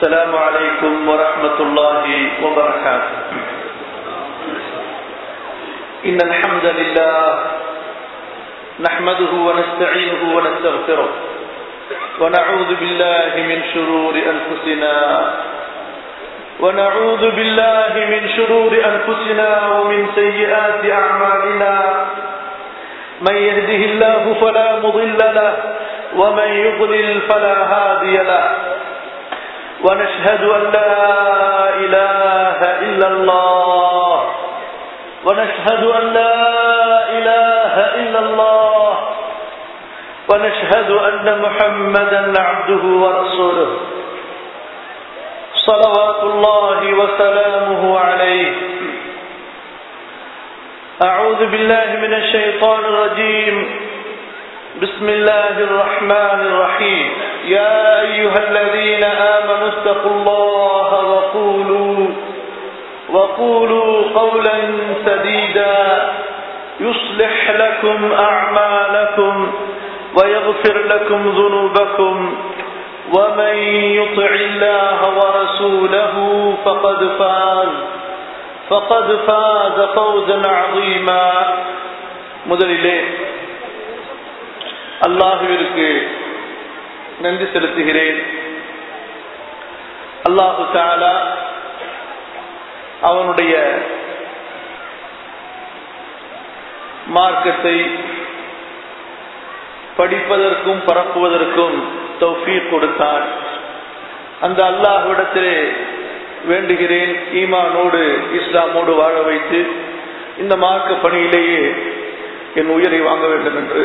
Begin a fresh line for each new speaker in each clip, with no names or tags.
السلام عليكم ورحمة الله وبركاته إن الحمد لله نحمده ونستعينه ونستغفره ونعوذ بالله من شرور أنفسنا ونعوذ بالله من شرور أنفسنا ومن سيئات أعمالنا من يهده الله فلا مضل له ومن يضلل فلا هادي له ونشهد أن لا إله إلا الله ونشهد أن لا إله إلا الله ونشهد أن محمدا عبده ورسوله صلوات الله وسلامه عليه أعوذ بالله من الشيطان الرجيم بسم الله الرحمن الرحيم يا أيها الذين آمنوا اتقوا الله وقولوا وقولوا قولا سديدا يصلح لكم أعمالكم ويغفر لكم ذنوبكم ومن يطع الله ورسوله فقد فاز فقد فاز فوزا عظيما முதலிலே அல்லாஹுவிற்கு நன்றி செலுத்துகிறேன் அல்லாஹு தாலா அவனுடைய மார்க்கத்தை படிப்பதற்கும் பரப்புவதற்கும் தௌஃபீக் கொடுத்தான் அந்த அல்லாஹ்விடத்திலே வேண்டுகிறேன் ஈமானோடு இஸ்லாமோடு வாழ வைத்து இந்த மார்க்க பணியிலேயே என் உயிரை வாங்க வேண்டும் என்று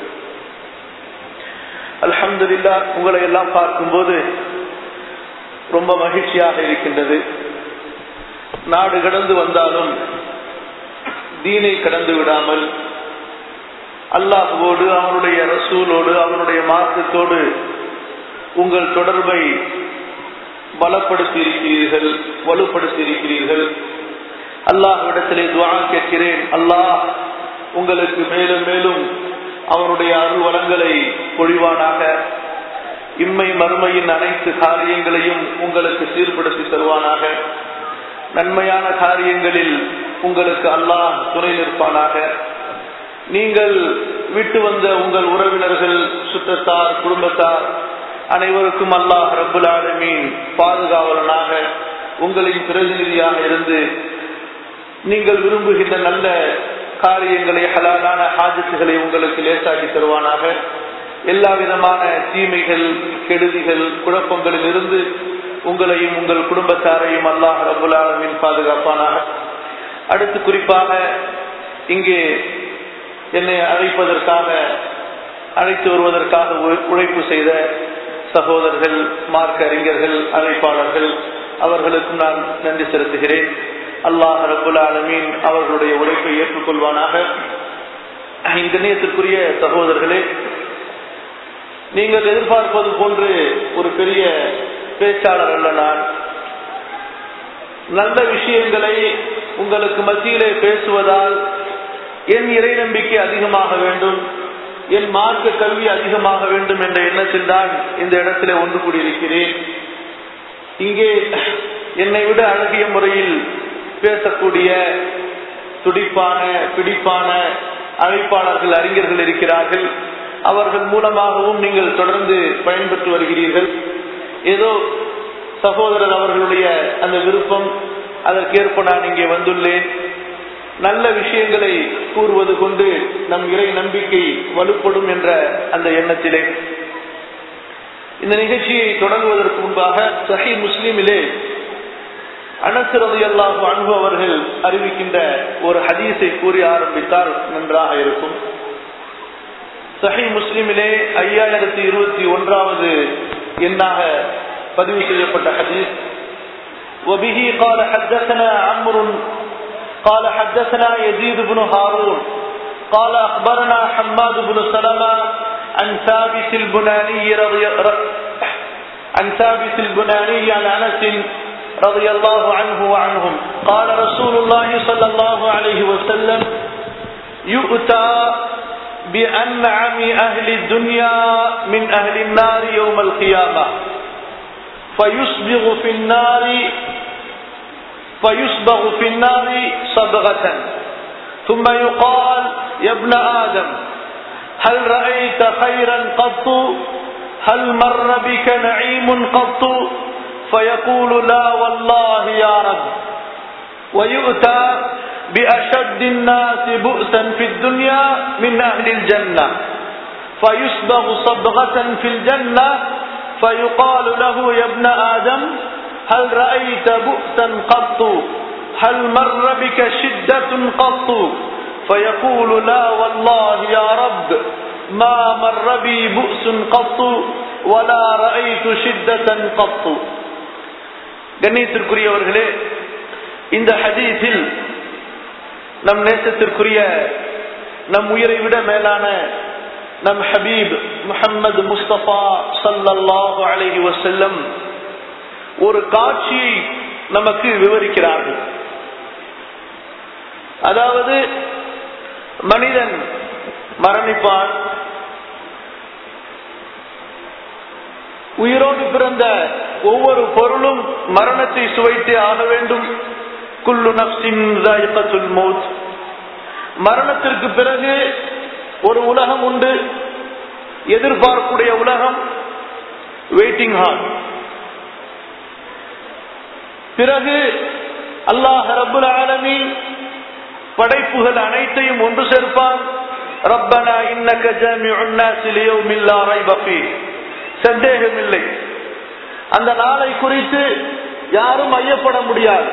அல்ஹம்துல்லா உங்களை எல்லாம் பார்க்கும்போது ரொம்ப மகிழ்ச்சியாக இருக்கின்றது நாடு கடந்து வந்தாலும் தீனை கடந்து விடாமல் அல்லாஹுவோடு அவனுடைய ரசூலோடு அவனுடைய மார்க்கத்தோடு உங்கள் தொடர்பை பலப்படுத்தி இருக்கிறீர்கள் வலுப்படுத்தி இருக்கிறீர்கள் அல்லாஹ்விடத்திலே துவா கேட்கிறேன் அல்லாஹ் உங்களுக்கு மேலும் மேலும் அவனுடைய அருள் வளங்களை பொழிவானாக இம்மை மறுமையின் அனைத்து காரியங்களையும் உங்களுக்கு சீர்படுத்தி தருவானாக நன்மையான காரியங்களில் உங்களுக்கு அல்லாஹ் துணை நிற்பானாக நீங்கள் விட்டு வந்த உங்கள் உறவினர்கள் சுற்றத்தார் குடும்பத்தார் அனைவருக்கும் அல்லாஹ் ரபுல் ஆலமீன் பாதுகாவலனாக உங்களின் பிரதிநிதியாக இருந்து நீங்கள் விரும்புகின்ற நல்ல காரியங்களை ஹலாலான ஹாஜத்துகளை உங்களுக்கு லேசாக்கி தருவானாக எல்லா விதமான தீமைகள் கெடுதிகள் குழப்பங்களில் இருந்து உங்களையும் உங்கள் குடும்பத்தாரையும் அல்லாஹ் ரபுல் ஆலமின் பாதுகாப்பானாக அடுத்து குறிப்பாக இங்கே என்னை அழைப்பதற்காக அழைத்து வருவதற்காக உழைப்பு செய்த சகோதரர்கள் மார்க்க அறிஞர்கள் அழைப்பாளர்கள் அவர்களுக்கும் நான் நன்றி செலுத்துகிறேன் அல்லாஹ் ரபுல் ஆலமீன் அவர்களுடைய உழைப்பை ஏற்றுக்கொள்வானாக இந்த நேயத்திற்குரிய சகோதரர்களே நீங்கள் எதிர்பார்ப்பது போன்று ஒரு பெரிய பேச்சாளர் அல்ல நான் நல்ல விஷயங்களை உங்களுக்கு மத்தியிலே பேசுவதால் என் இறை நம்பிக்கை அதிகமாக வேண்டும் என் மார்க்க கல்வி அதிகமாக வேண்டும் என்ற எண்ணத்தில் தான் இந்த இடத்திலே ஒன்று கூடியிருக்கிறேன் இங்கே என்னை விட அழகிய முறையில் பேசக்கூடிய துடிப்பான பிடிப்பான அழைப்பாளர்கள் அறிஞர்கள் இருக்கிறார்கள் அவர்கள் மூலமாகவும் நீங்கள் தொடர்ந்து பயன்பெற்று வருகிறீர்கள் ஏதோ சகோதரர் அவர்களுடைய அந்த விருப்பம் அதற்கேற்ப நான் இங்கே வந்துள்ளேன் நல்ல விஷயங்களை கூறுவது கொண்டு நம் இறை நம்பிக்கை வலுப்படும் என்ற அந்த எண்ணத்திலே இந்த நிகழ்ச்சியை தொடங்குவதற்கு முன்பாக சஹி முஸ்லீமிலே அனசரது அல்லாஹு அன்பு அவர்கள் அறிவிக்கின்ற ஒரு ஹதீஸை கூறி ஆரம்பித்தால் நன்றாக இருக்கும் சஹி முஸ்லிமிலே ஐயாயிரத்தி இருபத்தி ஒன்றாவது எண்ணாக பதிவு செய்யப்பட்ட ஹதீஸ் وبه قال حدثنا عمرو قال حدثنا يزيد بن هارون قال أخبرنا حماد بن سلمة عن ثابت البناني رضي عن ثابت البناني عن أنس رضي الله عنه وعنهم قال رسول الله صلى الله عليه وسلم يؤتى بأنعم أهل الدنيا من أهل النار يوم القيامة فيسبغ في النار فيسبغ في النار صبغة ثم يقال يا ابن آدم هل رأيت خيرا قط هل مر بك نعيم قط فيقول لا والله يا رب ويؤتى بأشد الناس بؤسا في الدنيا من أهل الجنة فيسبغ صبغة في الجنة فيقال له يا ابن آدم هل رأيت بؤسا قط هل مر بك شدة قط فيقول لا والله يا رب ما مر بي بؤس قط ولا رأيت شدة قط கண்ணியத்திற்குரியவர்களே இந்த ஹதீஸில் நம் நேசத்திற்குரிய நம் உயிரை விட மேலான நம் ஹபீப் முஹம்மது முஸ்தபா சல்லல்லாஹு அலைஹி வஸல்லம் ஒரு காட்சியை நமக்கு விவரிக்கிறார்கள் அதாவது மனிதன் மரணிப்பான் உயிரோடு பிறந்த ஒவ்வொரு பொருளும் மரணத்தை சுவைத்தே ஆக வேண்டும் குல்லு நப்சின் மௌத் மரணத்திற்கு பிறகு ஒரு உலகம் உண்டு எதிர்பார்க்கூடிய உலகம் வெயிட்டிங் ஹால் பிறகு அல்லாஹ் ரபுல் ஆலமீன் படைப்புகள் அனைத்தையும் ஒன்று சேர்ப்பான் ரப்பனா இன்னக ஜாமிஉன் நாஸி லியௌமில் லா ரைப ஃபீஹ் சந்தேகமில்லை அந்த நாளை குறித்து யாரும் ஐயப்பட முடியாது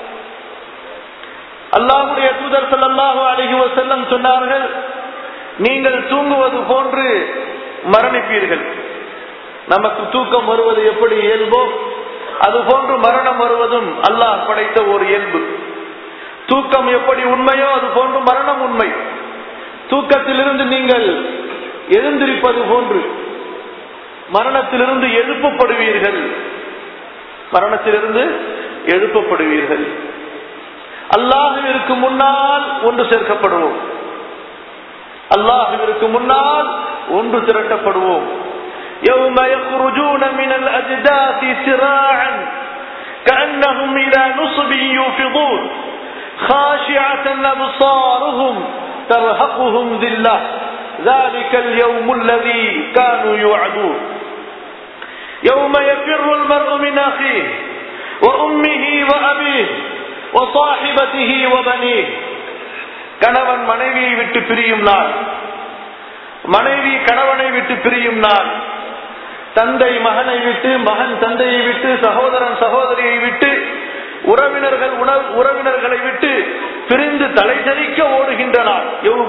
அல்லாஹுடைய தூதர் ஸல்லல்லாஹு அலைஹி வஸல்லம் சொன்னார்கள் நீங்கள் தூங்குவது போன்று மரணிப்பீர்கள் நமக்கு தூக்கம் வருவது எப்படி இயல்போ அது போன்று மரணம் வருவதும் அல்லாஹ் படைத்த ஒரு இயல்பு தூக்கம் எப்படி உண்மையோ அது போன்று மரணம் உண்மை தூக்கத்திலிருந்து நீங்கள் எழுந்திருப்பது போன்று மரணத்திலிருந்து எழுப்பப்படுவீர்கள் மரணத்திலிருந்து எழுப்பப்படுவீர்கள் அல்லாஹுவிற்கு முன்னால் ஒன்று சேர்க்கப்படுவோம் அல்லாஹுவிற்கு முன்னால் ஒன்று திரட்டப்படுவோம் يوم يخرجون من الأجداث سراعا كأنهم إلى نصب يوفضون خاشعة أبصارهم ترهقهم ذلة ذلك اليوم الذي كانوا يوعدون يوم يفر المرء من أخيه وأمه وأبيه وصاحبته وبنيه கணவன் மனைவியை விட்டு பிரியும் நாள் மனைவி கணவனை விட்டு பிரியும் நாள் தந்தை மகனை விட்டு மகன் தந்தையை விட்டு சகோதரன் சகோதரியை விட்டு உறவினர்கள் உணர் உறவினர்களை விட்டு பிரிந்து தலை தெறிக்க ஓடுகின்ற நாள்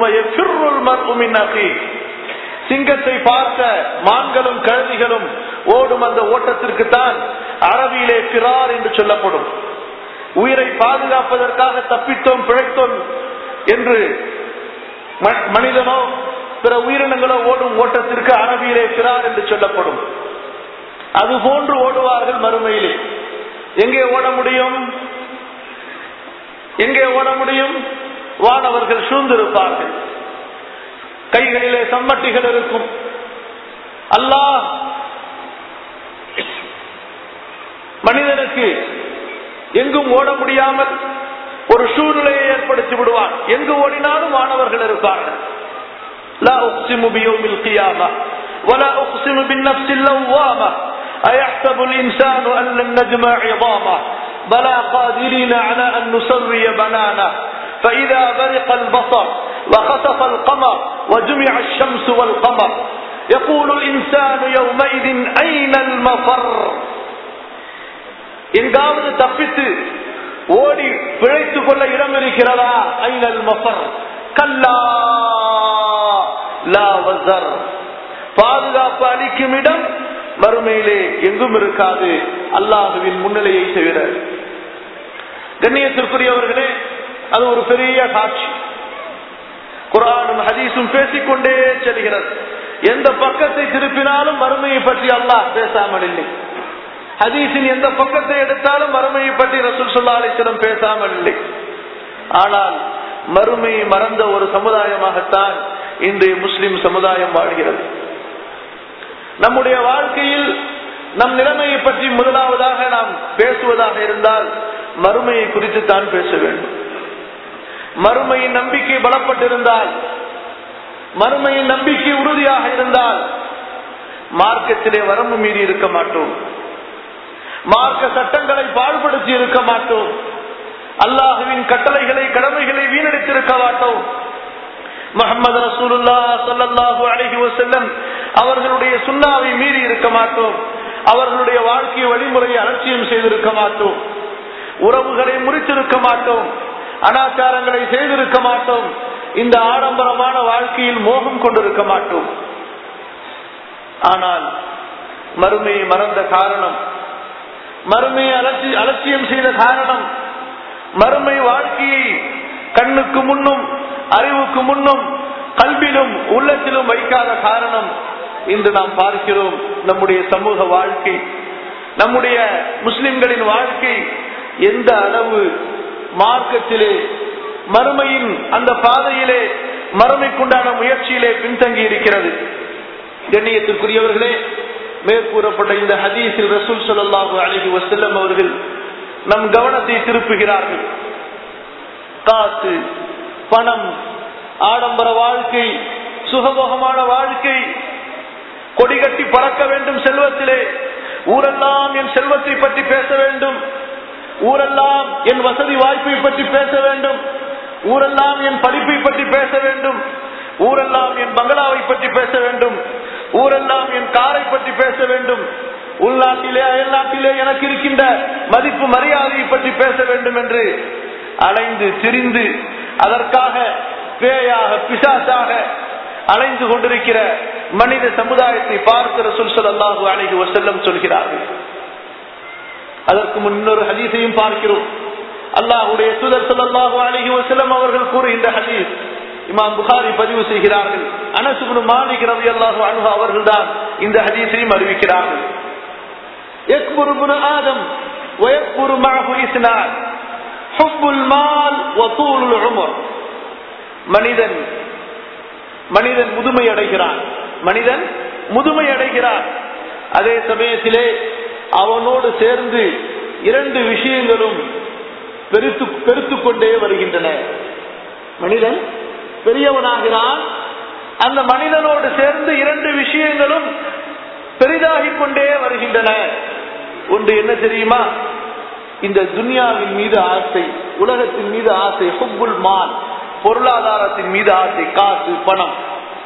சிங்கத்தை பார்த்த மான்களும் கழுதிகளும் ஓடும் அந்த ஓட்டத்திற்கு தான் அரபியிலே பிறார் என்று சொல்லப்படும் உயிரை பாதுகாப்பதற்காக தப்பித்தோம் பிழைத்தோம் என்று மனிதனோ பிற உயிரினங்களோ ஓடும் ஓட்டத்திற்கு அரபியிலே பிறார் என்று சொல்லப்படும் அது போன்று ஓடுவார்கள் மறுமையிலே எங்கே ஓட முடியும் எங்கே ஓட முடியும் வானவர்கள் சூழ்ந்திருப்பார்கள் கைகளிலே சம்மட்டிகள் இருக்கும் அல்லாஹ் மனிதனுக்கு எங்கும் ஓட முடியாமல் ஒரு சூழ்நிலையை ஏற்படுத்தி விடுவான் எங்கு ஓடினாலும் மாணவர்கள் இருப்பார்கள் لا أقسم بيوم القيامة ولا أقسم بالنفس اللوامة أيحسب الإنسان أن لن نجمع عظامه بلى قادرين على أن نسوي بنانه فإذا برق البصر وخسف القمر وجمع الشمس والقمر يقول الإنسان يومئذ أين المفر எங்காவது தப்பித்து ஓடி பிழைத்துக் கொள்ள இடம் இருக்கிறதா ஐநல் மஃபர் கல்லா லா வசர் பாதுகாப்பு அளிக்கும் இடம் மறுமையிலே எங்கும் இருக்காது அல்லாஹுவின் முன்னிலையை தவிர கண்ணியத்திற்குரியவர்களே அது ஒரு பெரிய காட்சி குரானும் ஹதீஸும் பேசிக்கொண்டே செல்கிறது எந்த பக்கத்தை திருப்பினாலும் மறுமையை பற்றி அல்லாஹ் பேசாமல் இல்லை ஹதீஸின் எந்த பக்கத்தை எடுத்தாலும் மறுமையை பற்றி ரசூல் சொல்லா அலிஸ்லம் பேசாமல் இல்லை ஆனால் மறுமையை மறந்த ஒரு சமுதாயமாகத்தான் இன்றைய முஸ்லிம் சமுதாயம் வாழ்கிறது நம்முடைய வாழ்க்கையில் நம் நிலைமையை பற்றி முதலாவதாக நாம் பேசுவதாக இருந்தால் மறுமையை குறித்து தான் பேச வேண்டும் மறுமையின் நம்பிக்கை பலப்பட்டிருந்தால் மறுமையின் நம்பிக்கை உறுதியாக இருந்தால் மார்க்கத்திலே வரம்பு மீறி இருக்க மாட்டோம் மார்க்க சட்டங்களை பாழ்படுத்தி இருக்க மாட்டோம் அல்லாஹுவின் கட்டளைகளை கடமைகளை வீணடித்திருக்க மாட்டோம் முகமது ரசூலுல்லா சல்லல்லாஹு அலைஹி வஸல்லம் அவர்களுடைய சுண்ணாவை மீறி இருக்க மாட்டோம் அவர்களுடைய வாழ்க்கை வழிமுறையை அலட்சியம் செய்திருக்க மாட்டோம் உறவுகளை முறித்திருக்க மாட்டோம் அனாச்சாரங்களை செய்திருக்க மாட்டோம் இந்த ஆடம்பரமான வாழ்க்கையில் மோகம் கொண்டிருக்க மாட்டோம் ஆனால் மறுமையை மறந்த காரணம் மறுமையை அலட்சி அலட்சியம் செய்த காரணம் மறுமை வாழ்க்கையை கண்ணுக்கு முன்னும் அறிவுக்கு முன்னும் கல்விலும் உள்ளத்திலும் வைக்காத காரணம் இன்று நாம் பார்க்கிறோம் நம்முடைய சமூக வாழ்க்கை நம்முடைய முஸ்லிம்களின் வாழ்க்கை எந்த அளவு மார்க்கத்திலே மறுமையின் அந்த பாதையிலே மறுமைக்குண்டான முயற்சியிலே பின்தங்கி இருக்கிறது கண்ணியத்திற்குரியவர்களே மேற்கூறப்பட்ட இந்த ஹதீஸில் ரசூல் ஸல்லல்லாஹு அலைஹி வஸல்லம் அவர்கள் நம் கவனத்தை திருப்புகிறார்கள் காசு பணம் ஆடம்பர வாழ்க்கை சுகபோகமான வாழ்க்கை கொடிகட்டி பறக்க வேண்டும் செல்வத்திலே ஊரெல்லாம் என் செல்வத்தை பற்றி பேச வேண்டும் ஊரெல்லாம் என் வசதி வாய்ப்பை பற்றி பேச வேண்டும் ஊரெல்லாம் என் படிப்பை பற்றி பேச வேண்டும் ஊரெல்லாம் என் பங்களாவை பற்றி பேச வேண்டும் ஊரெல்லாம் என் காரை பற்றி பேச வேண்டும் உள்நாட்டிலே அயல்நாட்டிலே எனக்கு இருக்கின்ற மதிப்பு மரியாதையை பற்றி பேச வேண்டும் என்று அலைந்து திரிந்து அதற்காக பேயாக பிசாசாக அலைந்து கொண்டிருக்கிற மனித சமுதாயத்தை பார்க்கிற சொல் அல்லாஹு அலைஹி வசல்லம் சொல்கிறார்கள் அதற்கு முன்னொரு ஹதீஸையும் பார்க்கிறோம் அல்லாஹுடைய சுதர் சொல்லல்லாஹு அலைஹி வசல்லம் அவர்கள் கூறுகின்ற ஹதீஸ் இமாம் புகாரி பதிவு செய்கிறார்கள் அனசுபுன் மாலிக் ரவி அல்லாஹு அனுகு அவர்கள் தான் இந்த ஹதீஸையும் அறிவிக்கிறார்கள் يكبر ابن آدم ويكبر معه اثنان حب المال وطول العمر மனிதன் மனிதன் முதுமை அடைகிறான் மனிதன் முதுமை அடைகிறான் அதே சமயத்திலே அவனோடு சேர்ந்து இரண்டு விஷயங்களும் பெருத்து பெருத்து கொண்டே வருகின்றன மனிதன் பெரியவனாகிறான் அந்த மனிதனோடு சேர்ந்து இரண்டு விஷயங்களும் பெரிதாகிக் கொண்டே வருகின்றன ஒன்று என்ன தெரியுமா இந்த துன்யாவின் மீது ஆசை உலகத்தின் மீது ஆசை ஹுப்புல் மால் பொருளாதாரத்தின் மீது ஆசை காசு பணம்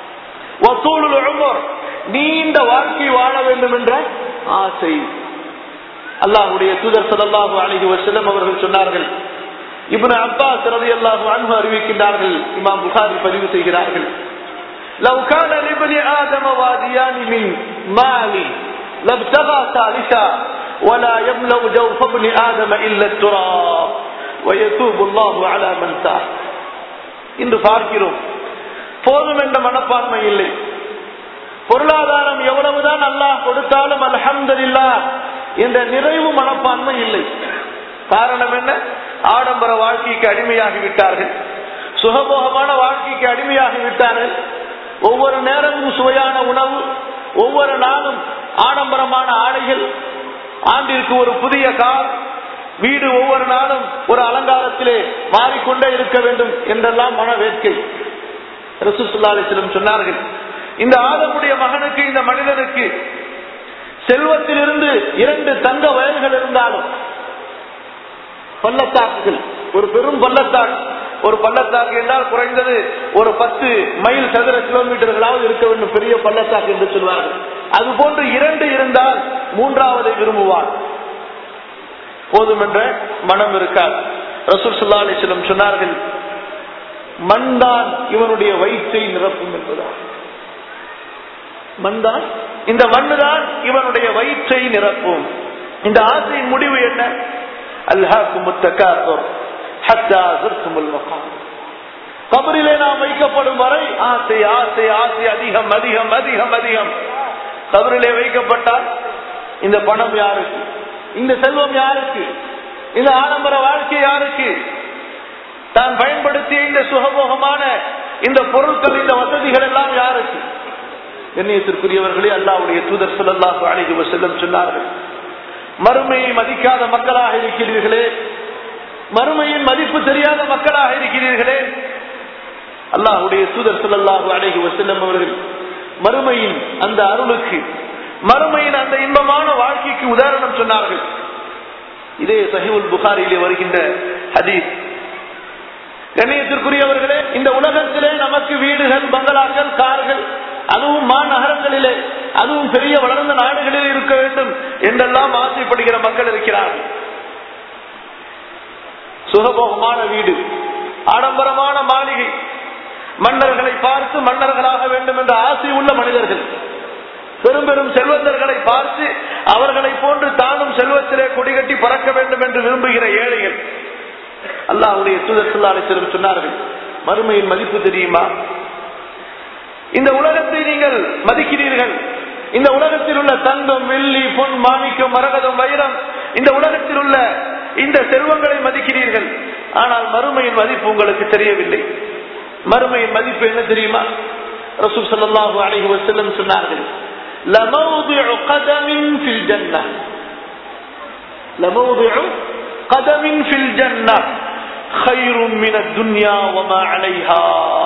நீண்ட வாழ்க்கை வாழ வேண்டும் என்ற ஆசை அல்லாஹுடைய தூதர் சல்லாஹு அலஹி வசலம் அவர்கள் சொன்னார்கள் இப்னு அப்பாஸ் ரதி அல்லாஹு அன்பு அறிவிக்கின்றார்கள் இமாம் புகாரி பதிவு செய்கிறார்கள் لو كان لابن آدم واديان من مال لابتغى ثالثا ولا يملأ جوف ابن آدم إلا التراب ويتوب الله على من تاب இன்று பார்க்கிறோம் போதும் என்ற மனப்பான்மை இல்லை பொருளாதாரம் எவ்வளவுதான் அல்லாஹ் கொடுத்தாலும் அல்ஹம்துலில்லா என்ற நிறைவு மனப்பான்மை இல்லை காரணம் என்ன ஆடம்பர வாழ்க்கைக்கு அடிமையாகி விட்டார்கள் சுகபோகமான வாழ்க்கைக்கு அடிமையாகி விட்டார்கள் ஒவ்வொரு நேரமும் சுவையான உணவு ஒவ்வொரு நாளும் ஆடம்பரமான ஆடைகள் ஆண்டிற்கு ஒரு புதிய கார் வீடு ஒவ்வொரு நாளும் ஒரு அலங்காரத்திலே மாறிக்கொண்டே இருக்க வேண்டும் என்றெல்லாம் மன வேட்கை ரசூசுல்லாலிசிலும் சொன்னார்கள் இந்த ஆதமுடைய மகனுக்கு இந்த மனிதனுக்கு செல்வத்திலிருந்து இரண்டு தங்க வயல்கள் இருந்தாலும் பள்ளத்தாக்குகள் ஒரு பெரும் பள்ளத்தாக்கு ஒரு பள்ளத்தாக்கு என்றால் குறைந்தது ஒரு பத்து மைல் சதுர கிலோமீட்டர்களாவது இருக்க வேண்டும் பெரிய பள்ளத்தாக்கு என்று சொல்வார்கள் அது போன்று இரண்டு இருந்தால் மூன்றாவதை விரும்புவார் போதும் என்ற மனம் இருக்காது ரசூல் சுல்லா அலிஸ்லம் சொன்னார்கள் மண்தான் இவனுடைய வயிற்றை நிரப்பும் என்பதால் மண்தான் இந்த மண்ணுதான் இவனுடைய வயிற்றை நிரப்பும் இந்த ஆசையின் முடிவு என்ன அல்லாஹும் முத்தகாத்தோர் கபரிலே நாம் வைக்கப்படும் வரை ஆசை ஆசை ஆசை அதிகம் அதிகம் அதிகம் அதிகம் கபரிலே வைக்கப்பட்டால் இந்த பணம் யாருக்கு இந்த செல்வம் யாருக்கு இந்த ஆடம்பர வாழ்க்கை யாருக்கு தான் பயன்படுத்திய இந்த சுகபோகமான இந்த பொருட்கள் இந்த வசதிகள் எல்லாம் யாருக்கு கண்ணியத்திற்குரியவர்களே அல்லாவுடைய தூதர் ஸல்லல்லாஹு அலைஹி வஸல்லம் சொன்னார்கள் மறுமையை மதிக்காத மக்களாக இருக்கிறீர்களே மறுமையின் மதிப்பு தெரியாத மக்களாக இருக்கிறீர்களே அல்லாஹுடைய தூதர் ஸல்லல்லாஹு அலைஹி வஸல்லம் அவர்கள் மறுமையின் அந்த அருளுக்கு மறுமையின் அந்த இன்பமான வாழ்க்கைக்கு உதாரணம் சொன்னார்கள் இதே சஹிவுல் புகாரியிலே வருகின்ற ஹதீஸ் கண்ணியத்திற்குரியவர்களே இந்த உலகத்திலே நமக்கு வீடுகள் பங்களாக்கள் கார்கள் அதுவும் மாநகரங்களிலே அதுவும் பெரிய வளர்ந்த நாடுகளில் இருக்க வேண்டும் என்றெல்லாம் ஆசைப்படுகிற மக்கள் இருக்கிறார்கள் சுகபோகமான வீடு ஆடம்பரமான மாளிகை மன்னர்களை பார்த்து மன்னர்களாக வேண்டும் என்ற ஆசை உள்ள மனிதர்கள் பெரும் பெரும் செல்வந்தர்களை பார்த்து அவர்களை போன்று தானும் செல்வத்திலே கொடிகட்டி பறக்க வேண்டும் என்று விரும்புகிற ஏழைகள் அல்லாஹுடைய தூதர் சொல்லாலை சொன்னார்கள் மறுமையின் மதிப்பு தெரியுமா இந்த உலகத்தை நீங்கள் மதிக்கிறீர்கள் இந்த உலகத்தில் உள்ள தங்கம் வெள்ளி பொன் மாணிக்கம் மரகதம் வைரம் இந்த உலகத்தில் உள்ள இந்த செல்வங்களை மதிக்கிறீர்கள் ஆனால் மறுமையின் மதிப்பு உங்களுக்கு தெரியவில்லை மறுமையின் மதிப்பு என்ன தெரியுமா ரசூல் ஸல்லல்லாஹு அலைஹி வஸல்லம் சொன்னார்கள் லமௌதிஉ கதமின் ஃபில் ஜன்னah லமௌதிஉ கதமின் ஃபில் ஜன்னah خير من الدنيا وما عليها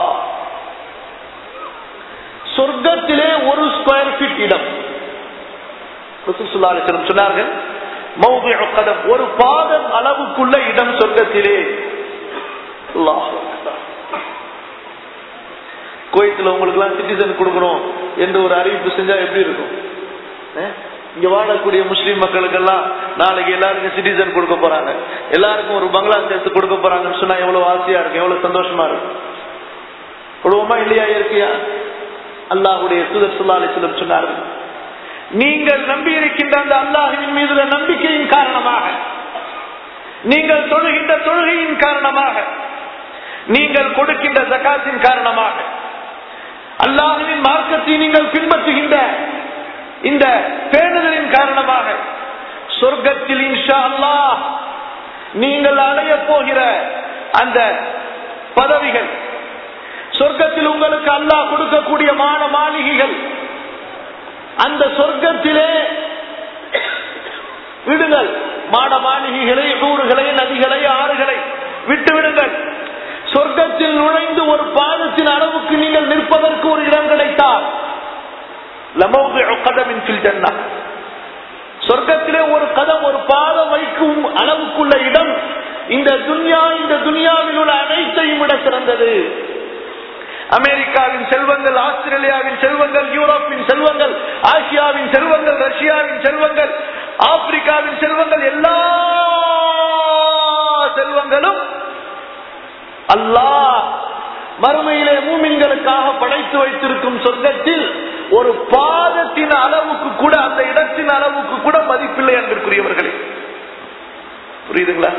சொர்க்கத்திலே ஒரு ஸ்கொயர் ஃபீட் இடம் ரசூல் ஸல்லல்லாஹு அலைஹி வஸல்லம் சொன்னார்கள் மௌதிஉ கதம் ஒரு பாதம் அளவுக்குள்ள இடம் சொர்க்கத்திலே அல்லாஹ் அக்பர் குவைத்தில் உங்களுக்கு எல்லாம் சிட்டிசன் கொடுக்கணும் என்று ஒரு அறிவிப்பு செஞ்சா எப்படி இருக்கும் அஹ்? இங்க வாழக்கூடிய முஸ்லீம் மக்களுக்கெல்லாம் நாளைக்கு எல்லாருக்கும் சிட்டிசன் கொடுக்க போறாங்க எல்லாருக்கும் ஒரு பங்களா சேர்த்து கொடுக்க போறாங்கன்னு சொன்னா எவ்வளவு ஆசையா இருக்கும் எவ்வளவு சந்தோஷமா இருக்கும் கொடுவோமா இல்லையா இயற்கையா அல்லாஹுடைய தூதர் சொல்லா அலிஸ்லம் சொன்னார்கள் நீங்கள் நம்பி இருக்கின்ற அந்த அல்லாஹுவின் மீதுள்ள நம்பிக்கையின் காரணமாக நீங்கள் தொழுகின்ற தொழுகையின் காரணமாக நீங்கள் கொடுக்கின்ற ஜகாத்தின் காரணமாக அல்லாஹுவின் மார்க்கத்தை நீங்கள் பின்பற்றுகின்ற இந்த பேணுதலின் காரணமாக சொர்க்கத்தில் இன்ஷா அல்லாஹ் நீங்கள் அடைய போகிற அந்த பதவிகள் சொர்க்கத்தில் உங்களுக்கு அல்லாஹ் கொடுக்கக்கூடிய மான மாளிகைகள் அந்த சொர்க்கத்திலே விடுங்கள் மாட மாளிகைகளை ஊறுகளை நதிகளை ஆறுகளை விட்டு விடுங்கள் சொர்க்கத்தில் நுழைந்து ஒரு பாதத்தின் அளவுக்கு நீங்கள் நிற்பதற்கு ஒரு இடம் கிடைத்தால் லமௌதிஉ கதமின் ஃபில் ஜன்னah. சொர்க்கத்திலே ஒரு கதம் ஒரு பாதம் வைக்கும் அளவுக்குள்ள இடம் இந்த துன்யா இந்த துனியாவில் உள்ள அனைத்தையும் விட சிறந்தது அமெரிக்காவின் செல்வங்கள் ஆஸ்திரேலியாவின் செல்வங்கள் யூரோப்பின் செல்வங்கள் ஆசியாவின் செல்வங்கள் ரஷ்யாவின் செல்வங்கள் ஆப்பிரிக்காவின் செல்வங்கள் எல்லா செல்வங்களும் அல்லாஹ் மறுமையிலே மூமின்களுக்காக படைத்து வைத்திருக்கும் சொர்க்கத்தில் ஒரு பாதத்தின் அளவுக்கு கூட அந்த இடத்தின் அளவுக்கு கூட மதிப்பில்லை அன்பிற்குரியவர்களே புரியுதுங்களா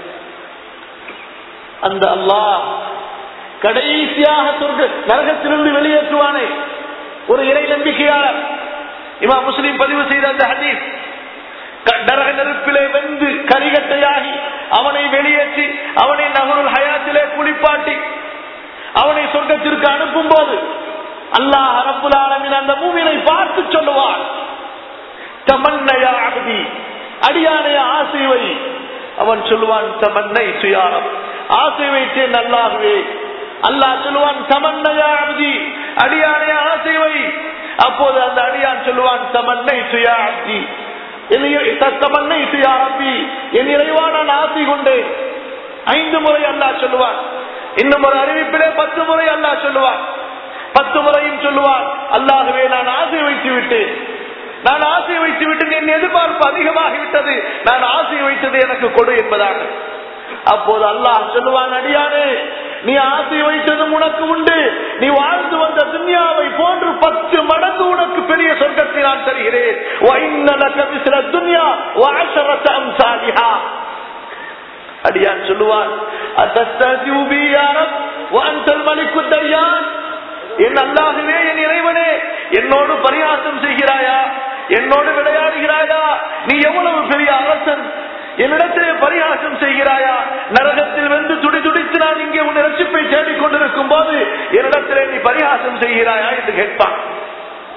அந்த அல்லாஹ் கடைசியாக சொர்க்க நரகத்திலிருந்து வெளியேற்றுவானே ஒரு இறை நம்பிக்கையாளர் இமா முஸ்லிம் பதிவு செய்த அந்த ஹதீஸ் க- நரக நெருப்பிலே வெந்து கரிகட்டையாகி அவனை வெளியேற்றி அவனை நகருல் ஹயாத்திலே குளிப்பாட்டி அவனை சொர்க்கத்திற்கு அனுப்பும் போது அல்லாஹ் ரப்புல் ஆலமீன் அந்த மூவினை பார்த்து சொல்லுவான் தமன்னையா அகதி அடியானைய ஆசை வை அவன் சொல்லுவான் தமன்னை சுயாரம் ஆசை வைத்தேன் அல்லாகவே அல்லாஹ் சொல்லுவான் தமன்னையா அகதி அடியானைய ஆசை வை அப்போது அந்த அடியான் சொல்லுவான் தமன்னை சுயா அப்தி தமன்னை சுயா ரப்பி என் இறைவா நான் ஆசை கொண்டேன் ஐந்து முறை அல்லாஹ் சொல்லுவான் இன்னும் ஒரு அறிவிப்பிலே பத்து முறை அல்லாஹ் சொல்லுவான் பத்து முறையும் சொல்லுவான் அல்லாகவே நான் ஆசை வைத்து விட்டேன் நான் ஆசை வைத்து விட்டு என் எதிர்பார்ப்பு அதிகமாகிவிட்டது நான் ஆசை வைத்தது எனக்கு கொடு என்பதாக அப்போது அல்லாஹ் சொல்லுவான் அடியானே நீ ஆசை வைத்ததும் உனக்கு உண்டு நீ வாழ்ந்து வந்த துன்யாவை போன்று பத்து மடங்கு உனக்கு பெரிய சொர்க்கத்தை நான் தருகிறேன் وَإِنَّ لَكَ مِثْلَ الدُّنْيَا وَعَشَرَةَ أَمْثَالِهَا அடியான் சொல்லுவான் "அத்தஸ்தஹ்சிஉ பி யா ரப் வஅன்தல் மலிக்கு தய்யான்?" என் அல்லாஹுவே என் இறைவனே என்னோடு பரிகாசம் செய்கிறாயா என்னோடு விளையாடுகிறாயா நீ எவ்வளவு பெரிய அரசன் என்னிடத்திலே பரிகாசம் செய்கிறாயா நரகத்தில் வந்து துடி துடித்து நான் இங்கே உன் ரட்சிப்பை தேடிக் கொண்டிருக்கும் போது என்னிடத்திலே நீ பரிகாசம் செய்கிறாயா என்று கேட்பான்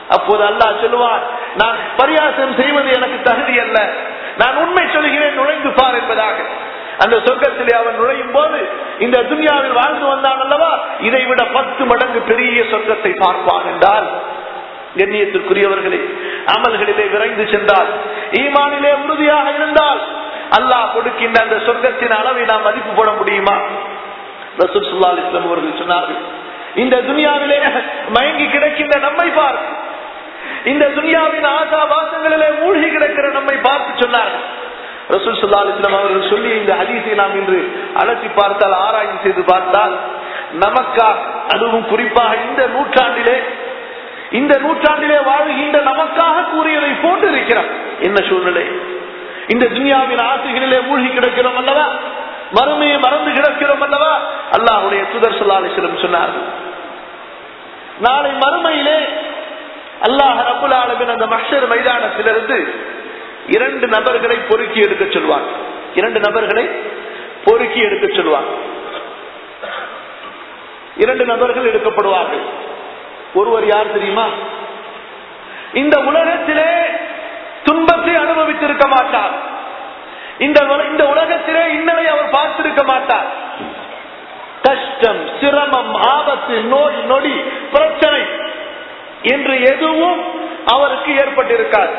அப்போது அல்லாஹ் சொல்லுவான் நான் பரியாசம் செய்வது எனக்கு தகுதி அல்ல நான் உண்மை சொல்கிறேன் நுழைந்து பார் என்பதாக அந்த சொர்க்கத்திலே அவன் நுழையும் போது இந்த துன்யாவில் வாழ்ந்து வந்தான் அல்லவா இதை விட பத்து மடங்கு பெரிய சொர்க்கத்தை பார்ப்பான் என்றால் கண்ணியத்திற்குரியவர்களே அமல்களிலே விரைந்து சென்றால் ஈமானிலே உறுதியாக இருந்தால் அல்லாஹ் கொடுக்கின்ற அந்த சொர்க்கத்தின் அளவை நாம் மதிப்பு போட முடியுமா ரசூல் சுல்லா இஸ்லாம் அவர்கள் சொன்னார்கள் இந்த துனியாவிலே மயங்கி கிடக்கின்ற நம்மை பார்த்து இந்த துனியாவின் ஆசா வாசங்களிலே மூழ்கி கிடக்கிற நம்மை பார்த்து சொன்னார்கள் ரசூல் சுல்லா இஸ்லாம் அவர்கள் சொல்லி இந்த ஹதீஸை நாம் இன்று அலசி பார்த்தால் ஆராய்ச்சி செய்து பார்த்தால் நமக்கா அதுவும் குறிப்பாக இந்த நூற்றாண்டிலே இந்த நூற்றாண்டிலே வாழ்கின்ற நமக்காக கூறியதை போன்று இருக்கிறோம் என்ன சூழ்நிலை இந்த துனியாவின் ஆசைகளிலே மூழ்கி கிடக்கிறோம் அல்லவா மறுமையை மறந்து கிடக்கிறோம் அல்லவா அல்லாஹுடைய சுதர் சொல்லாலிசிடம் சொன்னார்கள் நாளை மறுமையிலே அல்லாஹ் ரபுல் ஆலமின் அந்த மஷர் மைதானத்திலிருந்து இரண்டு நபர்களை பொறுக்கி எடுக்க சொல்வார் இரண்டு நபர்களை பொறுக்கி எடுக்க சொல்வார் இரண்டு நபர்கள் எடுக்கப்படுவார்கள் ஒருவர் யார் தெரியுமா இந்த உலகத்திலே துன்பத்தை அனுபவித்திருக்க மாட்டார் இந்த இந்த உலகத்திலே இன்னலை அவர் பார்த்திருக்க மாட்டார் கஷ்டம் சிரமம் ஆபத்து நோய் நொடி பிரச்சனை என்று எதுவும் அவருக்கு ஏற்பட்டிருக்காது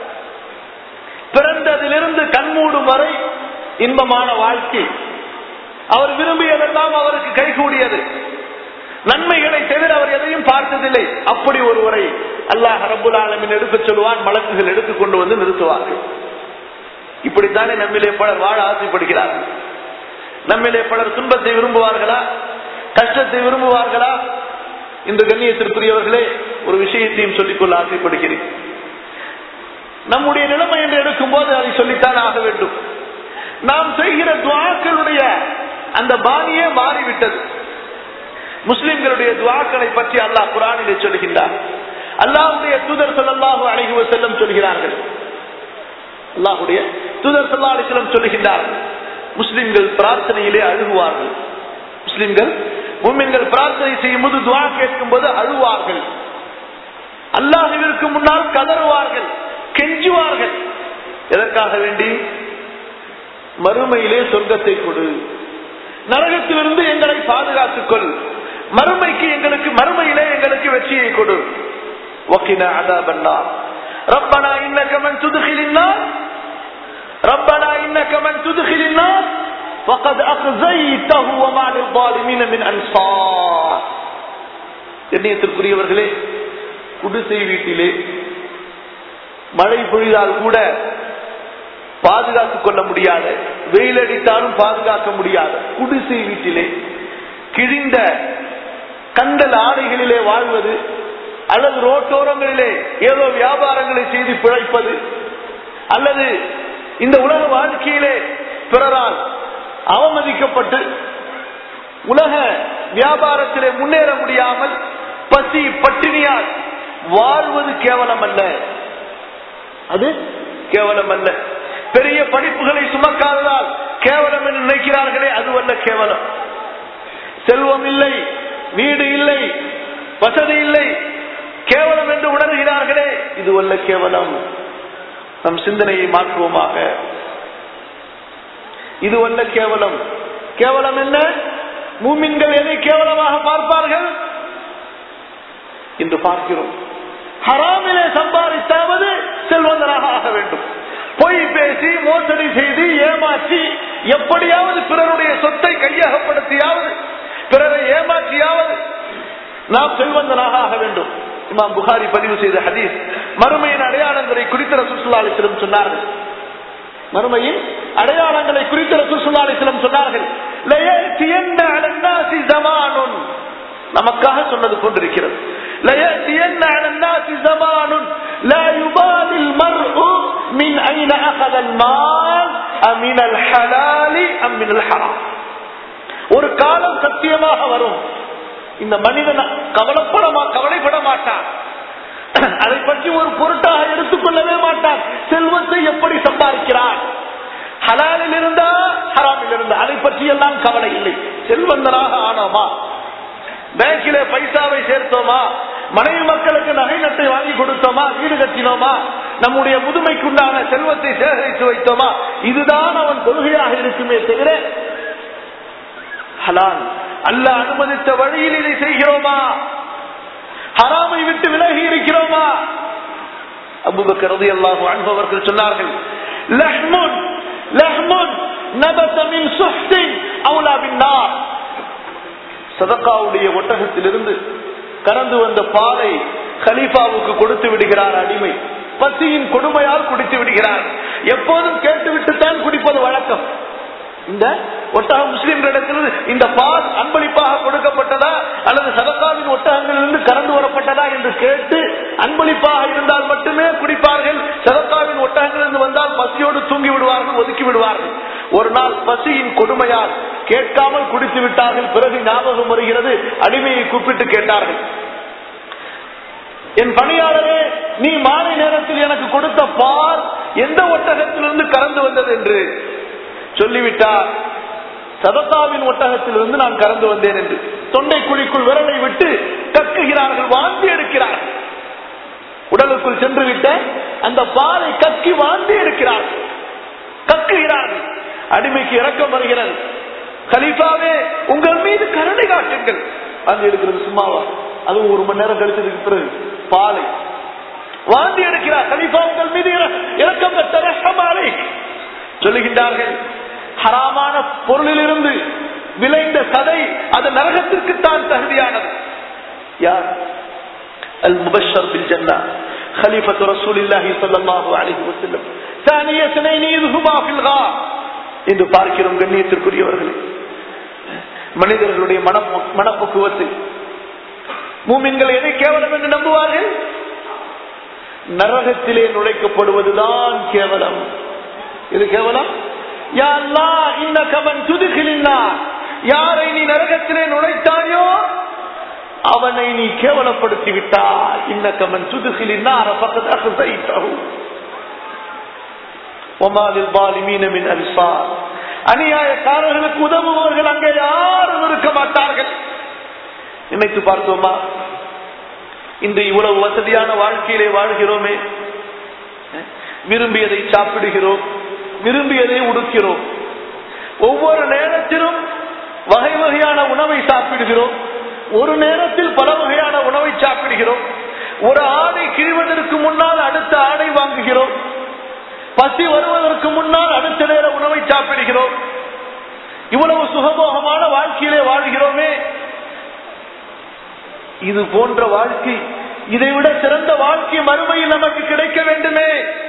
பிறந்ததிலிருந்து கண்மூடும் வரை இன்பமான வாழ்க்கை அவர் விரும்பியதெல்லாம் அவருக்கு கைகூடியது நன்மைகளை தவிர அவர் எதையும் பார்த்ததில்லை அப்படி ஒருவரை அல்லாஹ் ரபுல் ஆலமின் எடுக்க சொல்லுவான் மலக்குகள் எடுத்துக் கொண்டு வந்து நிறுத்துவார்கள் இப்படித்தானே நம்மிலே பலர் வாழ ஆசைப்படுகிறார்கள் நம்மிலே பலர் துன்பத்தை விரும்புவார்களா கஷ்டத்தை விரும்புவார்களா இந்த கண்ணியத்திற்குரியவர்களே ஒரு விஷயத்தையும் சொல்லிக்கொள்ள ஆசைப்படுகிறேன் நம்முடைய நிலைமை என்று எடுக்கும் போது அதை சொல்லித்தான் ஆக வேண்டும் நாம் செய்கிற துவாக்களுடைய அந்த பாணியே மாறிவிட்டது முஸ்லிம்களுடைய துவாக்களை பற்றி அல்லாஹ் குரானிலே சொல்கின்றார் அல்லாஹுடைய தூதர் சொல்லல்லாஹு அழகுவ செல்லம் சொல்கிறார்கள் அல்லாஹுடைய தூதர் சொல்லா அலிஸ்லம் சொல்லுகின்றார்கள் முஸ்லிம்கள் பிரார்த்தனையிலே அழுகுவார்கள் முஸ்லிம்கள் மும்மின்கள் பிரார்த்தனை செய்யும் போது துவா கேட்கும் போது அழுவார்கள் அல்லாஹுவிற்கு முன்னால் கதறுவார்கள் கெஞ்சுவார்கள் எதற்காக வேண்டி மறுமையிலே சொர்க்கத்தை கொடு நரகத்திலிருந்து எங்களை பாதுகாத்துக் கொள் மறுமைக்கு எங்களுக்கு மறுமையிலே எங்களுக்கு வெற்றியை கொடு وقنا عذاب النار ربنا انك من تدخل النار ربنا انك من تدخل النار فقد اخزيته وما للظالمين من انصار கண்ணியத்திற்குரியவர்களே குடிசை வீட்டிலே மழை பொழிதால் கூட பாதுகாத்துக் கொள்ள முடியாத வெயில் அடித்தாலும் பாதுகாக்க முடியாத குடிசை வீட்டிலே கிழிந்த கண்டல் ஆடைகளிலே வாழ்வது அல்லது ரோட்டோரங்களிலே ஏதோ வியாபாரங்களை செய்து பிழைப்பது அல்லது இந்த உலக வாழ்க்கையிலே பிறரால் அவமதிக்கப்பட்டு உலக வியாபாரத்திலே முன்னேற முடியாமல் பசி பட்டினியால் வாழ்வது கேவலம் அல்ல அது கேவலம் அல்ல பெரிய படிப்புகளை சுமக்காததால் கேவலம் என்று நினைக்கிறார்களே அதுவல்ல கேவலம் செல்வம் இல்லை வீடு இல்லை வசதி இல்லை கேவலம் என்று உணர்கிறார்களே இது அல்ல கேவலம் நம் சிந்தனையை மாற்றுவோமாக இது அல்ல கேவலம் கேவலம் என்ன மூமின்கள் எதை கேவலமாக பார்ப்பார்கள் என்று பார்க்கிறோம் ஹராமிலே சம்பாதித்தாவது செல்வந்தராக ஆக வேண்டும் பொய் பேசி மோசடி செய்து ஏமாற்றி எப்படியாவது பிறருடைய சொத்தை கையகப்படுத்தியாவது பிறரை ஏமாற்றியாவது நாம் செல்வந்தனாக ஆக வேண்டும் இமாம் புகாரி பதிவு செய்த ஹதீஸ் மறுமையின் அடையாளங்களை குறித்த ரசூசுல்லாலிசிலம் சொன்னார்கள் மறுமையின் அடையாளங்களை குறித்த ரசூசுல்லாலிசிலம் சொன்னார்கள் நமக்காக சொன்னது போன்றிருக்கிறது ليأتين على الناس زمان لا يبالي المرء من أين أخذ المال أمن الحلال أم من الحرام ஒரு காலம் சத்தியமாக வரும் இந்த மனிதன் கவலைப்பட கவலைப்பட மாட்டான் அதை பற்றி ஒரு பொருட்டாக எடுத்துக்கொள்ளவே மாட்டான் செல்வத்தை எப்படி சம்பாதிக்கிறான் ஹலாலில் இருந்தா ஹராமில் இருந்தா அதை பற்றி எல்லாம் கவலை இல்லை செல்வந்தனாக ஆனோமா பேங்கிலே பைசாவை சேர்த்தோமா மனைவி மக்களுக்கு நகை நட்டை வாங்கி கொடுத்தோமா வீடு கட்டினோமா நம்முடைய முதுமைக்குண்டான செல்வத்தை சேகரித்து வைத்தோமா இதுதான் அவன் கொள்கையாக இருக்குமே தவிர ஹலால் அல்ல அனுமதித்த வழியில் இதை செய்கிறோமா ஹராமை விட்டு விலகி இருக்கிறோமா அபுபக்கர் ரலியல்லாஹு அன்ஹு அவர்கள் சொன்னார்கள் லஹ்முன் லஹ்முன் நபத மின் சுஹ்தின் அவுலா பின்னார் சதக்காவுடைய ஒட்டகத்திலிருந்து கறந்து வந்த பாலை கலீஃபாவுக்கு கொடுத்து விடுகிறார் அடிமை பசியின் கொடுமையால் குடித்து விடுகிறார் எப்போதும் கேட்டுவிட்டுத்தான் குடிப்பது வழக்கம் இந்த ஒட்டக முஸ்லிம்களிடத்தில் இந்த பால் அன்பளிப்பாக கொடுக்கப்பட்டதா அல்லது சதக்காவின் ஒட்டகங்களிலிருந்து கறந்து வரப்பட்டதா என்று கேட்டு அன்பளிப்பாக இருந்தால் மட்டுமே குடிப்பார்கள் சதக்காவின் ஒட்டகங்களிலிருந்து வந்தால் பசியோடு தூங்கி விடுவார்கள் ஒதுக்கி விடுவார்கள் ஒரு நாள் பசியின் கொடுமையால் கேட்காமல் குடித்து விட்டார்கள் பிறகு ஞாபகம் வருகிறது அடிமையை கூப்பிட்டு கேட்டார்கள் என் பணியாளரே நீ மாலை நேரத்தில் எனக்கு கொடுத்த பால் எந்த ஒட்டகத்திலிருந்து கறந்து வந்தது என்று சொல்லிவிட்டார் சதத்தாவின் ஒட்டகத்திலிருந்து நான் கறந்து வந்தேன் என்று தொண்டை குழிக்குள் விரலை விட்டு கக்குகிறார்கள் வாந்தி எடுக்கிறார்கள் உடலுக்குள் சென்று விட்ட அந்த பாலை கக்கி வாந்தி எடுக்கிறார்கள் கக்குகிறார்கள் அடிமைக்கு இறக்கம் வருகிறது கலீஃபாவே உங்கள் மீது கருணை காட்டுங்கள் வாந்தி எடுக்கிறது சும்மாவா அதுவும் ஒரு மணி நேரம் கழிச்சதுக்கு பிறகு பாலை வாந்தி எடுக்கிறார் கலீஃபா உங்கள் மீது இற- இறக்கம் பெற்ற ரஹமாலை சொல்லுகின்றார்கள் ஹராமான பொருளிலிருந்து விளைந்த சதை அது நரகத்திற்குத்தான் தகுதியானது யார் அல் முபஷர் பில் ஜன்னா خليفة رسول الله صلى الله عليه وسلم ثانية اثنين إذ هما في الغار என்று பார்க்கிறோம் கண்ணியத்திற்குரியவர்களே மனிதர்களுடைய மன மனப்பக்குவத்தை மூமின்கள் எதை கேவலம் என்று நம்புவார்கள் நரகத்திலே நுழைக்கப்படுவதுதான் கேவலம் இது கேவலம் யா அல்லாஹ் இன்னக மன் துதுகிலின்னா யாரை நீ நரகத்திலே நுழைத்தாயோ அவனை நீ கேவலப்படுத்தி விட்டாய் இன்னக மன் துதுகிலின்னா ஃபக்கத் அஹ்ஸைத்தஹு وما للظالمين من انصار அநியாயக்காரர்களுக்கு உதவுபவர்கள் அங்கே யாரும் இருக்க மாட்டார்கள் நினைத்து பார்த்தோமா இன்று இவ்வளவு வசதியான வாழ்க்கையிலே வாழ்கிறோமே விரும்பியதை சாப்பிடுகிறோம் விரும்பியதை உடுக்கிறோம் ஒவ்வொரு நேரத்திலும் வகை வகையான உணவை சாப்பிடுகிறோம் ஒரு நேரத்தில் பல வகையான உணவை சாப்பிடுகிறோம் ஒரு ஆடை கிழிவதற்கு முன்னால் அடுத்த ஆடை வாங்குகிறோம் பசி வருவதற்கு முன்னால் அடுத்த நேர உணவை சாப்பிடுகிறோம் இவ்வளவு சுகபோகமான வாழ்க்கையிலே வாழ்கிறோமே இது போன்ற வாழ்க்கை இதைவிட சிறந்த வாழ்க்கை மறுமையில் நமக்கு கிடைக்க வேண்டுமே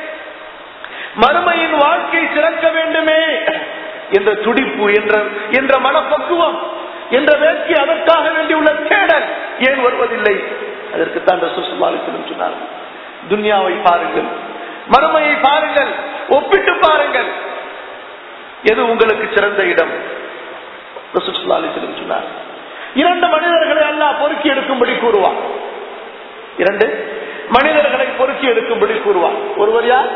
மறுமையின் வாழ்க்கை சிறக்க வேண்டுமே என்ற துடிப்பு என்ற என்ற மனப்பக்குவம் என்ற வேட்கை அதற்காக வேண்டியுள்ள தேடல் ஏன் வருவதில்லை அதற்குத்தான் ரசூசுல்லாலிசிலும் சொன்னார்கள் துன்யாவை பாருங்கள் மறுமையை பாருங்கள் ஒப்பிட்டு பாருங்கள் எது உங்களுக்கு சிறந்த இடம் ரசூசுல்லாலிசிலும் சொன்னார் இரண்டு மனிதர்களை அல்லாஹ் பொறுக்கி எடுக்கும்படி கூறுவான் இரண்டு மனிதர்களை பொறுக்கி எடுக்கும்படி கூறுவான் ஒருவர் யார்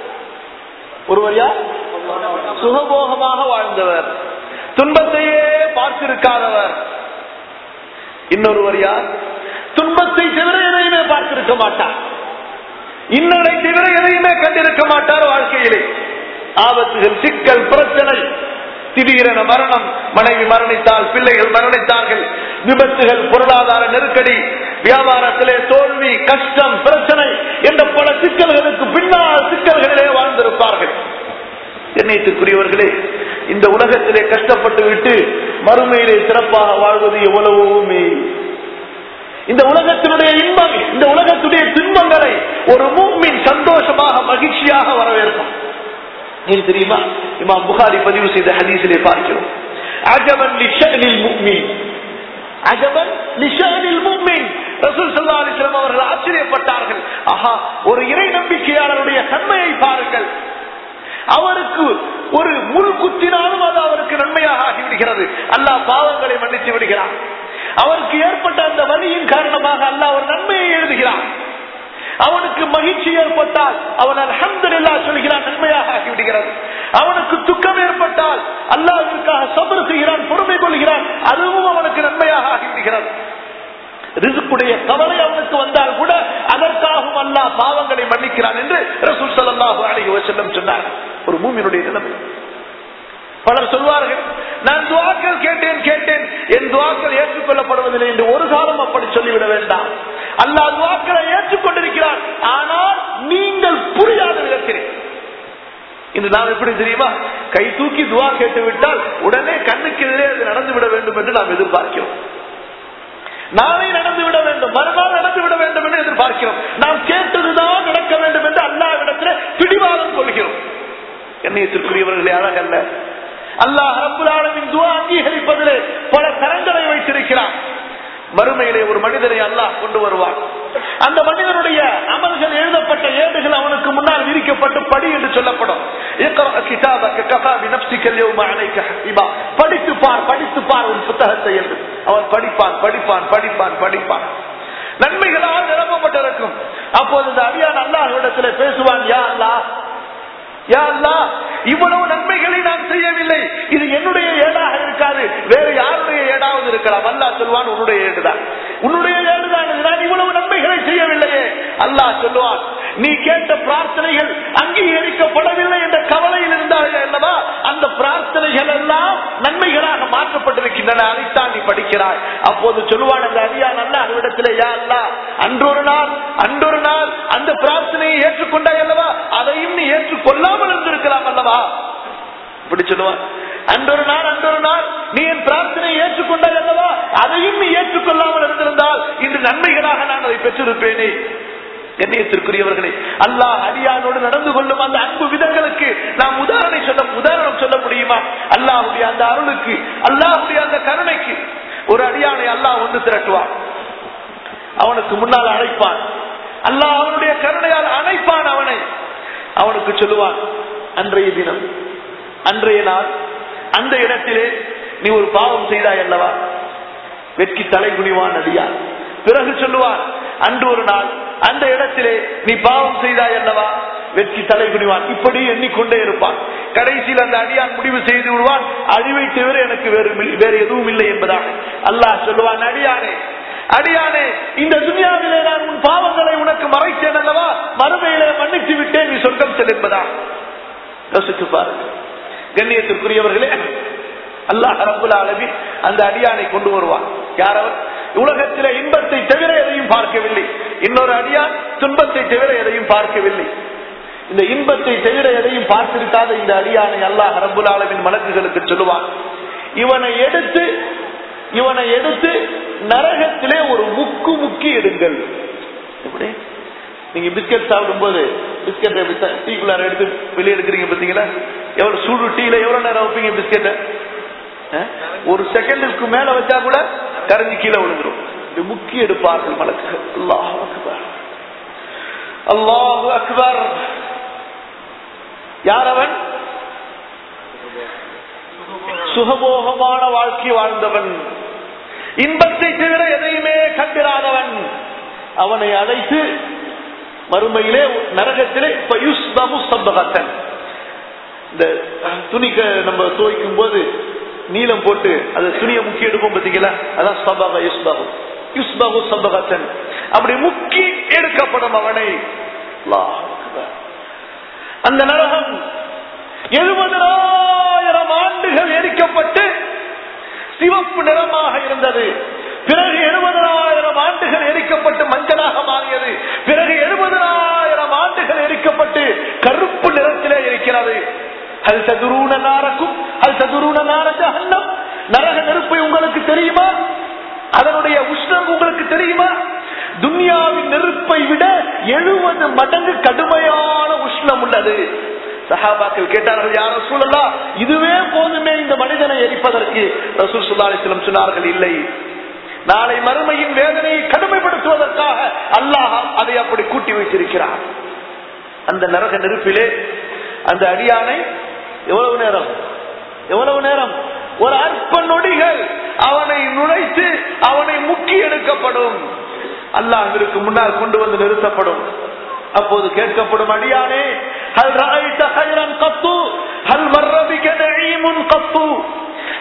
ஒருவர் யார் சுகபோகமாக வாழ்ந்தவர் துன்பத்தையே பார்த்திருக்காதவர் இன்னொருவர் யார் துன்பத்தை தவிர எதையுமே பார்த்திருக்க மாட்டார் இன்னொரை தவிர எதையுமே கண்டிருக்க மாட்டார் வாழ்க்கையிலே ஆபத்துகள் சிக்கல் பிரச்சனை திடீரென மரணம் மனைவி மரணித்தால் பிள்ளைகள் மரணித்தார்கள் விபத்துகள் பொருளாதார நெருக்கடி வியாபாரத்திலே தோல்வி கஷ்டம் பிரச்சனை என்ற பல சிக்கல்களுக்கு பின்னால் சிக்கல்களிலே வாழ்ந்திருப்பார்கள் எண்ணெய்த்துக்குரியவர்களே இந்த உலகத்திலே கஷ்டப்பட்டு விட்டு மறுமையிலே சிறப்பாக வாழ்வது எவ்வளவுமே இந்த உலகத்தினுடைய இன்பம் இந்த உலகத்துடைய துன்பங்களை ஒரு மூமின் சந்தோஷமாக மகிழ்ச்சியாக வரவேற்கும் நீ தெரியுமா இமாம் புகாரி பதிவு செய்த ஹதீஸிலே பார்க்கிறோம் அஜபன் லிஷனில் முக்மீன் அஜபன் லிஷனில் முக்மீன் ரசூல் ஸல்லல்லாஹு அலைஹி வஸல்லம் அவர்கள் ஆச்சரியப்பட்டார்கள் ஆஹா ஒரு இறை நம்பிக்கையாளருடைய தன்மையை பாருங்கள் அவருக்கு ஒரு முள் குத்தினாலும் அது அவருக்கு நன்மையாக ஆகிவிடுகிறது அல்லாஹ் பாவங்களை மன்னித்து விடுகிறான் அவருக்கு ஏற்பட்ட அந்த வலியின் காரணமாக அல்லாஹ் ஒரு நன்மையை எழுதுகிறான் அவனுக்கு மகிழ்ச்சி ஏற்பட்டால் அவன் அல்ஹம்துலில்லா சொல்கிறான் நன்மையாக ஆகிவிடுகிறது அவனுக்கு துக்கம் ஏற்பட்டால் அல்லாஹ்விற்காக சபர் செய்கிறான் பொறுமை கொள்கிறான் அதுவும் அவனுக்கு நன்மையாக ஆகிவிடுகிறது ரிசுக்குடைய கவலை அவனுக்கு வந்தால் கூட அதற்காகவும் அல்லாஹ் பாவங்களை மன்னிக்கிறான் என்று ரசூல் ஸல்லல்லாஹு அலைஹி வஸல்லம் சொன்னார் ஒரு மூமினுடைய நிலைமை பலர் சொல்வார்கள் நான் துவாக்கள் கேட்டேன் கேட்டேன் என் துவாக்கள் ஏற்றுக்கொள்ளப்படுவதில்லை என்று ஒரு காலம் அப்படி சொல்லிவிட வேண்டாம் அல்லாஹ் துவாக்களை ஏற்றுக்கொண்டிருக்கிறான் ஆனால் நீங்கள் புரியாத விதத்தில் இன்று நாம் எப்படி தெரியுமா கை தூக்கி துவா கேட்டு விட்டால் உடனே கண்ணுக்கு எதிரே அது நடந்து விட வேண்டும் என்று நாம் எதிர்பார்க்கிறோம் நாளை நடந்து விட வேண்டும் மறுநாள் நடந்து விட வேண்டும் என்று எதிர்பார்க்கிறோம் நாம் கேட்டதுதான் நடக்க வேண்டும் என்று அல்லாவிடத்தில் பிடிவாதம் கொள்கிறோம் கண்ணியத்திற்குரியவர்களே அழகல்ல அல்லாஹ் ரப்புல் ஆலமின் துவா அங்கீகரிப்பதிலே பல தரங்களை வைத்திருக்கிறான் மறுமையிலே ஒரு மனிதனை அல்லாஹ் கொண்டு வருவான் அந்த மனிதனுடைய அமல்கள் எழுதப்பட்ட ஏடுகள் அவனுக்கு முன்னால் விரிக்கப்பட்டு படி என்று சொல்லப்படும் இக்ரா கிதாபக கஃபா பினஃப்ஸிக அல்யௌம அலைக ஹஸீபா. படித்து பார் படித்து பார் உன் புத்தகத்தை என்று அவன் படிப்பான் படிப்பான் படிப்பான் படிப்பான் நன்மைகளால் நிரப்பப்பட்டிருக்கும் அப்போது இந்த அடியான் அல்லாஹ்விடத்திலே பேசுவான் யா அல்லாஹ் யா அல்லாஹ், இவ்வளவு நன்மைகளை நான் செய்யவில்லை இது என்னுடைய ஏடாக இருக்காது வேற யாருடைய ஏடாவது இருக்கலாம் அல்லாஹ் சொல்வான் உன்னுடைய ஏடுதான் உன்னுடைய ஏடுதான் இது. நான் இவ்வளவு நன்மைகளை செய்யவில்லையே அல்லாஹ் சொல்லுவான் நீ கேட்ட பிரார்த்தனைகள் அங்கீகரிக்கப்படவில்லை என்ற கவலையில் இருந்தார்கள் அல்லவா அந்த பிரார்த்தனைகள் எல்லாம் நன்மைகளாக மாற்றப்பட்டிருக்கின்றன அதைத்தான் நீ படிக்கிறாய் அப்போது சொல்லுவான் அந்த அடியான் அல்லாஹ் இடத்திலே யா அல்லாஹ் அன்றொரு நாள் அன்றொரு நாள் அந்த பிரார்த்தனையை ஏற்றுக்கொண்டாய் அல்லவா அதையும் நீ ஏற்றுக்கொள்ளாமல் இருந்திருக்கலாம் அல்லவா இப்படி சொல்லுவான் அன்றொரு நாள் அன்றொரு நாள் நீ என் பிரார்த்தனையை ஏற்றுக்கொண்டாய் அல்லவா அதையும் நீ ஏற்றுக்கொள்ளாமல் இருந்திருந்தால் இன்று நன்மைகளாக நான் அதை பெற்றிருப்பேனே கண்ணியத்திற்குரியவர்களே அல்லாஹ் அடியானோடு நடந்து கொள்ளும் அந்த அன்பு விதங்களுக்கு நாம் உதாரணம் சொல்ல உதாரணம் சொல்ல முடியுமா அல்லாஹுடைய அந்த அருளுக்கு அல்லாஹுடைய அந்த கருணைக்கு ஒரு அடியானை அல்லாஹ் ஒன்று திரட்டுவான் அவனுக்கு முன்னால் அழைப்பான் அல்லாஹ் அவனுடைய கருணையால் அணைப்பான் அவனை அவனுக்கு சொல்லுவான் அன்றைய தினம் அன்றைய நாள் அந்த இடத்திலே நீ ஒரு பாவம் செய்தாய் அல்லவா வெட்கி தலை குனிவான் அடியான் பிறகு சொல்லுவான் அன்று ஒரு நாள் அந்த இடத்திலே நீ பாவம் செய்தாய் அல்லவா வெட்கி தலை குனிவான் இப்படி எண்ணிக்கொண்டே இருப்பான் கடைசியில் அந்த அடியான் முடிவு செய்து விடுவான் அழிவை தவிர எனக்கு வேறு மில்- வேறு எதுவும் இல்லை என்பதாக அல்லாஹ் சொல்லுவான் அடியானே அடியானே இந்த துனியாவிலே நான் உன் பாவங்களை உனக்கு மறைத்தேன் அல்லவா மறுமையிலே மன்னித்து விட்டேன் நீ சொர்க்கம் செல் என்பதா யோசித்து பாருங்கள் கண்ணியத்திற்குரியவர்களே அல்லாஹ் ரப்புல் ஆலமீன் அந்த அடியானை கொண்டு வருவான் யார் அவர் உலகத்திலே இன்பத்தை தவிர எதையும் பார்க்கவில்லை இன்னொரு அடியான் துன்பத்தை தவிர எதையும் பார்க்கவில்லை இந்த இன்பத்தை தவிர எதையும் பார்த்திருக்காத இந்த அடியானை அல்லாஹ் ரப்புல் ஆலமின் மலக்குகளுக்கு சொல்லுவான் இவனை எடுத்து இவனை எடுத்து நரகத்திலே ஒரு முக்கு முக்கி எடுங்கள் எப்படி நீங்க பிஸ்கட் சாப்பிடும் போது பிஸ்கட் டீக்குள்ளார எடுத்து வெளியே எடுக்கிறீங்க பாத்தீங்களா எவ்வளவு சூடு டீல எவ்வளவு நேரம் வைப்பீங்க பிஸ்கெட்ட ஒரு செகண்டுக்கு மேல வச்சா கூட கரைஞ்சி கீழே விழுந்துரும் இது முக்கிய எடுப்பார்கள் மலக்கு அல்லாஹ் அக்பர் அல்லாஹு அக்பர் யார் அவன் சுகபோகமான வாழ்க்கை வாழ்ந்தவன் இன்பத்தை தவிர எதையுமே கண்டிராதவன் அவனை அழைத்து மறுமையிலே நரகத்திலே ஃபயுஸ்பகு சப்பகத்தன். இந்த துணிக்க நம்ம துவைக்கும் போது நீளம் போட்டு அது துணியை முக்கி எடுப்போம் பாத்தீங்களா அதான் சபக யுஸ்பகு யுஸ்பகு சபகத்தன் அப்படி முக்கி எடுக்கப்படும் அவனை அல்லாஹ் அக்பர். அந்த நரகம் எழுபதாயிரம் ஆண்டுகள் எரிக்கப்பட்டு சிவப்பு நிறமாக இருந்தது பிறகு எழுபதாயிரம் ஆண்டுகள் எரிக்கப்பட்டு மஞ்சளாக மாறியது பிறகு எழுபதாயிரம் ஆண்டுகள் எரிக்கப்பட்டு கருப்பு நிறத்திலே இருக்கிறது அது சதுரூன நாரக்கும் அது சதுரூன நார ஜஹன்னம் நரக நெருப்பை உங்களுக்கு தெரியுமா அதனுடைய உஷ்ணம் உங்களுக்கு தெரியுமா துன்யாவின் நெருப்பை விட எழுபது மடங்கு கடுமையான உஷ்ணம் உள்ளது சஹாபாக்கள் கேட்டார்கள் யார் ரசூலல்லா இதுவே போதுமே இந்த மனிதனை எரிப்பதற்கு ரசூல் சுல்லா அலிஸ்லம் சொன்னார்கள் இல்லை நாளை மறுமையின் வேதனையை கடுமைப்படுத்துவதற்காக அல்லாஹ் அதை அப்படி கூட்டி வைத்திருக்கிறார் அந்த நரக நெருப்பிலே அந்த அடியானை எவ்வளவு நேரம் எவ்வளவு நேரம் ஒரு அற்ப நொடிகள் அவனை நுழைத்து அவனை முக்கி எடுக்கப்படும் அல்லாஹிற்கு முன்னால் கொண்டு வந்து நிறுத்தப்படும் அப்போது கேட்கப்படும் அடியானே ஹல் ரஅய்த கைரன் கத்து ஹல் மர்ர பிக நஈமுன் கத்து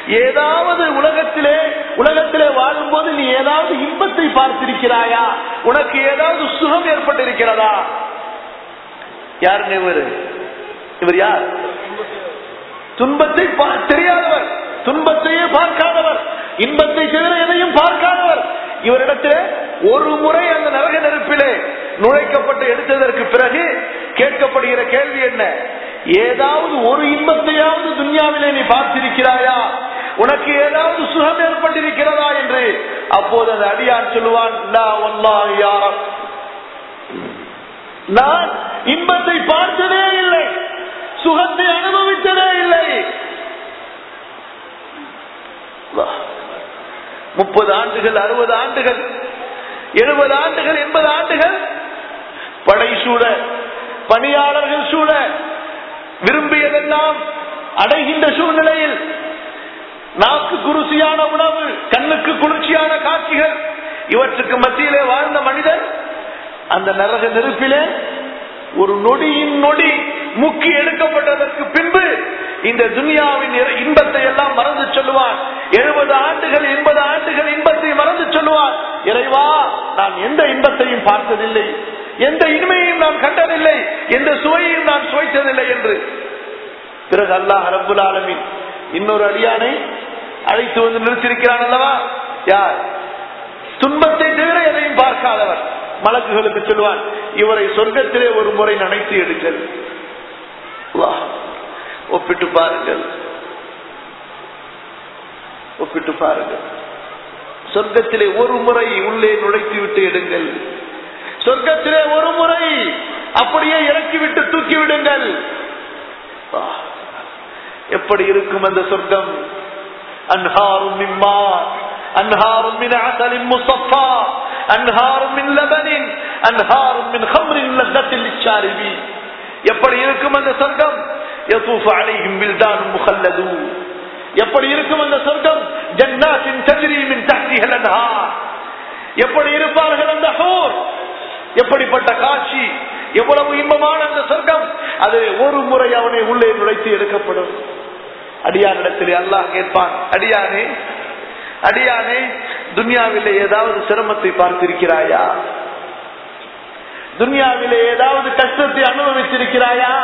ஏதாவது உலகத்திலே உலகத்திலே வாழும்போது நீ ஏதாவது இன்பத்தை பார்த்திருக்கிறாயா உனக்கு ஏதாவது சுகம் ஏற்பட்டிருக்கிறதா யாருங்க இவர் இவர் யார் துன்பத்தை பா- தெரியாதவர் துன்பத்தையே பார்க்காதவர் இன்பத்தை தவிர எதையும் பார்க்காதவர் இவரிடத்திலே ஒரு முறை அந்த நரக நெருப்பிலே நுழைக்கப்பட்டு எடுத்ததற்கு பிறகு கேட்கப்படுகிற கேள்வி என்ன ஏதாவது ஒரு இன்பத்தையாவது துன்யாவிலே நீ பார்த்திருக்கிறாயா உனக்கு ஏதாவது சுகம் ஏற்பட்டிருக்கிறதா என்று அப்போது அந்த அடியான் சொல்லுவான் "லா வல்லாஹி யா ரப்." நான் இன்பத்தை பார்த்ததே இல்லை சுகத்தை அனுபவித்ததே இல்லை அல்லாஹ். முப்பது ஆண்டுகள் அறுபது ஆண்டுகள் எழுபது ஆண்டுகள் எண்பது ஆண்டுகள் படை சூழ பணியாளர்கள் சூழ விரும்பியதெல்லாம் அடைகின்ற சூழ்நிலையில் நாக்கு குருசியான உணவு கண்ணுக்கு குளிர்ச்சியான காட்சிகள் இவற்றுக்கு மத்தியிலே வாழ்ந்த மனிதன் அந்த நரக நெருப்பிலே ஒரு நொடியின் நொடி முக்கி எடுக்கப்பட்டதற்கு பின்பு இந்த துனியாவின் இர- இன்பத்தை எல்லாம் மறந்து சொல்லுவான் எழுபது ஆண்டுகள் எண்பது ஆண்டுகள் இன்பத்தை மறந்து சொல்லுவான் இறைவா நான் எந்த இன்பத்தையும் பார்த்ததில்லை எந்த இனிமையையும் நான் கண்டதில்லை எந்த சுவையையும் நான் சுவைத்ததில்லை என்று பிறகு அல்லாஹ் ரப்புல் ஆலமீன் இன்னொரு அடியானை அழைத்து வந்து நிறுத்தியிருக்கிறான் அல்லவா யார் துன்பத்தை தவிர எதையும் பார்க்காதவர் மலக்குகளுக்கு சொல்லுவான் இவரை சொர்க்கத்திலே ஒரு முறை நினைத்து எடுங்கள் அல்லாஹ். ஒப்பிட்டு பாருங்கள் ஒப்பிட்டு பாருங்கள் சொர்க்கத்திலே ஒரு முறை உள்ளே நுழைத்து விட்டு எடுங்கள் சொர்க்கத்திலே ஒரு முறை அப்படியே இறக்கிவிட்டு தூக்கி விடுங்கள் அல்லாஹ். எப்படி இருக்கும் அந்த சொர்க்கம் அன்ஹாரும் மிம்மா அன்ஹாரும் மின் அசலின் முசஃபா அன்ஹாரும் மின் லபனின் அன்ஹாரும் மின் ஹம்ரின் லத்தத்தில் லிச்சாரிபி எப்படி இருக்கும் அந்த சொர்க்கம் யதூஃபு அலைஹிம் வில்தானும் முஹல்லதூன் எப்படி இருக்கும் அந்த சொர்க்கம் ஜன்னாத்தின் தஜ்ரி மின் தஹ்திஹல் அன்ஹார் எப்படி இருப்பார்கள் அந்த ஹூர் எப்படிப்பட்ட காட்சி எவ்வளவு இன்பமான அந்த சொர்க்கம் அது ஒரு முறை அவனை உள்ளே நுழைத்து எடுக்கப்படும் அடியானிடத்தில் அல்லாஹ் கேட்பான் அடியானே அடியானே துன்யாவிலே ஏதாவது சிரமத்தை பார்த்திருக்கிறாயா துன்யாவிலே ஏதாவது கஷ்டத்தை அனுபவித்திருக்கிறாயா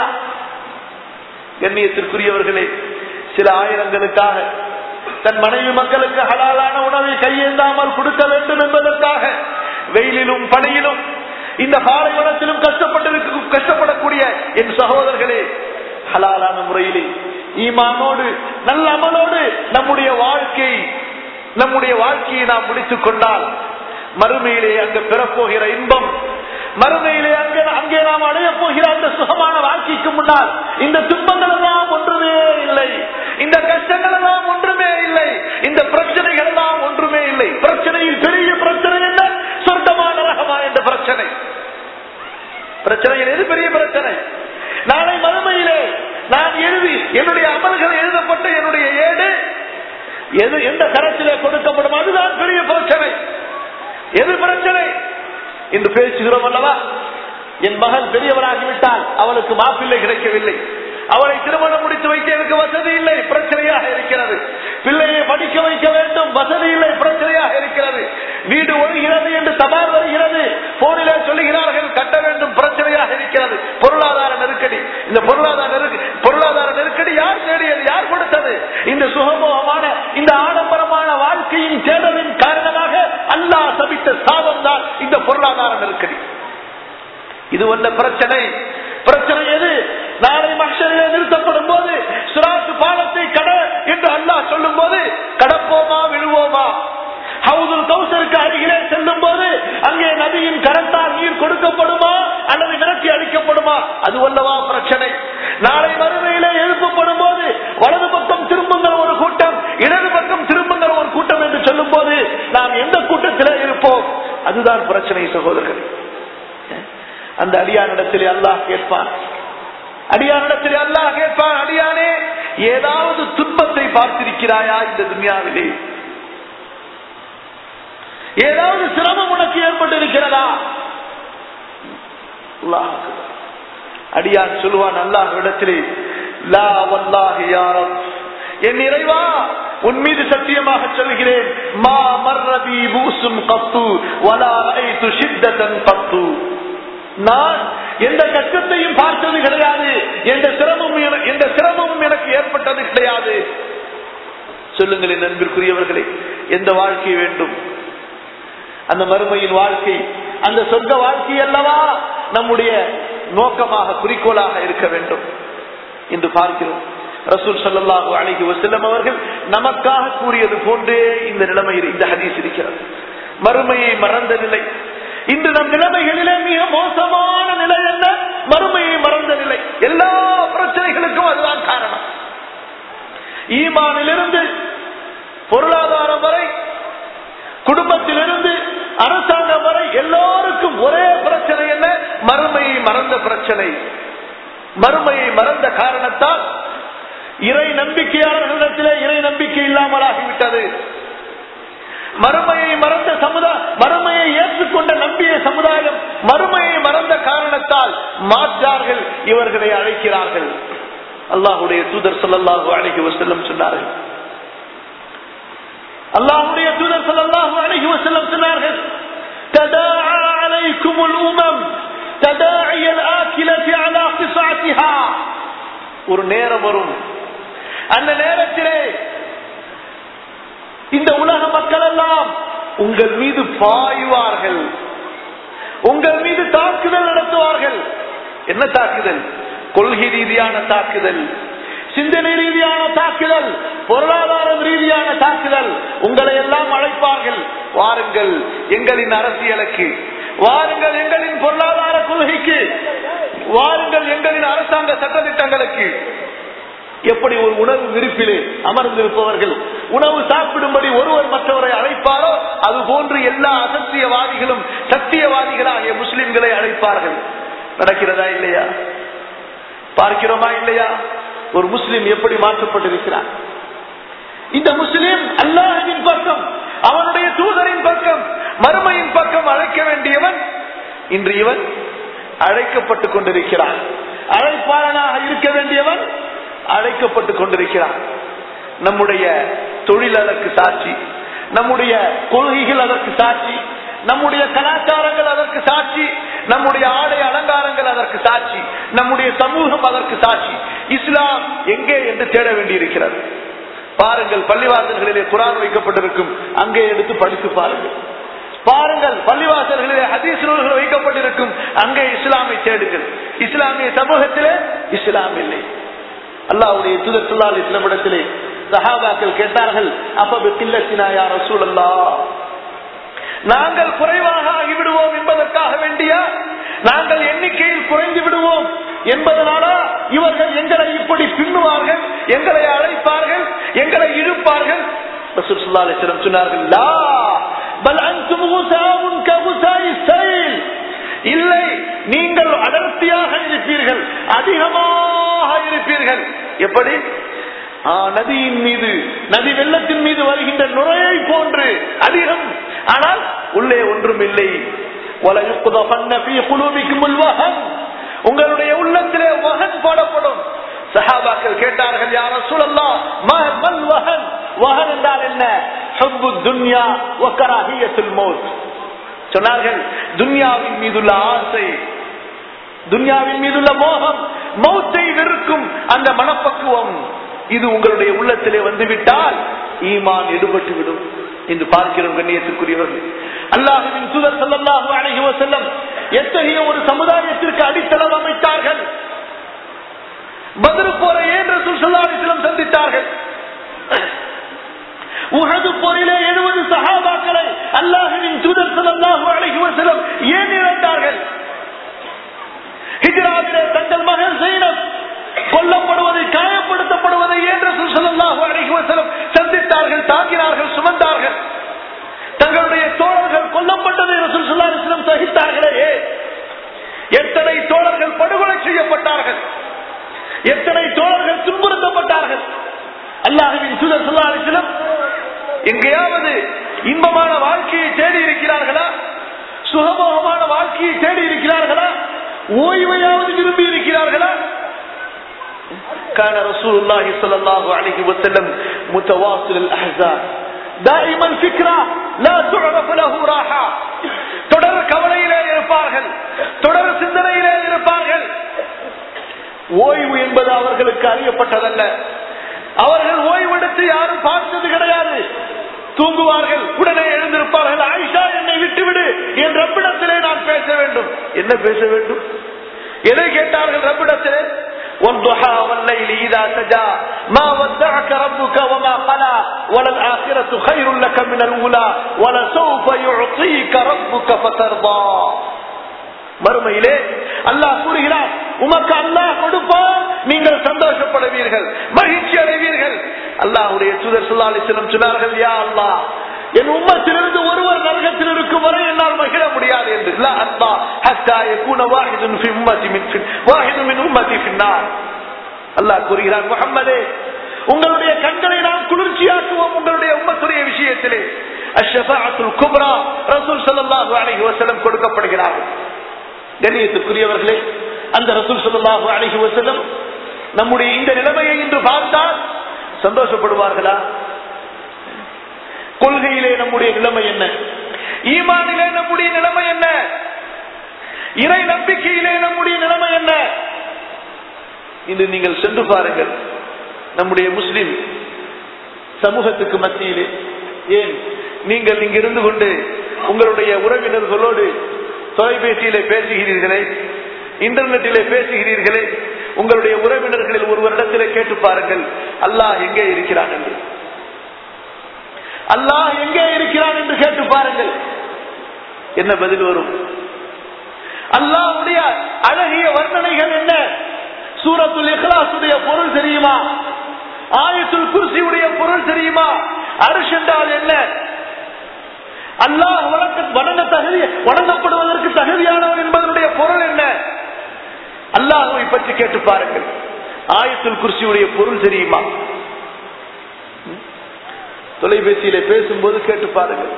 கண்ணியத்திற்குரியவர்களே சில ஆயிரங்களுக்காக தன் மனைவி மக்களுக்கு ஹலாலான உணவை கையேந்தாமல் கொடுக்க வேண்டும் என்பதற்காக வெயிலிலும் பனியிலும் இந்த பாலைவனத்திலும் கஷ்டப்பட்டிருக்க கஷ்டப்படக்கூடிய என் சகோதரர்களே ஹலாலான முறையிலே ஈமானோடு நல்ல அமலோடு நம்முடைய வாழ்க்கை நம்முடைய வாழ்க்கையை நாம் முடித்துக் கொண்டால் மறுமையிலே அங்கு பெறப்போகிற இன்பம் மறுமையிலே அங்கே அங்கே நாம் அடைய போகிற அந்த சுகமான வாழ்க்கைக்கு முன்னால் இந்த துன்பங்கள் எல்லாம் ஒன்றுமே இல்லை இந்த கஷ்டங்கள் எல்லாம் ஒன்றுமே இல்லை இந்த பிரச்சனைகள் எல்லாம் ஒன்றுமே இல்லை பிரச்சனையில் பெரிய பிரச்சனை என்ன சொர்க்கமா நரகமா என்ற பிரச்சனை பிரச்சனையில் எது பெரிய பிரச்சனை நாளை மறுமையிலே நான் எழுதி என்னுடைய அமல்கள் எழுதப்பட்ட என்னுடைய ஏடு எது எந்த கரத்திலே கொடுக்கப்படும் அதுதான் பெரிய பிரச்சனை எது பிரச்சனை என்று பேசுகிறோம் அல்லவா என் மகள் பெரியவராகிவிட்டால் அவளுக்கு மாப்பிள்ளை கிடைக்கவில்லை அவளை திருமணம் முடித்து வைக்க எனக்கு வசதி இல்லை பிரச்சனையாக இருக்கிறது பிள்ளையை படிக்க வைக்க வேண்டும் வசதி இல்லை பிரச்சனையாக இருக்கிறது வீடு ஒழுகிறது என்று தபால் வருகிறது போனிலே சொல்லுகிறார்கள் கட்ட வேண்டும் பிரச்சனையாக இருக்கிறது பொருளாதார நெருக்கடி இந்த பொருளாதார நெருக்கடி பொருளாதார நெருக்கடி யார் தேடியது யார் கொடுத்தது இந்த சுகமோகமான இந்த ஆடம்பரமான வாழ்க்கையின் தேடலின் காரணமாக அல்லாஹ் சபித்த சாபம் தான் இந்த பொருளாதார நெருக்கடி இது வந்த பிரச்சனை பிரச்சனை எது நாளை மஷரிலே நிறுத்தப்படும் போது சிராத்து பாலத்தை கட என்று அல்லாஹ் சொல்லும் போது கடப்போமா விழுவோமா ஹவுதுல் கௌசருக்கு அருகிலே செல்லும் போது அங்கே நதியின் கரத்தால் நீர் கொடுக்கப்படுமா அல்லது விரட்டி அளிக்கப்படுமா அது வல்லவா பிரச்சனை நாளை மறுமையிலே எழுப்பப்படும் போது வலது பக்கம் திரும்புங்கள் ஒரு கூட்டம் இடது பக்கம் திரும்புங்கள் ஒரு கூட்டம் என்று சொல்லும் போது நாம் எந்த கூட்டத்திலே இருப்போம் அதுதான் பிரச்சனை சகோதரர்கள் அந்த அடியானிடத்திலே அல்லாஹ் கேட்பான் அடியானிடத்திலே அல்லாஹ் கேட்பான் அடியானே ஏதாவது துன்பத்தை பார்த்திருக்கிறாயா இந்த துன்யாவிலே ஏதாவது சிரமம் உனக்கு ஏற்பட்டிருக்கிறதா அல்லாஹ் அக்பர். அடியான் சொல்லுவான் அல்லாஹ் இடத்திலே லா வல்லாஹி யா ரப். என் இறைவா உன் மீது சத்தியமாக சொல்கிறேன் மா மர்ரபி பூசும் கத்து வலா ரைத்து சித்ததன் கத்து நான் எந்த கஷ்டத்தையும் பார்த்தது கிடையாது எந்த சிரமமும் என- எந்த சிரமமும் எனக்கு ஏற்பட்டது கிடையாது சொல்லுங்களேன் நண்பிற்குரியவர்களே எந்த வாழ்க்கை வேண்டும் அந்த மறுமையின் வாழ்க்கை அந்த சொர்க்க வாழ்க்கை அல்லவா நம்முடைய நோக்கமாக குறிக்கோளாக இருக்க வேண்டும் என்று பார்க்கிறோம் ரசூல் ஸல்லல்லாஹு அலைஹி வஸல்லம் அவர்கள் நமக்காக கூறியது போன்றே இந்த நிலைமையில் இந்த ஹதீஸ் இருக்கிறது மறுமையை மறந்த நிலை இன்று நம் நிலைமைகளிலே மிக மோசமான நிலை என்ன மறுமையை மறந்த நிலை எல்லா பிரச்சனைகளுக்கும் அதுதான் காரணம் ஈமானிலிருந்து பொருளாதாரம் வரை குடும்பத்திலிருந்து அரசாங்கம் வரை எல்லோருக்கும் ஒரே பிரச்சனை என்ன மறுமையை மறந்த பிரச்சனை மறுமையை மறந்த காரணத்தால் இறை நம்பிக்கையாளர்களிடத்திலே இறை நம்பிக்கை இல்லாமலாகிவிட்டது மறுமையை மறந்த சமுதாயம் மறுமையை ஏற்றுக்கொண்ட நம்பிய சமுதாயம் மறுமையை மறந்த காரணத்தால் மாற்றார்கள் இவர்களை அழைக்கிறார்கள் அல்லாஹுடைய தூதர் ஸல்லல்லாஹு அலைஹி வஸல்லம் சொன்னார்கள் அல்லாஹுடைய தூதர் ஸல்லல்லாஹு அலைஹி வஸல்லம் சொன்னார்கள் ததாஆ அலைக்குமுல் உமம் ததாஇய الآكلة على قصعتها ஒரு நேரம் வரும் அந்த நேரத்திலே இந்த உலக மக்கள் எல்லாம் உங்கள் மீது பாய்வார்கள் உங்கள் மீது தாக்குதல் நடத்துவார்கள் என்ன தாக்குதல் கொள்கை ரீதியான தாக்குதல் சிந்தனை ரீதியான தாக்குதல் பொருளாதாரம் ரீதியான தாக்குதல் உங்களை எல்லாம் அழைப்பார்கள் வாருங்கள் எங்களின் அரசியலுக்கு வாருங்கள் எங்களின் பொருளாதார கொள்கைக்கு வாருங்கள் எங்களின் அரசாங்க சட்டத்திட்டங்களுக்கு எப்படி ஒரு உணவு விருப்பிலே அமர்ந்திருப்பவர்கள் உணவு சாப்பிடும்படி ஒருவர் மற்றவரை அழைப்பாரோ அது போன்று எல்லா அசத்தியவாதிகளும் சத்தியவாதிகளாகிய முஸ்லிம்களை அழைப்பார்கள் நடக்கிறதா இல்லையா பார்க்கிறோமா இல்லையா ஒரு முஸ்லிம் எப்படி மாற்றப்பட்டிருக்கிறார் இந்த முஸ்லிம் அல்லாஹின் பக்கம் அவனுடைய தூதரின் பக்கம் மறுமையின் பக்கம் அழைக்க வேண்டியவன் இன்று இவன் அழைக்கப்பட்டுக் கொண்டிருக்கிறான் அழைப்பாளனாக இருக்க வேண்டியவன் அழைக்கப்பட்டுக் கொண்டிருக்கிறான் நம்முடைய தொழில் அதற்கு சாட்சி நம்முடைய கொள்கைகள் அதற்கு சாட்சி நம்முடைய கலாச்சாரங்கள் அதற்கு சாட்சி நம்முடைய ஆடை அலங்காரங்கள் அதற்கு சாட்சி நம்முடைய சமூகம் அதற்கு சாட்சி இஸ்லாம் எங்கே என்று தேட வேண்டியிருக்கிறது பாருங்கள் பள்ளிவாசல்களிலே குரான் வைக்கப்பட்டிருக்கும் அங்கே எடுத்து படித்து பாருங்கள் பாருங்கள் பள்ளிவாசல்களிலே ஹதீஸ் நூல்கள் வைக்கப்பட்டிருக்கும் அங்கே இஸ்லாமை தேடுங்கள் இஸ்லாமிய சமூகத்திலே இஸ்லாம் இல்லை அல்லாவுடைய தூதர் சொல்லால் இஸ்லாமிடத்திலே சஹாபாக்கள் கேட்டார்கள் அப்ப கில்லத்தினா யார் ரசூல் நாங்கள் குறைவாக ஆகிவிடுவோம் என்பதற்காக வேண்டிய நாங்கள் எண்ணிக்கையில் குறைந்து விடுவோம் என்பதனாலா இவர்கள் எங்களை இப்படி பின்னுவார்கள் எங்களை அழைப்பார்கள் எங்களை இழுப்பார்கள் ரசூல் ஸல்லல்லாஹு அலைஹி வஸல்லம் சொன்னார்கள் லா பல் அன்தும் குசாவுன் ககுசாய் சைல் இல்லை நீங்கள் அடர்த்தியாக இருப்பீர்கள் அதிகமாக இருப்பீர்கள் எப்படி ஆ, நதியின் மீது நதி வெள்ளத்தின் மீது வருகின்ற நுரையை போன்று அதிகம் ஆனால் உள்ளே ஒன்றும் இல்லை وَلَيُقْذَفَنَّ فِي قُلُوبِكُمُ الْوَهَنُ. உங்களுடைய உள்ளத்திலே வகன் போடப்படும் சஹாபாக்கள் கேட்டார்கள் யார் ரசூலல்லாஹ் மா- மல் வஹன் வஹன் என்றால் என்ன ஹுப்பு துன்யா வ கராஹியத்துல் மௌத் சொன்னார்கள் துன்யாவின் மீதுள்ள ஆசை துன்யாவின் மீதுள்ள மோகம் மௌத்தை வெறுக்கும் அந்த மனப்பக்குவம் இது உங்களுடைய உள்ளத்திலே வந்துவிட்டால் ஈமான் எடுபட்டு விடும் என்று பார்க்கிறோம் கண்ணியத்திற்குரியவர்கள் அல்லாஹுவின் தூதர் ஸல்லல்லாஹு அலைஹி வஸல்லம் எத்தகைய ஒரு சமுதாயத்திற்கு அடித்தளம் அமைத்தார்கள் பத்ரு போரை ஏன் ரசூல் ஸல்லல்லாஹு அலைஹி வஸல்லம் சந்தித்தார்கள் உஹது போரிலே எழுபது சஹாபாக்களை அல்லாஹுவின் தூதர் ஸல்லல்லாஹு அலைஹி வஸல்லம் ஏன் இழந்தார்கள் ஹிஜ்ராவிலே தங்கள் மகன் ஜெயினப் கொல்லப்படுவதை காயப்படுத்தப்படுவதை ஏன் ரசூல் ஸல்லல்லாஹு அலைஹி வஸல்லம் சந்தித்தார்கள் தாங்கினார்கள் சுமந்தார்கள் தங்களுடைய தோழர்கள் கொல்லப்பட்டதை ரசூல் ஸல்லல்லாஹு அலைஹி வஸல்லம் சகித்தார்களே ஏன்? எத்தனை தோழர்கள் படுகொலை செய்யப்பட்டார்கள் எத்தனை தோழர்கள் துன்புறுத்தப்பட்டார்கள் அல்லாஹுவின் தூதர் ஸல்லல்லாஹு அலைஹி வஸல்லம் எங்கேயாவது இன்பமான வாழ்க்கையை தேடி இருக்கிறார்களா சுகமோகமான வாழ்க்கையை தேடி இருக்கிறார்களா ஓய்வையாவது விரும்பி இருக்கிறார்களா كان رسول الله صلى الله عليه وسلم متواصل الأحزان دائما فكرة لا تعرف له راحة தொடர் கவலையிலே இருப்பார்கள் தொடர் சிந்தனையிலே இருப்பார்கள் ஓய்வு என்பது அவர்களுக்கு அறியப்பட்டதல்ல அவர்கள் ஓய்வெடுத்து யாரும் பார்த்தது கிடையாது தூங்குவார்கள் உடனே எழுந்திருப்பார்கள் ஆயிஷா என்னை விட்டுவிடு என் ரப்பிடத்திலே நான் பேச வேண்டும் என்ன பேச வேண்டும் எதை கேட்டார்கள் ரப்பிடத்திலே والضحى والليل إذا سجى ما ودعك ربك وما قلى وللآخرة خير لك من الأولى ولسوف يعطيك ربك فترضى மறுமையிலே அல்லாஹ் கூறுகிறார் உமக்கு அல்லாஹ் கொடுப்பான் நீங்கள் சந்தோஷப்படுவீர்கள் மகிழ்ச்சி அடைவீர்கள் அல்லாஹுடைய தூதர் சுல்லாலி செல்லும் சொன்னார்கள் யா அல்லாஹ் என் உம்மத்திலிருந்து ஒருவர் நரகத்தில் இருக்கும் வரை என்னால் மகிழ முடியாது என்று லா அல்லாஹ் ஹத்தா யகூன வாஹிதுன் ஃபி உம்மதி மின் ஃபின் வாஹிதுன் மின் உம்மதி ஃபின்னார் அல்லாஹ் கூறுகிறார் முஹம்மதே உங்களுடைய கண்களை நாம் குளிர்ச்சியாக்குவோம் உங்களுடைய உம்மத்துடைய விஷயத்திலே அஷ்ஷஃபாஅத்துல் குப்ரா ரசூல் ஸல்லல்லாஹு அலைஹி வஸல்லம் கொடுக்கப்படுகிறார்கள் கண்ணியத்துக்குரியவர்களே அந்த ரசூல் ஸல்லல்லாஹு அலைஹி வஸல்லம் நம்முடைய இந்த நிலைமையை இன்று பார்த்தால் சந்தோஷப்படுவார்களா கொள்கையிலே நம்முடைய நிலைமை என்ன ஈமானிலே நம்முடைய நிலைமை என்ன இறை நம்பிக்கையிலே நம்முடைய நிலைமை என்ன இன்று நீங்கள் சென்று பாருங்கள் நம்முடைய முஸ்லிம் சமூகத்துக்கு மத்தியிலே ஏன் நீங்கள் இங்கிருந்து கொண்டு உங்களுடைய உறவினர்களோடு தொலைபேசியிலே பேசுகிறீர்களே இன்டர்நெட்டிலே பேசுகிறீர்களே உங்களுடைய உறவினர்களில் ஒருவரிடத்திலே கேட்டு பாருங்கள் அல்லாஹ் எங்கே இருக்கிறான் என்று அல்லாஹ் எங்கே இருக்கிறான் என்று கேட்டு பாருங்கள் என்ன பதில் வரும் அல்லாஹ்வுடைய அழகிய வர்ணனைகள் என்ன சூரத்துல் இஹ்லாசுடைய பொருள் தெரியுமா ஆயத்துல் குர்சியுடைய பொருள் தெரியுமா அரிஷ் என்றால் என்ன அல்லாஹ் வணக்க வணங்க தகுதி வணங்கப்படுவதற்கு தகுதியானவன் என்பதனுடைய பொருள் என்ன அல்லாஹுவை பற்றி கேட்டு பாருங்கள் ஆயத்துல் குர்சியுடைய பொருள் தெரியுமா தொலைபேசியில பேசும்போது கேட்டு பாருங்கள்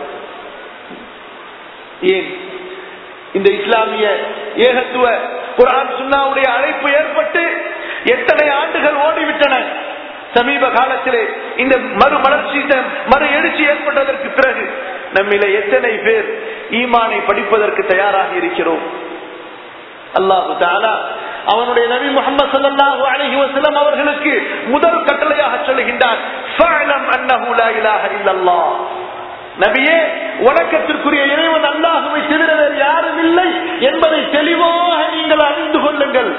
ஏன் இந்த இஸ்லாமிய ஏகத்துவ குரான் சுன்னாவுடைய அழைப்பு ஏற்பட்டு எத்தனை ஆண்டுகள் ஓடிவிட்டன சமீப காலத்திலே இந்த மறுமலர்ச்சி இந்த மறு எழுச்சி ஏற்பட்டதற்கு பிறகு நம்மில எத்தனை பேர் ஈமானை படிப்பதற்கு தயாராக இருக்கிறோம் அல்லாஹு தாலா அவனுடைய நபி முகமது ஸல்லல்லாஹு அலைஹி வஸல்லம் அவர்களுக்கு முதல் கட்டளையாக சொல்லுகின்றார் ஃபஅலம் அன்னஹு லா இலாஹ இல்லல்லாஹ் நபியே வணக்கத்திற்குரிய இறைவன் அல்லாஹுவை தவிர வேறு யாரும் இல்லை என்பதை தெளிவாக நீங்கள் அறிந்து கொள்ளுங்கள்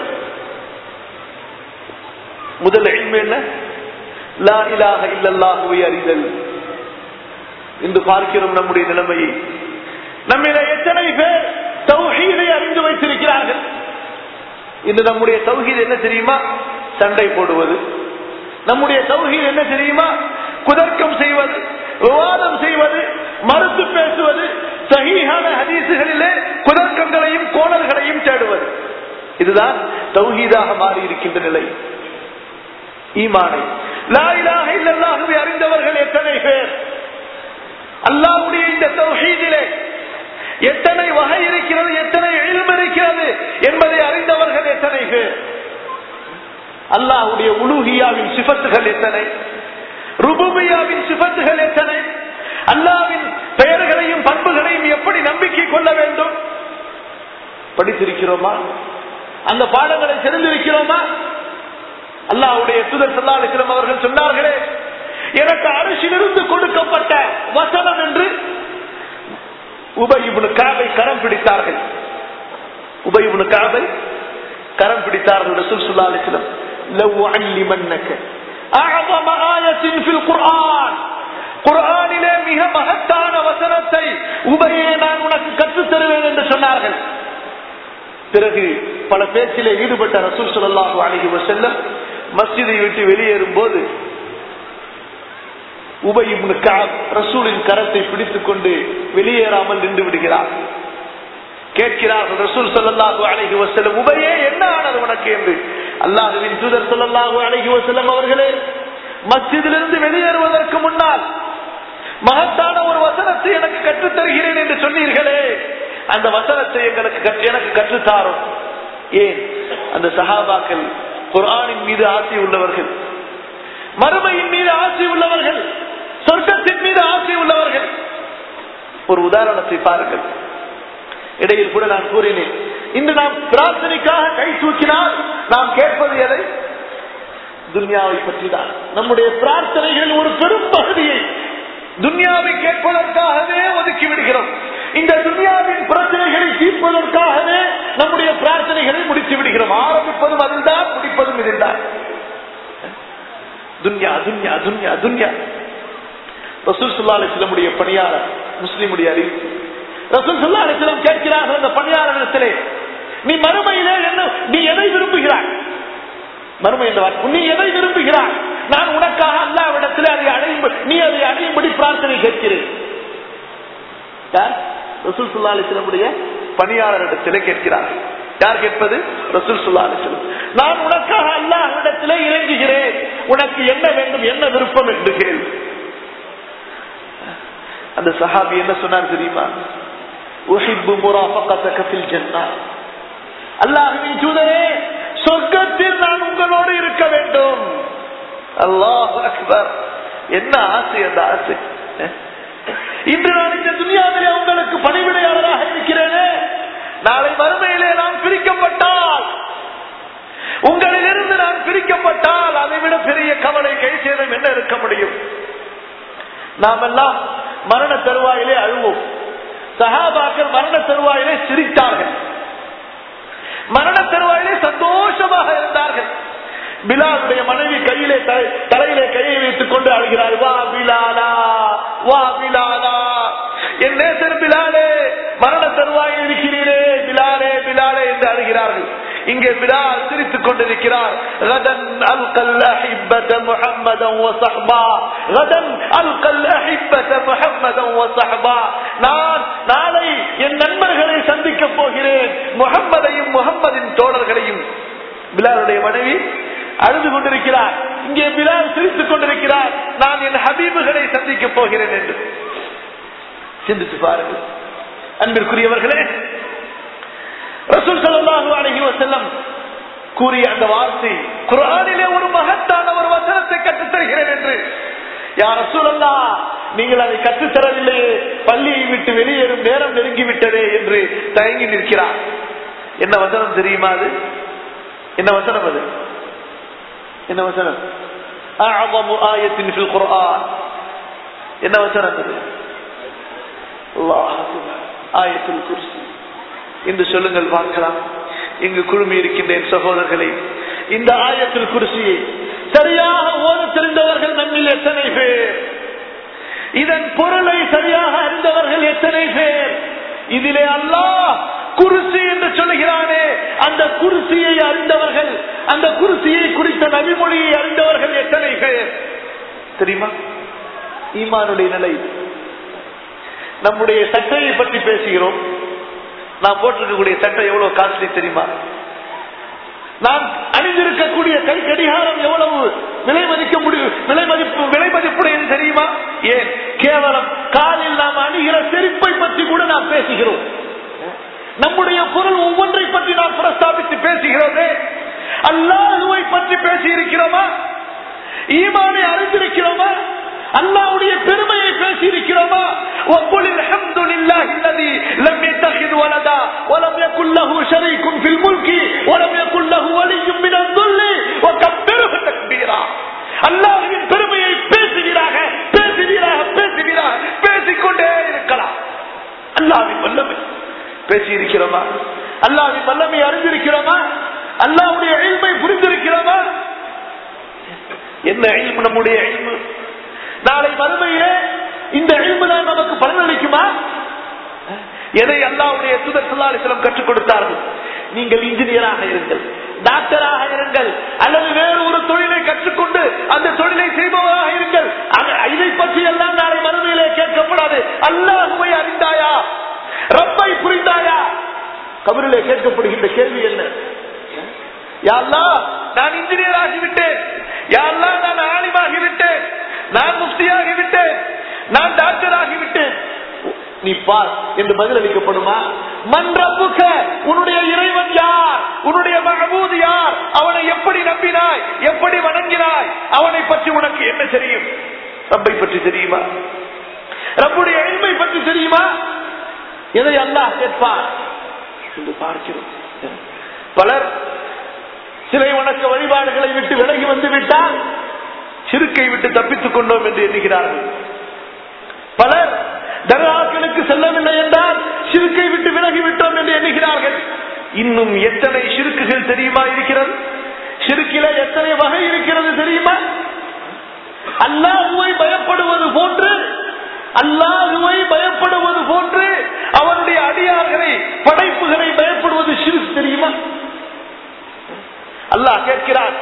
முதல் இல்மு என்ன லா இலாஹ இல்லல்லாஹுவை அறிதல் இன்று பார்க்கிறோம் நம்முடைய நிலைமையை நம்மிட எத்தனை பேர் தௌஹீதை அறிந்து வைத்திருக்கிறார்கள் இன்று நம்முடைய தௌஹீத் என்ன தெரியுமா சண்டை போடுவது நம்முடைய தௌஹீத் என்ன தெரியுமா குதர்க்கம் செய்வது விவாதம் செய்வது மறுத்து பேசுவது சகிஹான ஹதீசுகளிலே குதர்க்கங்களையும் கோணல்களையும் தேடுவது இதுதான் தௌஹீதாக மாறி இருக்கின்ற நிலை ஈமானை லா இலாஹ இல்லல்லாஹுவை அறிந்தவர்கள் எத்தனை பேர் அல்லாஹ்வுடைய இந்த தௌஹீதிலே எத்தனை வகை இருக்கிறது எத்தனை இல்மு இருக்கிறது என்பதை அறிந்தவர்கள் எத்தனை பேர் அல்லாஹ்வுடைய உலூஹியாவின் சிபத்துகள் எத்தனை ருபுபியாவின் சிபத்துகள் எத்தனை அல்லாவின் பெயர்களையும் பண்புகளையும் எப்படி நம்பிக்கை கொள்ள வேண்டும் படித்திருக்கிறோமா அந்த பாடங்களை தெரிந்திருக்கிறோமா அல்லாஹ்வுடைய தூதர் சல்லா அலிஸ்லாம் அவர்கள் சொன்னார்களே எனக்கு அரசிலிருந்து கொடுக்கப்பட்ட வசனம் என்று உபயிபுனு காபை கரம் பிடித்தார்கள் உபயிபுனு காபை கரம் பிடித்தார்கள் ரசூல் சுல்லா அலிஸ்லம் லவ் அல்லிமன்னக அஅظم آية في القرآن குர்ஆனிலே மிக மகத்தான வசனத்தை உபையே நான் உனக்கு கற்றுத் தருவேன் என்று சொன்னார்கள் பிறகு பல பேச்சிலே ஈடுபட்ட ரசூல் ஸல்லல்லாஹு அலைஹி வஸல்லம் மஸ்ஜிதை விட்டு வெளியேறும் போது உபை இப்னு கஅப் ரசூலின் கரத்தை பிடித்துக் கொண்டு வெளியேறாமல் நின்று விடுகிறார் கேட்கிறார்கள் ரசூல் ஸல்லல்லாஹு அலைஹி வஸல்லம் உபையே என்ன ஆனது உனக்கு என்று அல்லாஹ்வின் தூதர் ஸல்லல்லாஹு அலைஹி வஸல்லம் அவர்களே மஸ்ஜிதிலிருந்து வெளியேறுவதற்கு முன்னால் மகத்தான ஒரு வசனத்தை எனக்கு கற்றுத் தருகிறேன் என்று சொன்னீர்களே அந்த வசனத்தை எங்களுக்கு கற்று- எனக்கு கற்றுத்தாரும் ஏன் அந்த சஹாபாக்கள் குர்ஆனின் மீது ஆசை உள்ளவர்கள் மறுமையின் மீது ஆசை உள்ளவர்கள் உதாரணத்தை பாருங்கள் இடையில் கூட நான் கூறினேன் இன்று நாம் பிரார்த்தனைக்காக கை தூக்கினால் நாம் கேட்பது எதை துன்யாவை பற்றி தான் நம்முடைய பிரார்த்தனைகள் ஒரு பெரும் பகுதியை துன்யாவை கேட்பதற்காகவே ஒதுக்கி விடுகிறோம் இந்த துன்யாவின் பிரச்சனைகளை தீர்ப்பதற்காகவே நம்முடைய பிரார்த்தனைகளை முடித்து விடுகிறோம் ஆரம்பிப்பதும் அதில்தான் முடிப்பதும் இதில்தான் துன்யா துன்யா துன்யா துன்யா ரசூல் சுல்லா அலிஸ்லமுடைய பணியாளர் முஸ்லிமுடைய அறிவு ரசூல் சுல்லா அலிஸ்லம் கேட்கிறார்கள் அந்த பணியாளரிடத்திலே நீ மறுமையிலே என்ன நீ எதை விரும்புகிறாய் மறுமை என்ற வார்த்தை நீ எதை விரும்புகிறாய் நான் உனக்காக அல்லாவிடத்தில் அதை அடையும் நீ அதை அடையும்படி பிரார்த்தனை கேட்கிறேன் யார் ரசூல் சுல்லா அலிஸ்லமுடைய பணியாளரிடத்திலே கேட்கிறார்கள் யார் கேட்பது ரசூல் சுல்லா அலிஸ்லம் நான் உனக்காக அல்லாஹ்விடத்திலே இறங்குகிறேன் உனக்கு என்ன வேண்டும் என்ன விருப்பம் என்று கேள்வி அந்த சஹாபி என்ன சொன்னார் தெரியுமா உஹிப்பு முராஃபகத்தக ஃபில் ஜன்னah அல்லாஹ்வின் தூதரே சொர்க்கத்தில் நான் உங்களோடு இருக்க வேண்டும் அல்லாஹ் அக்பர் என்ன ஆசை அந்த ஆசை இன்று நான் இந்த துனியாவிலே உங்களுக்கு பணிவிடையாளராக இருக்கிறேனே நாளை மறுமையிலே நான் பிரிக்கப்பட்டால் உங்களிலிருந்து நான் பிரிக்கப்பட்டால் அதை விட பெரிய கவலை கை சேதம் என்ன இருக்க முடியும் நாம் எல்லாம் மரண தருவாயிலே அழுவோம் சகாபாக்கள் மரண தருவாயிலே சிரித்தார்கள் மரண தருவாயிலே சந்தோஷமாக இருந்தார்கள் பிலாலுடைய மனைவி கையிலே தலையிலே கையை வைத்துக் கொண்டு அழுகிறார் வா பிலாலா வா பிலாலா என் நேசர் பிலாலே மரண தருவாயில் இருக்கிறீரே பிலாலே பிலாலே என்று அழுகிறார்கள் இங்கே பிலால் சிரித்துக் கொண்டிருக்கிறார் غدن ألقى الأحبة محمدا وصحبا غدن ألقى الأحبة محمدا وصحبا நான் நாளை என் நண்பர்களை சந்திக்க போகிறேன் முகம்மதையும் முகம்மதின் தோழர்களையும் பிலாலுடைய மனைவி அழுது கொண்டிருக்கிறார் இங்கே பிலால் சிரித்துக் கொண்டிருக்கிறார் நான் என் ஹபீபுகளை சந்திக்க போகிறேன் என்று சிந்தித்து பாருங்கள் அன்பிற்குரியவர்களே ரசூல் ஸல்லல்லாஹு அலைஹி வஸல்லம் கூறிய அந்த வார்த்தை குர்ஆனிலே ஒரு மகத்தான ஒரு வசனத்தை கற்றுத் தருகிறேன் என்று யார் ரசூலல்லா நீங்கள் அதை கற்றுத்தரவில்லையே பள்ளியை விட்டு வெளியேறும் நேரம் நெருங்கி விட்டதே என்று தயங்கி நிற்கிறார் என்ன வசனம் தெரியுமா அது என்ன வசனம் அது என்ன வசனம் أعظم آية في القرآن என்ன வசனம் அது அல்லாஹ் ஆயத்துல் குர்சி என்று சொல்லுங்கள் பார்க்கலாம் இங்கு குழுமி இருக்கின்றேன் சகோதரர்களே இந்த ஆயத்தில் குருசியை சரியாக ஓத தெரிந்தவர்கள் நம்மில் எத்தனை பேர் இதன் பொருளை சரியாக அறிந்தவர்கள் எத்தனை பேர் இதிலே அல்லாஹ் குருசி என்று சொல்லுகிறானே அந்த குருசியை அறிந்தவர்கள் அந்த குருசியை குறித்த நபிமொழியை அறிந்தவர்கள் எத்தனை பேர் தெரியுமா ஈமானுடைய நிலை நம்முடைய சட்டையை பற்றி பேசுகிறோம் நான் போட்டிருக்கக்கூடிய சட்டை எவ்வளவு காஸ்ட்லி தெரியுமா நான் அணிந்திருக்கக்கூடிய கை கடிகாரம் எவ்வளவு விலை மதிக்க முடியும் விலை மதிப்பு விலை மதிப்புடையது தெரியுமா ஏன் கேவலம் காலில் நாம் அணிகிற செருப்பை பற்றி கூட நாம் பேசுகிறோம் நம்முடைய பொருள் ஒவ்வொன்றை பற்றி நாம் பிரஸ்தாபித்து பேசுகிறோமே அல்லாஹுவை பற்றி பேசி இருக்கிறோமா ஈமானை அறிந்திருக்கிறோமா அல்லாவுடைய பெருமையை பேசி இருக்கிறோமா وقل الحمد لله الذي لم يتخذ ولدا ولم يكن له شريك في الملك ولم يكن له ولي من الذل وكبره تكبيرا அல்லாஹ்வின் பெருமையை பேசுகிறாக பேசுவீராக பேசுவீராக பேசிக்கொண்டே இருக்கலாம் அல்லாஹ்வின் வல்லமை பேசி இருக்கிறோமா அல்லாஹ்வின் வல்லமை அறிந்திருக்கிறோமா அல்லாஹ்வுடைய இல்மை புரிந்திருக்கிறோமா என்ன இல்மு நம்முடைய இல்மு நாளை மறுமையிலே இந்த தான் நமக்கு பலனளிக்குமா எதை அல்லாவுடைய தூதர் சுல்லாலிசலம் கற்றுக் கொடுத்தார்கள் நீங்கள் இன்ஜினியராக இருங்கள் டாக்டராக இருங்கள் அல்லது வேறு ஒரு தொழிலை கற்றுக்கொண்டு அந்த தொழிலை செய்பவராக இருங்கள் இதை பற்றி எல்லாம் நாளை மறுமையிலே கேட்கப்படாது அல்லாஹுவை அறிந்தாயா ரப்பை புரிந்தாயா கபரிலே கேட்கப்படுகின்ற கேள்வி என்ன யாழ்லா நான் இன்ஜினியர் ஆகிவிட்டேன் யாழ்லா நான் ஆலிமாகிவிட்டேன் நான் முஃப்தியாகிவிட்டேன் நான் டாக்டர் ஆகிவிட்டேன் நீ பார் என்று பதில் அளிக்கப்படுமா மன்றப்புக்க உன்னுடைய இறைவன் யார் உன்னுடைய மகபூது யார் அவனை எப்படி நம்பினாய் எப்படி வணங்கினாய் அவனை பற்றி உனக்கு என்ன தெரியும் ரப்பை பற்றி தெரியுமா ரப்புடைய எளிமை பற்றி தெரியுமா எதை அல்லாஹ் கேட்பார் என்று பார்க்கிறோம் பலர் சிலை வணக்க வழிபாடுகளை விட்டு விலகி வந்து விட்டால் சிறுக்கை விட்டு தப்பித்துக் கொண்டோம் என்று எண்ணுகிறார்கள் பலர் தர்காக்களுக்கு செல்லவில்லை என்றால் சிறுக்கை விட்டு விலகி விட்டோம் என்று எண்ணுகிறார்கள் இன்னும் எத்தனை சிறுக்குகள் தெரியுமா இருக்கிறது சிறுக்கில எத்தனை வகை இருக்கிறது தெரியுமா அல்லாஹுவை பயப்படுவது போன்று அல்லாஹுவை பயப்படுவது போன்று அவருடைய அடியார்களை படைப்புகளை பயப்படுவது சிறு தெரியுமா அல்லாஹ் கேட்கிறார்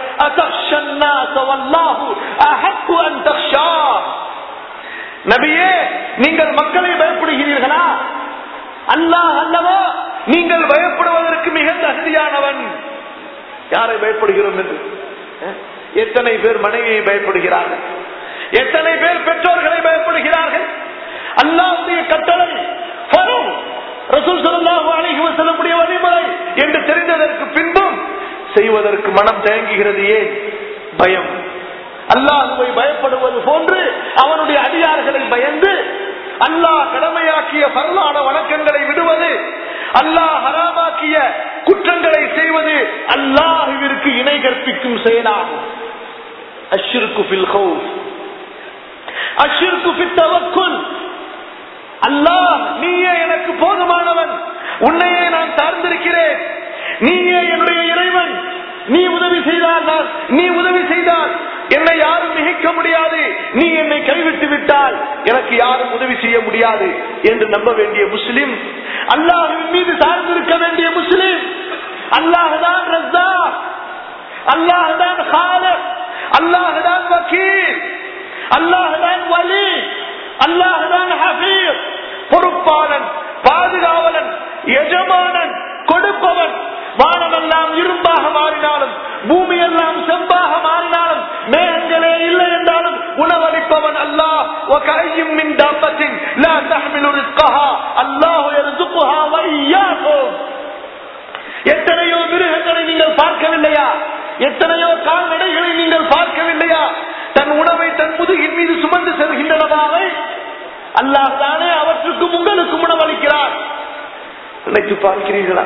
நபியே நீங்கள் மக்களை பயப்படுகிறீர்களா அல்லாஹ் அல்லவா நீங்கள் பயப்படுவதற்கு மிக தகுதியானவன் யாரை பயப்படுகிறோம் என்று எத்தனை பேர் மனைவியை பயப்படுகிறார்கள் எத்தனை பேர் பெற்றோர்களை பயப்படுகிறார்கள் அல்லாவுடைய கட்டளை வரும் ரசூல் சல்லாஹு அலைஹி வஸல்லமுடைய வழிமுறை என்று தெரிந்ததற்கு பின்பும் செய்வதற்கு மனம் தயங்குகிறது ஏன் பயம் அல்லாஹுவை பயப்படுவது போன்று அவனுடைய அடியார்களை பயந்து அல்லாஹ் கடமையாக்கிய பரலான வணக்கங்களை விடுவது அல்லாஹ் ஹராமாக்கிய குற்றங்களை செய்வது அல்லாஹுவிற்கு இணை கற்பிக்கும் செயலாகும் அஷ்ருக்கு ஃபில் ஹவுஸ் அஷ்ருக்கு ஃபித் தவக்குல் அல்லாஹ் நீயே எனக்கு போதுமானவன் உன்னையே நான் சார்ந்திருக்கிறேன் நீயே என்னுடைய இறைவன் நீ உதவி செய்தால் நான் நீ உதவி செய்தால் என்னை யாரும் மிகைக்க முடியாது நீ என்னை கைவிட்டு விட்டால் எனக்கு யாரும் உதவி செய்ய முடியாது என்று நம்ப வேண்டிய முஸ்லிம் அல்லாஹின் மீது சார்ந்திருக்க வேண்டிய முஸ்லிம் அல்லாஹுதான் ரஸ்தா அல்லாஹுதான் ஹாலக் அல்லாஹுதான் வக்கீல் அல்லாஹுதான் வலி அல்லாஹுதான் ஹபீர் பொறுப்பாளன் பாதுகாவலன் எஜமானன் கொடுப்பவன் வானமெல்லாம் இரும்பாக மாறினாலும் பூமி எல்லாம் செம்பாக மாறினாலும் மேகங்களே இல்லை என்றாலும் உணவளிப்பவன் அல்லாஹ் وكأي من دابة لا تحمل رزقها الله يرزقها وإياكم எத்தனையோ மிருகங்களை நீங்கள் பார்க்கவில்லையா எத்தனையோ கால்நடைகளை நீங்கள் பார்க்கவில்லையா தன் உணவை தன் முதுகின் மீது சுமந்து செல்கின்றனவாவை அல்லாஹ் தானே அவற்றுக்கும் உங்களுக்கும் உணவளிக்கிறார் நினைத்து பார்க்கிறீர்களா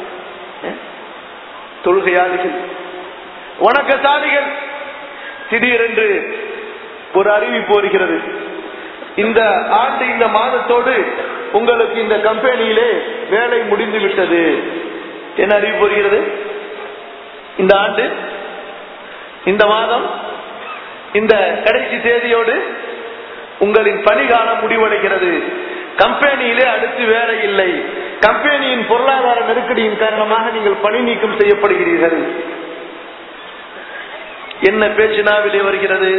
தொழுகையாளிகள் வணக்கசாலிகள் திடீரென்று ஒரு அறிவிப்பு வருகிறது இந்த ஆண்டு இந்த மாதத்தோடு உங்களுக்கு இந்த கம்பெனியிலே வேலை முடிந்து விட்டது என்ன அறிவிப்பு வருகிறது இந்த ஆண்டு இந்த மாதம் இந்த கடைசி தேதியோடு உங்களின் பணிகாலம் முடிவடைகிறது கம்பெனியிலே அடுத்து வேலை இல்லை கம்பெனியின் பொருளாதார நெருக்கடியின் காரணமாக நீங்கள் பணி நீக்கம் செய்யப்படுகிறீர்கள் என்ன பேச்சு நாவிலே வருகிறது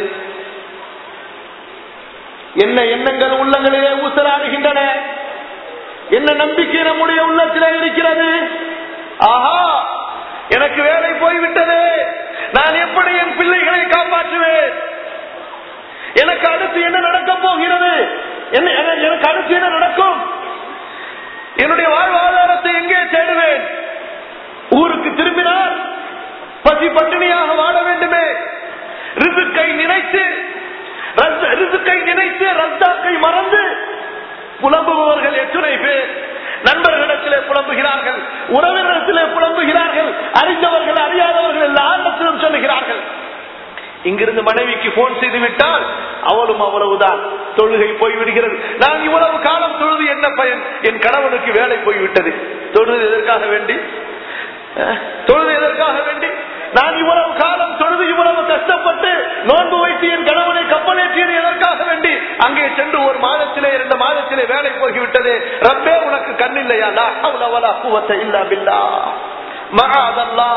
என்ன எண்ணங்கள் உள்ளங்களிலே ஊசலாடுகின்றன என்ன நம்பிக்கை நம்முடைய உள்ளத்திலே இருக்கிறது ஆஹா எனக்கு வேலை போய்விட்டது நான் எப்படி என் பிள்ளைகளை காப்பாற்றுவேன் எனக்கு அடுத்து என்ன நடக்கப் போகிறது என்ன எனக்கு அடுத்து என்ன நடக்கும் என்னுடைய வாழ்வாதாரத்தை எங்கே தேடுவேன் ஊருக்கு திரும்பினால் பசி பட்டினியாக வாழ வேண்டுமே ரிசுக்கை நினைத்து ரிசுக்கை நினைத்து ரத்தாக்கை மறந்து புலம்புபவர்கள் எத்தனை பேர் நண்பர்களிடத்திலே புலம்புகிறார்கள் உறவினரிடத்திலே புலம்புகிறார்கள் அறிந்தவர்கள் அறியாதவர்கள் எல்லாரிடத்திலும் சொல்லுகிறார்கள் இங்கிருந்து மனைவிக்கு போன் செய்து விட்டால் அவளும் அவ்வளவுதான் தொழுகை போய்விடுகிறது நான் இவ்வளவு காலம் தொழுது என்ன பயன் என் கணவனுக்கு வேலை போய்விட்டது தொழுது எதற்காக வேண்டி தொழுது எதற்காக வேண்டி நான் இவ்வளவு காலம் தொழுது இவ்வளவு கஷ்டப்பட்டு நோன்பு வைத்து என் கணவனை கப்பலேற்றியது எதற்காக வேண்டி அங்கே சென்று ஒரு மாதத்திலே இரண்டு மாதத்திலே வேலை போய்விட்டது ரப்பே உனக்கு கண்ணில்லையா அவ்வளவலா கூவத்தை இல்லா பில்லா மகாதல்லா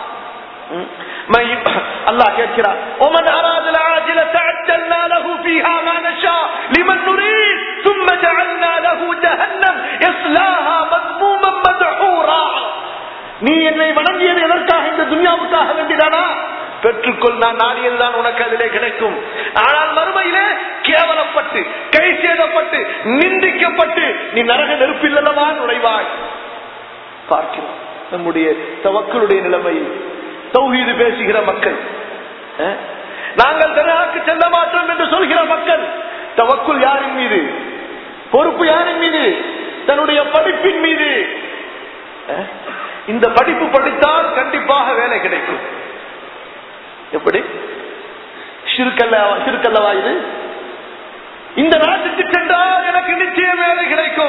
الله كثيرا ومن أراد العاجلة عجلنا له فيها ما نشاء لمن نريد ثم جعلنا له جهنم يصلاها مذموما مدحورا நீ என்னை வணங்கியது எதற்காக இந்த துன்யாவுக்காக வேண்டிதானா பெற்றுக்கொள் நான் நாடியதுதான் உனக்கு அதிலே கிடைக்கும் ஆனால் மறுமையிலே கேவலப்பட்டு கை சேதப்பட்டு நிந்திக்கப்பட்டு நீ நரக நெருப்பில் அல்லவா நுழைவாய் பார்க்கிறோம் நம்முடைய தவக்களுடைய நிலைமை தௌஹீது பேசுகிற மக்கள் நாங்கள் தர்காக்கு செல்ல மாட்டோம் என்று சொல்கிற மக்கள் தவக்குள் யாரின் மீது பொறுப்பு யாரின் மீது தன்னுடைய படிப்பின் மீது அஹ், இந்த படிப்பு படித்தால் கண்டிப்பாக வேலை கிடைக்கும் எப்படி சிறுக்கல்ல சிறுக்கல்லவா இது இந்த நாட்டுக்கு சென்றால் எனக்கு நிச்சயம் வேலை கிடைக்கும்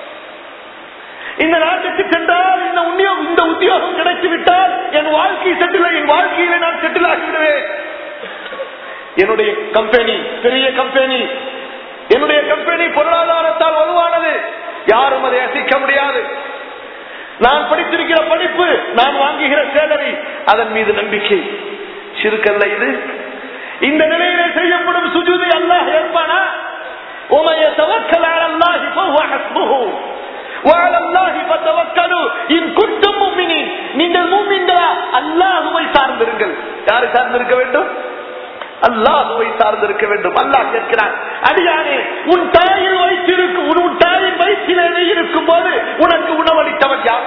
இந்த நாட்டுக்கு சென்றால் இந்த உத்தியோகம் இந்த உத்தியோகம் கிடைத்து விட்டால் என் வாழ்க்கை செட்டில் என் வாழ்க்கையில நான் செட்டில் ஆகிவிடுவேன் என்னுடைய கம்பெனி பெரிய கம்பெனி என்னுடைய கம்பெனி பொருளாதாரத்தால் வலுவானது யாரும் அதை அசைக்க முடியாது நான் படித்திருக்கிற படிப்பு நான் வாங்குகிற சேலரி அதன் மீது நம்பிக்கை சிறுக்கல்ல இது இந்த நிலையிலே செய்யப்படும் சுஜூதை அல்லாஹ் ஏற்பானா ومن يتوكل على الله فهو حسبه وعلى الله فتوكلوا إن كنتم مؤمنين நீங்கள் மூமின்களா அல்லாஹுவை சார்ந்திருங்கள் யாரை சார்ந்திருக்க வேண்டும் அல்லாஹுவை சார்ந்திருக்க வேண்டும் அல்லாஹ் கேட்கிறான் அடியானே உன் தாயில் வயிற்றிருக்கும் உன் உன் தாயின் வயிற்றிலே நீ இருக்கும் போது உனக்கு உணவளித்தவன் யார்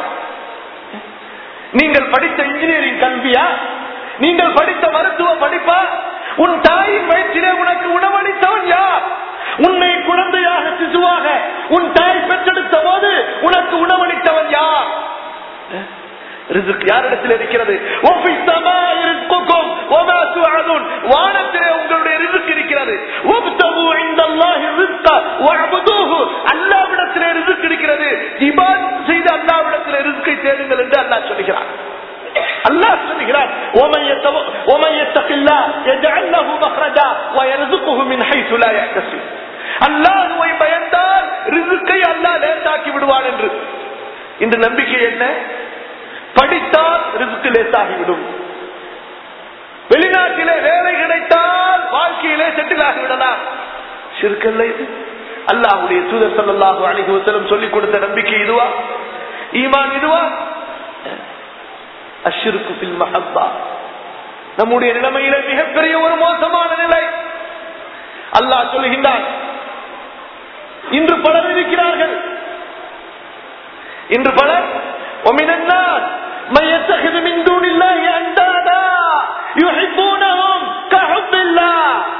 நீங்கள் படித்த இன்ஜினியரிங் கல்வியா நீங்கள் படித்த மருத்துவ படிப்பா உன் தாயின் வயிற்றிலே உனக்கு உணவளித்தவன் யார் உன்னை குழந்தையாக சிசுவாக உன் தாய் பெற்றெடுத்த போது உனக்கு உணவளித்தவன் யார் ரிசுக் யாரிடத்தில் இருக்கிறது ஒஃபி ஸமாஇ ரிஸ்குக்கும் வமா துஅதுன் வானத்திலே உங்களுடைய ரிசுக் இருக்கிறது வப்தகு இன்தல்லாஹி ரிஸ்க வஅபுதுஹு அல்லாஹ்விடத்திலே ரிசுக் இருக்கிறது இபாதத் செய்து அல்லாஹ்விடத்திலே ரிஸ்கை தேடுங்கள் என்று அல்லாஹ் சொல்கிறான் அல்லாஹ் சொல்கிறான் ومن يتو- ومن يتق الله يجعل له مخرجا ويرزقه من حيث لا يحتسب அல்லாஹ்வை பயந்தால் ரிசுக்கை அல்லாஹ் லேசாக்கி விடுவான் என்று இந்த நம்பிக்கை என்ன படித்தால் ரிசுக்கு லேசாகிவிடும் வெளிநாட்டிலே வேலை கிடைத்தால் வாழ்க்கையிலே செட்டில் ஆகிவிடலாம் சிறுக்கல்ல இது அல்லாஹ்வுடைய தூதர் ஸல்லல்லாஹு அலைஹி வஸல்லம் சொல்லிக் கொடுத்த நம்பிக்கை இதுவா ஈமான் இதுவா அஷ்ருக்கு பில் மஹப்பா நம்முடைய நிலைமையில மிகப்பெரிய ஒரு மோசமான நிலை அல்லாஹ் சொல்லுகின்றான் இன்று பலர் இருக்கிறார்கள் இன்று பலர் ومن الناس من يتخذ من دون الله اندادا يحبونهم كحب الله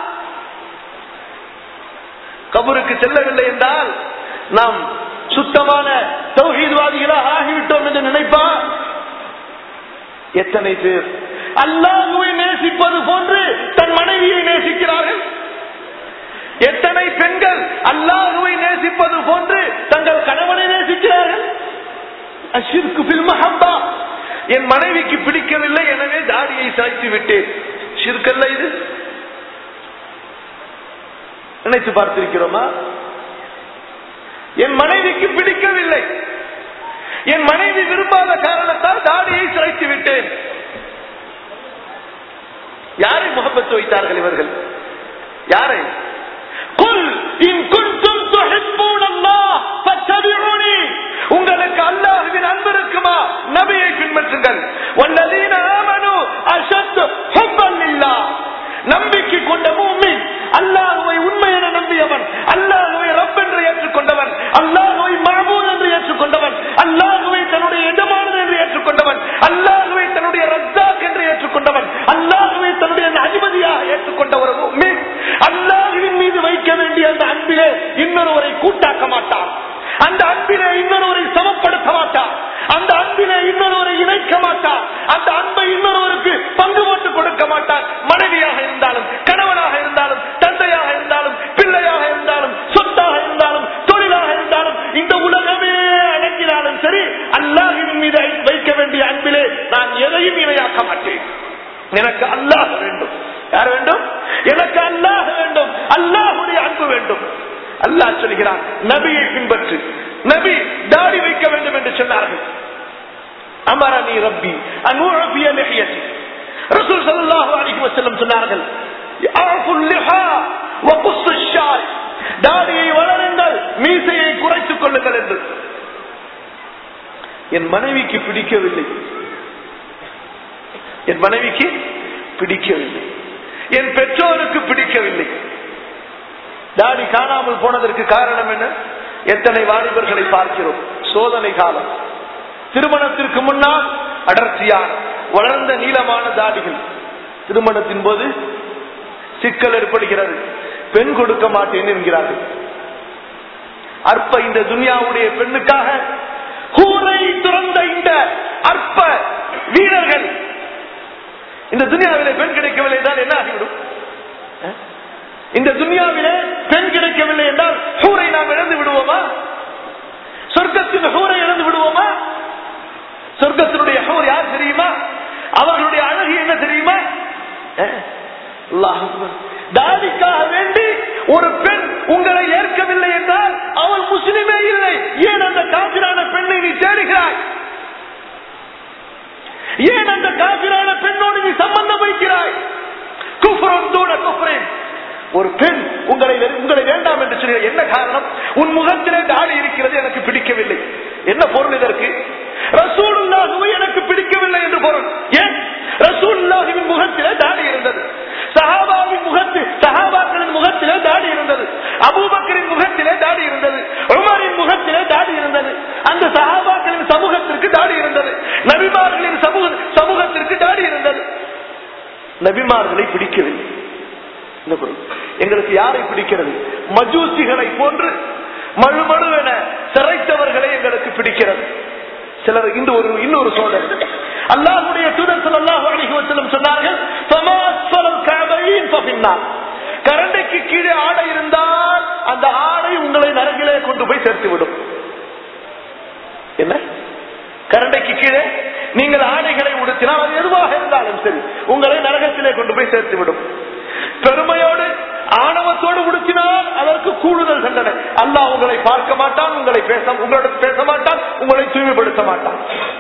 கபருக்கு செல்லவில்லை என்றால் நாம் சுத்தமான தௌஹீத்வாதிகளாக ஆகிவிட்டோம் என்று நினைப்பா எத்தனை பேர் அல்லாஹுவை நேசிப்பது போன்று தன் மனைவியை நேசிக்கிறார்கள் எத்தனை பெண்கள் அல்லாஹுவை நேசிப்பது போன்று தங்கள் கணவனை நேசிக்கிறார்கள் அஷிற்கு பில் மஹப்பா என் மனைவிக்கு பிடிக்கவில்லை எனவே தாடியை சாய்த்து விட்டேன் ஷிர்கல்ல இது நினைத்து பார்த்திருக்கிறோமா என் மனைவிக்கு பிடிக்கவில்லை என் மனைவி விரும்பாத காரணத்தால் தாடியை சிறைத்து விட்டேன் யாரை முகப்பத்து வைத்தார்கள் இவர்கள் யாரை குல் இன் குன்தும் துஹிப்பூன அல்லாஹ் ஃபத்தபிஊனி உங்களுக்கு அல்லாஹ்வின் அன்பு இருக்குமா நபியை பின்பற்றுங்கள் வல்லதீன ஆமனு அஷத்து ஹுப்பன் லில்லாஹ் நம்பிக்கை கொண்ட மூமின் அல்லாஹ்வை உண்மை என நம்பியவன் அல்லாஹ்வை ரப் என்று ஏற்றுக்கொண்டவன் அல்லாஹ்வை மஹபூத் என்று ஏற்றுக்கொண்டவன் அல்லாஹ்வை தன்னுடைய எஜமானன் என்று ஏற்றுக்கொண்டவன் அல்லாஹ்வை தன்னுடைய ரத்தாக் என்று ஏற்றுக்கொண்டவன் அல்லாஹ்வை தன்னுடைய அதிபதியாக ஏற்றுக்கொண்ட ஒரு மூமின் அல்லாஹ்வின் மீது வைக்க வேண்டிய அந்த அன்பிலே இன்னொருவரை கூட்டாக்க மாட்டான் அந்த அன்பிலே இன்னொருவரை சமப்படுத்த மாட்டான் அந்த அன்பிலே இன்னொருவரை இணைக்க மாட்டான் அந்த அன்பை இன்னொருவருக்கு பங்கு போட்டு கொடுக்க மாட்டான் மனைவியாக இருந்தாலும் கணவனாக இருந்தாலும் தந்தையாக இருந்தாலும் பிள்ளையாக இருந்தாலும் சொத்தாக இருந்தாலும் தொழிலாக இருந்தாலும் இந்த உலகமே அடங்கினாலும் சரி அல்லாஹின் மீது வைக்க வேண்டிய அன்பிலே நான் எதையும் இணையாக்க மாட்டேன் எனக்கு அல்லாஹ் வேண்டும் யார் வேண்டும் எனக்கு அல்லாஹ் வேண்டும் அல்லாஹுடைய அன்பு வேண்டும் அல்லாஹ் சொல்கிறான் நபியை பின்பற்று நபி தாடி வைக்க வேண்டும் என்று சொன்னார்கள் அமரணி ரப்பி அனுபிய லஹியதி ரசூல் ஸல்லல்லாஹு அலைஹி வஸல்லம் சொன்னார்கள் ஆஃபுல் லிஹா வகுஸ்ஸு ஷாய் தாடியை வளருங்கள் மீசையை குறைத்துக் கொள்ளுங்கள் என்று என் மனைவிக்கு பிடிக்கவில்லை என் மனைவிக்கு பிடிக்கவில்லை என் பெற்றோருக்கு பிடிக்கவில்லை தாடி காணாமல் போனதற்கு காரணம் என்ன எத்தனை வாலிபர்களை பார்க்கிறோம் சோதனை காலம் திருமணத்திற்கு முன்னால் அடர்த்தியான வளர்ந்த நீளமான தாடிகள் திருமணத்தின் போது சிக்கல் ஏற்படுகிறது பெண் கொடுக்க மாட்டேன் என்கிறார்கள் அற்ப இந்த துனியாவுடைய பெண்ணுக்காக கூரை துறந்த இந்த அற்ப வீரர்கள் இந்த துனியாவிலே பெண் கிடைக்கவில்லை என்றால் என்ன ஆகிவிடும் அஹ்? இந்த துனியாவிலே பெண் கிடைக்கவில்லை என்றால் ஹூரை நாம் இழந்து விடுவோமா சொர்க்கத்தின் ஹூரை இழந்து விடுவோமா சொர்க்கத்தினுடைய ஹூர் யார் தெரியுமா அவர்களுடைய அழகு என்ன தெரியுமா அஹ்? அல்லாஹ் அக்பர். தாடிக்காக வேண்டி ஒரு பெண் உங்களை ஏற்கவில்லை என்றால் அவள் முஸ்லிமே இல்லை ஏன் அந்த காபிரான பெண்ணை நீ தேடுகிறாய் ஏன் அந்த காபிரான பெண்ணோடு நீ சம்பந்தம் வைக்கிறாய் குஃப்ரன் தூண குஃப்ரன் ஒரு பெண் உங்களை வெறு- உங்களை வேண்டாம் என்று சொல்லி என்ன காரணம் உன் முகத்திலே தாடி இருக்கிறது எனக்கு பிடிக்கவில்லை என்ன பொருள் இதற்கு ரசூலுல்லாஹுவை எனக்கு பிடிக்கவில்லை என்று பொருள் ஏன் ரசூலுல்லாஹுவின் முகத்திலே தாடி இருந்தது சஹாபாவின் முகத்தில் சஹாபாக்களின் முகத்திலே தாடி இருந்தது அபூபக்கரின் முகத்திலே தாடி இருந்தது உமரின் முகத்திலே தாடி இருந்தது அந்த சஹாபாக்களின் சமூகத்திற்கு தாடி இருந்தது நபிமார்களின் சமூக சமூகத்திற்கு தாடி இருந்தது நபிமார்களை பிடிக்கவில்லை என்ன பொருள்? எங்களுக்கு யாரை பிடிக்கிறது மஜூசிகளை போன்று மழுமழுவென சிறைத்தவர்களை எங்களுக்கு பிடிக்கிறது சிலர் இந்த ஒரு இன்னொரு சோதனை அல்லாஹ்வுடைய தூதர் ஸல்லல்லாஹு அலைஹி வஸல்லம் சொன்னார்கள் "ஃபமா அஸ்ஃபலல் கஅபைன் ஃபபின்னார்." கரண்டைக்கு கீழே ஆடை இருந்தால் அந்த ஆடை உங்களை நரகிலே கொண்டு போய் சேர்த்து விடும் என்ன கரண்டைக்கு கீழே நீங்கள் ஆடைகளை உடுத்தினால் அது எதுவாக இருந்தாலும் சரி உங்களை நரகத்திலே கொண்டு போய் சேர்த்து விடும் பெருமையோடு ஆணவத்தோடு உடுத்தினால் அதற்கு கூடுதல் தண்டனை அல்லாஹ் உங்களை பார்க்க மாட்டான் உங்களை பேச உங்களோட பேச மாட்டான் உங்களை தூய்மைப்படுத்த மாட்டான்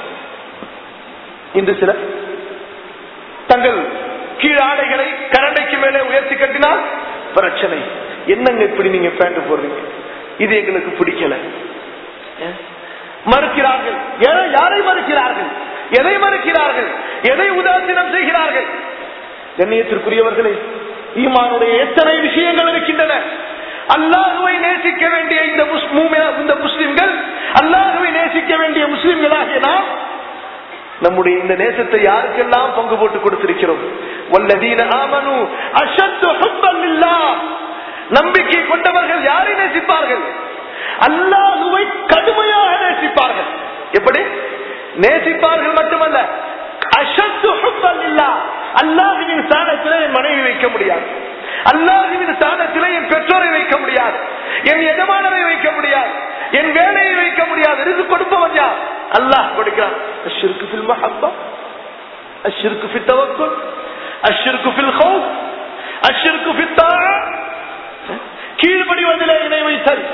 இன்று சிலர் தங்கள் கீழ் ஆடைகளை கரண்டைக்கு மேலே உயர்த்தி கட்டினால் பிரச்சனை என்னங்க இப்படி நீங்க பேண்ட் போடுறீங்க இது எங்களுக்கு பிடிக்கல ஏன்? மறுக்கிறார்கள் எதை- யாரை மறுக்கிறார்கள் எதை மறுக்கிறார்கள் எதை உதாசீனம் செய்கிறார்கள் கண்ணியத்திற்குரியவர்களே ஈமானுடைய எத்தனை விஷயங்கள் இருக்கின்றன அல்லாஹுவை நேசிக்க வேண்டிய இந்த முஸ்- மூமினா- இந்த முஸ்லிம்கள் அல்லாஹுவை நேசிக்க வேண்டிய முஸ்லிம்களாகிய நாம் நம்முடைய இந்த நேசத்தை யாருக்கெல்லாம் பங்கு போட்டு கொடுத்திருக்கிறோம் வல்லதீன ஆமனு அஷத்து ஹுப்பன் லில்லாஹ். நம்பிக்கை கொண்டவர்கள் யாரை நேசிப்பார்கள் அல்லாஹுவை கடுமையாக நேசிப்பார்கள் எப்படி நேசிப்பார்கள் மட்டுமல்ல அஷத்து ஹுப்பன் லில்லாஹ். அல்லாஹுவின் ஸ்தானத்திலே என் மனைவி வைக்க முடியாது அல்லாஹுவின் ஸ்தானத்திலே என் பெற்றோரை வைக்க முடியாது என் எஜமானரை வைக்க முடியாது என் வேலையை வைக்க முடியாது இருந்து கொடுப்பவன் யார் அல்லாஹ் கொடுக்கிறான் அஷ்ருக்கு ஃபில் மஹப்பா அஷ்ருக்கு ஃபில் தவக்குல் அஷ்ருக்கு ஃபில் ஹவுஃப் அஷ்ருக்கு ஃபில் தாஆ கீழ்ப்படிவதிலே இணை வைத்தல்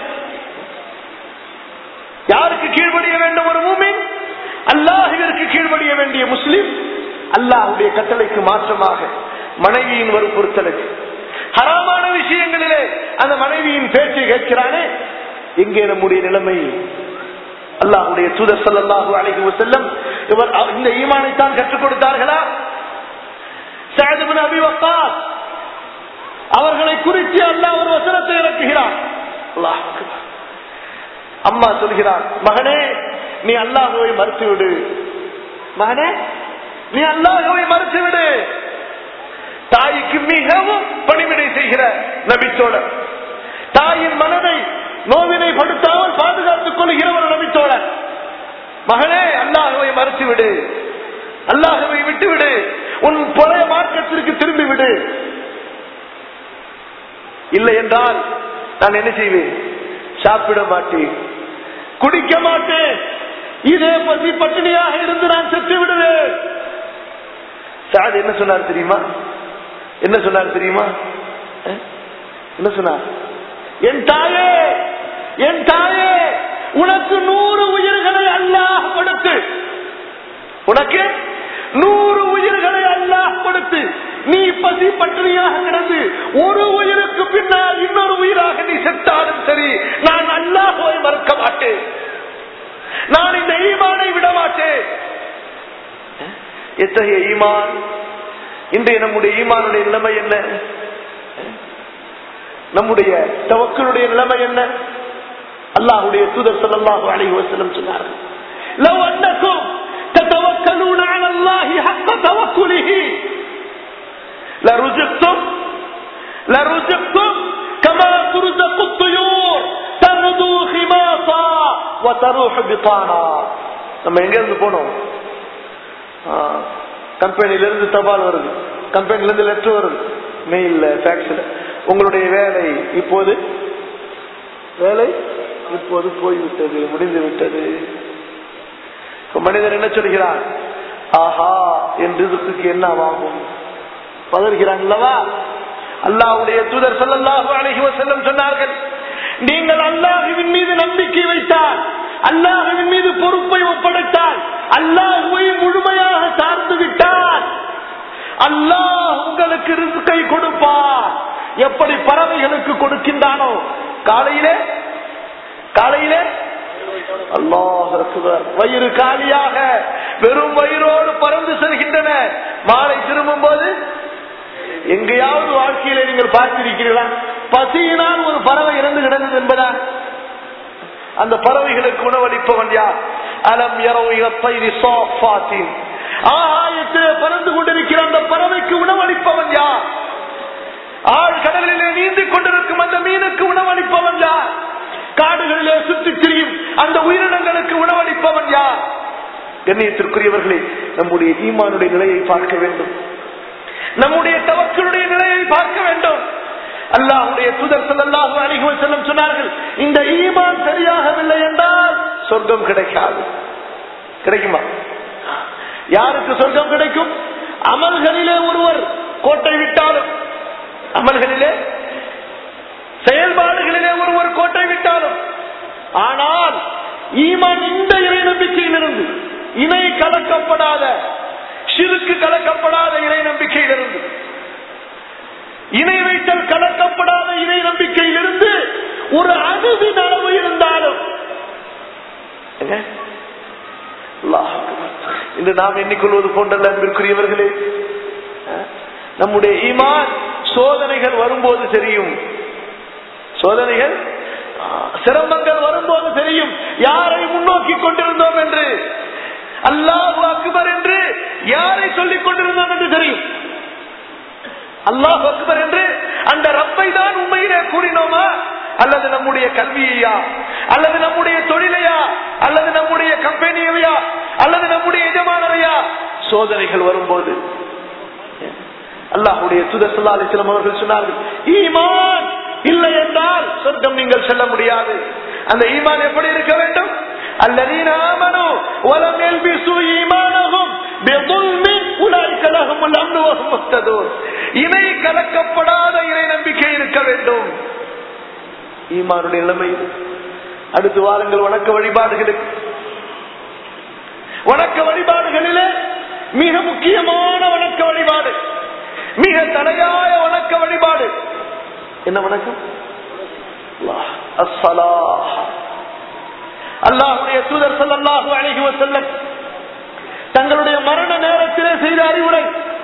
யாருக்கு கீழ்ப்படிய வேண்டும் ஒரு மூமின் அல்லாஹுவிற்கு கீழ்ப்படிய வேண்டிய முஸ்லிம் அல்லாஹுடைய கட்டளைக்கு மாற்றமாக மனைவியின் ஒரு பொருத்தலுக்கு ஹராமான விஷயங்களிலே அந்த மனைவியின் பேச்சை கேட்கிறானே எங்கே நம்முடைய நிலைமை அல்லாஹுடைய தூதர் ஸல்லல்லாஹு அலைஹி வஸல்லம் இவர் அவ- இந்த ஈமானை தான் கற்றுக் கொடுத்தார்களா சஅத் இப்னு அபி வக்காஸ் அவர்களை குறித்து அல்லாஹ் ஒரு வசனத்தை இறக்குகிறார் அல்லாஹ் அக்பர். அம்மா சொல்கிறார் மகனே நீ அல்லாஹுவை மறுத்து விடு மகனே நீ அல்லாஹுவை மறுத்து விடு தாய்க்கு மிகவும் பணிவிடை செய்கிற நபித்தோழர் தாயின் மனதை நோவினை படுத்தாமல் பாதுகாத்துக் கொள்கிற ஒரு நபித்தோழர் மகனே அல்லாஹுவை மறுத்து விடு அல்லாஹுவை விட்டு விடு உன் பழைய மார்க்கத்திற்கு திரும்பி விடு இல்லை என்றால் நான் என்ன செய்வேன் சாப்பிட மாட்டேன் குடிக்க மாட்டேன் இதே பசி பட்டினியாக இருந்து நான் செத்து விடுவேன் சாத் என்ன சொன்னார் தெரியுமா என்ன சொன்னார் தெரியுமா அஹ்? என்ன சொன்னார் என் தாயே என் தாயே உனக்கு நூறு உயிர்களை அல்லாஹ் கொடுத்து உனக்கு நூறு உயிர்களை அல்லாஹ் கொடுத்து நீ பசி பட்டினியாக கிடந்து ஒரு உயிருக்கு பின்னால் இன்னொரு உயிராக நீ செத்தாலும் சரி நான் அல்லாஹுவை மறுக்க மாட்டேன் நான் இந்த ஈமானை விட மாட்டேன் எத்தகைய ஈமான் இன்றைய நம்முடைய ஈமானுடைய நிலைமை என்ன நம்முடைய தவக்களுடைய நிலைமை என்ன அல்லாஹுடைய தூதர் ஸல்லல்லாஹு அலைஹி வஸல்லம் சொன்னார்கள் லவ் அன்னக்கும் ததவக்கலூன அலா அல்லாஹி ஹக்க தவக்குலிஹி லருஜிக்தும் லருஜிக்தும் கமா துர்زق الطيور تغدو وتروح بطانا நம்ம எங்க இருந்து போனோம் கம்பெனில இருந்து தபால் வருது கம்பெனில இருந்து லெட்டர் வருது மெயில்ல ஃபேக்ஸ்ல உங்களுடைய வேலை இப்போது வேலை இப்போது போய்விட்டது முடிந்து விட்டது இப்ப மனிதர் என்ன சொல்கிறார் ஆஹா என் ரிசுக்கு என்ன ஆகும் பதறுகிறான் அல்லவா அல்லாஹ்வுடைய தூதர் ஸல்லல்லாஹு அலைஹி வஸல்லம் சொன்னார்கள் நீங்கள் அல்லாஹ்வின் மீது நம்பிக்கை வைத்தால் அல்லாஹ்வின் மீது பொறுப்பை ஒப்படைத்தால் அல்லாஹ்வை முழுமையாக சார்ந்து விட்டால் அல்லாஹ் உங்களுக்கு ரிசுக்கை கொடுப்பார் எப்படி பறவைகளுக்கு கொடுக்கின்றானோ காலையிலே காலையிலே அல்லாஹ் அக்பர். வயிறு காலியாக வெறும் வயிறோடு பறந்து செல்கின்றன மாலை திரும்பும் போது எங்கேயாவது வாழ்க்கையில நீங்கள் பார்த்திருக்கிறீர்களா பசியினால் ஒரு பறவை இறந்து கிடந்தது என்பதா அந்த பறவைகளுக்கு உணவளிப்பவன் யார் அலம் இரவு இறப்பைரி சாஃபாத்தின் ஆகாயத்திலே பறந்து கொண்டிருக்கிற அந்த பறவைக்கு உணவளிப்பவன் யார் ஆழ் கடலிலே நீந்திக் கொண்டிருக்கும் அந்த மீனுக்கு உணவளிப்பவன் யார் காடுகளிலே சுற்றித் திரியும் அந்த உயிரினங்களுக்கு உணவளிப்பவன் யார் கண்ணியத்திற்குரியவர்களே நம்முடைய ஈமானுடைய நிலையை பார்க்க வேண்டும் நம்முடைய தவக்களுடைய நிலையை பார்க்க வேண்டும் அல்லாஹுடைய தூதர் ஸல்லல்லாஹு அலைஹி வஸல்லம் சொன்னார்கள் இந்த ஈமான் சரியாகவில்லை என்றால் சொர்க்கம் கிடைக்காது கிடைக்குமா யாருக்கு சொர்க்கம் கிடைக்கும் அமல்களிலே ஒருவர் கோட்டை விட்டாலும் அமல்களிலே செயல்பாடுகளிலே ஒருவர் கோட்டை விட்டாலும் ஆனால் ஈமான் இந்த இறை நம்பிக்கையிலிருந்து இணை கலக்கப்படாத சிறுக்கு கலக்கப்படாத இறை நம்பிக்கையிலிருந்து இணை வைத்தல் கலக்கப்படாத இறை நம்பிக்கையிலிருந்து ஒரு அணுவின் அளவு இருந்தாலும் என்ன? அல்லாஹ் அக்பர். இன்று நாம் எண்ணிக்கொள்வது போன்றல்ல அன்பிற்குரியவர்களே அஹ், நம்முடைய ஈமான் சோதனைகள் வரும்போது தெரியும் சோதனைகள் ஆஹ், சிரமங்கள் வரும்போது தெரியும் யாரை முன்னோக்கி கொண்டிருந்தோம் என்று அல்லாஹ் அக்பர் என்று யாரை சொல்லிக் கொண்டிருந்தோம் என்று தெரியும் அல்லாஹ் அக்பர் என்று அந்த ரப்பை தான் உண்மையிலே கூறினோமா அல்லது நம்முடைய கல்வியையா அல்லது நம்முடைய தொழிலையா அல்லது நம்முடைய கம்பெனியையா அல்லது நம்முடைய எஜமானரையா சோதனைகள் வரும்போது அல்லாஹுடைய தூதர் ஸல்லல்லாஹு அலைஹி வஸல்லம் அவர்கள் சொன்னார்கள் ஈமான் இல்லை என்றால் சொர்க்கம் நீங்கள் செல்ல முடியாது அந்த ஈமான் எப்படி இருக்க வேண்டும் الذين آمنوا ولم يلبسوا إيمانهم بظلم أولئك لهم الأمن وهم مهتدون இணை கலக்கப்படாத இறை நம்பிக்கை இருக்க வேண்டும் ஈமானுடைய நிலைமை இது. அடுத்து வாருங்கள் வணக்க வழிபாடுகளுக்கு வணக்க வழிபாடுகளிலே மிக முக்கியமான வணக்க வழிபாடு மிக தலையாய வணக்க வழிபாடு என்ன வணக்கம் அல்லாஹ். அஸ்ஸலாஹ். அல்லாஹுடைய தூதர் ஸல்லல்லாஹு அலைஹி வஸல்லம் தங்களுடைய மரண நேரத்திலே செய்த அறிவுரை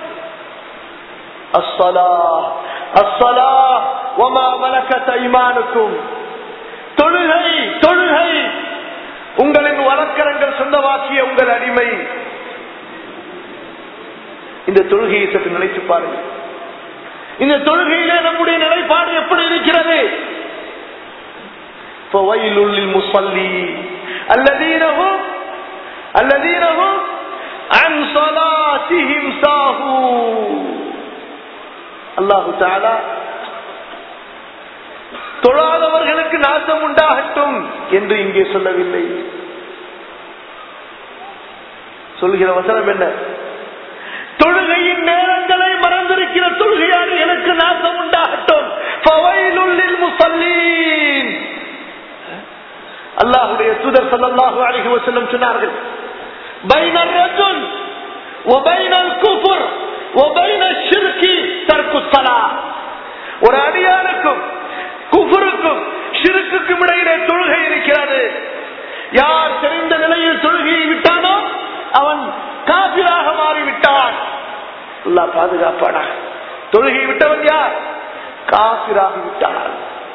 அஸ்ஸலாஹ் அஸ்ஸலாஹ் வமா மலக்கத் ஐமானுக்கும் தொழுகை தொழுகை உங்களின் வழக்கரங்கள் சொந்தமாக்கிய உங்கள் அடிமை இந்த தொழுகையை சற்று நினைத்து பாருங்கள் இந்த தொழுகையிலே நம்முடைய நிலைப்பாடு எப்படி இருக்கிறது فويل للمصلين الذين هم الذين هم عن صلاتهم ساهون அல்லாஹு தாலா தொழாதவர்களுக்கு நாசம் உண்டாகட்டும் என்று இங்கே சொல்லவில்லை சொல்கிற வசனம் என்ன தொழுகையின் நேரங்களை மறந்திருக்கிற தொழுகையாளிகளுக்கு நாசம் உண்டாகட்டும் ஃபவைலுல்லில் முஸல்லீன் அல்லாஹுடைய தூதர் ஸல்லல்லாஹு அலைஹி வஸல்லம் சொன்னார்கள் பைன الرجل وبين الكفر وبين الشرك ترك الصلاه ஒரு அடியானுக்கும் குஃபருக்கும் ஷிருக்குக்கும் இடையிலே தொழுகை இருக்கிறது யார் தெரிந்த நிலையில் தொழுகையை விட்டானோ அவன் காபிராக மாறிவிட்டான் அல்லாஹ் பாதுகாப்பானா தொழுகை விட்டவன் யார் காபிராகி விட்டான்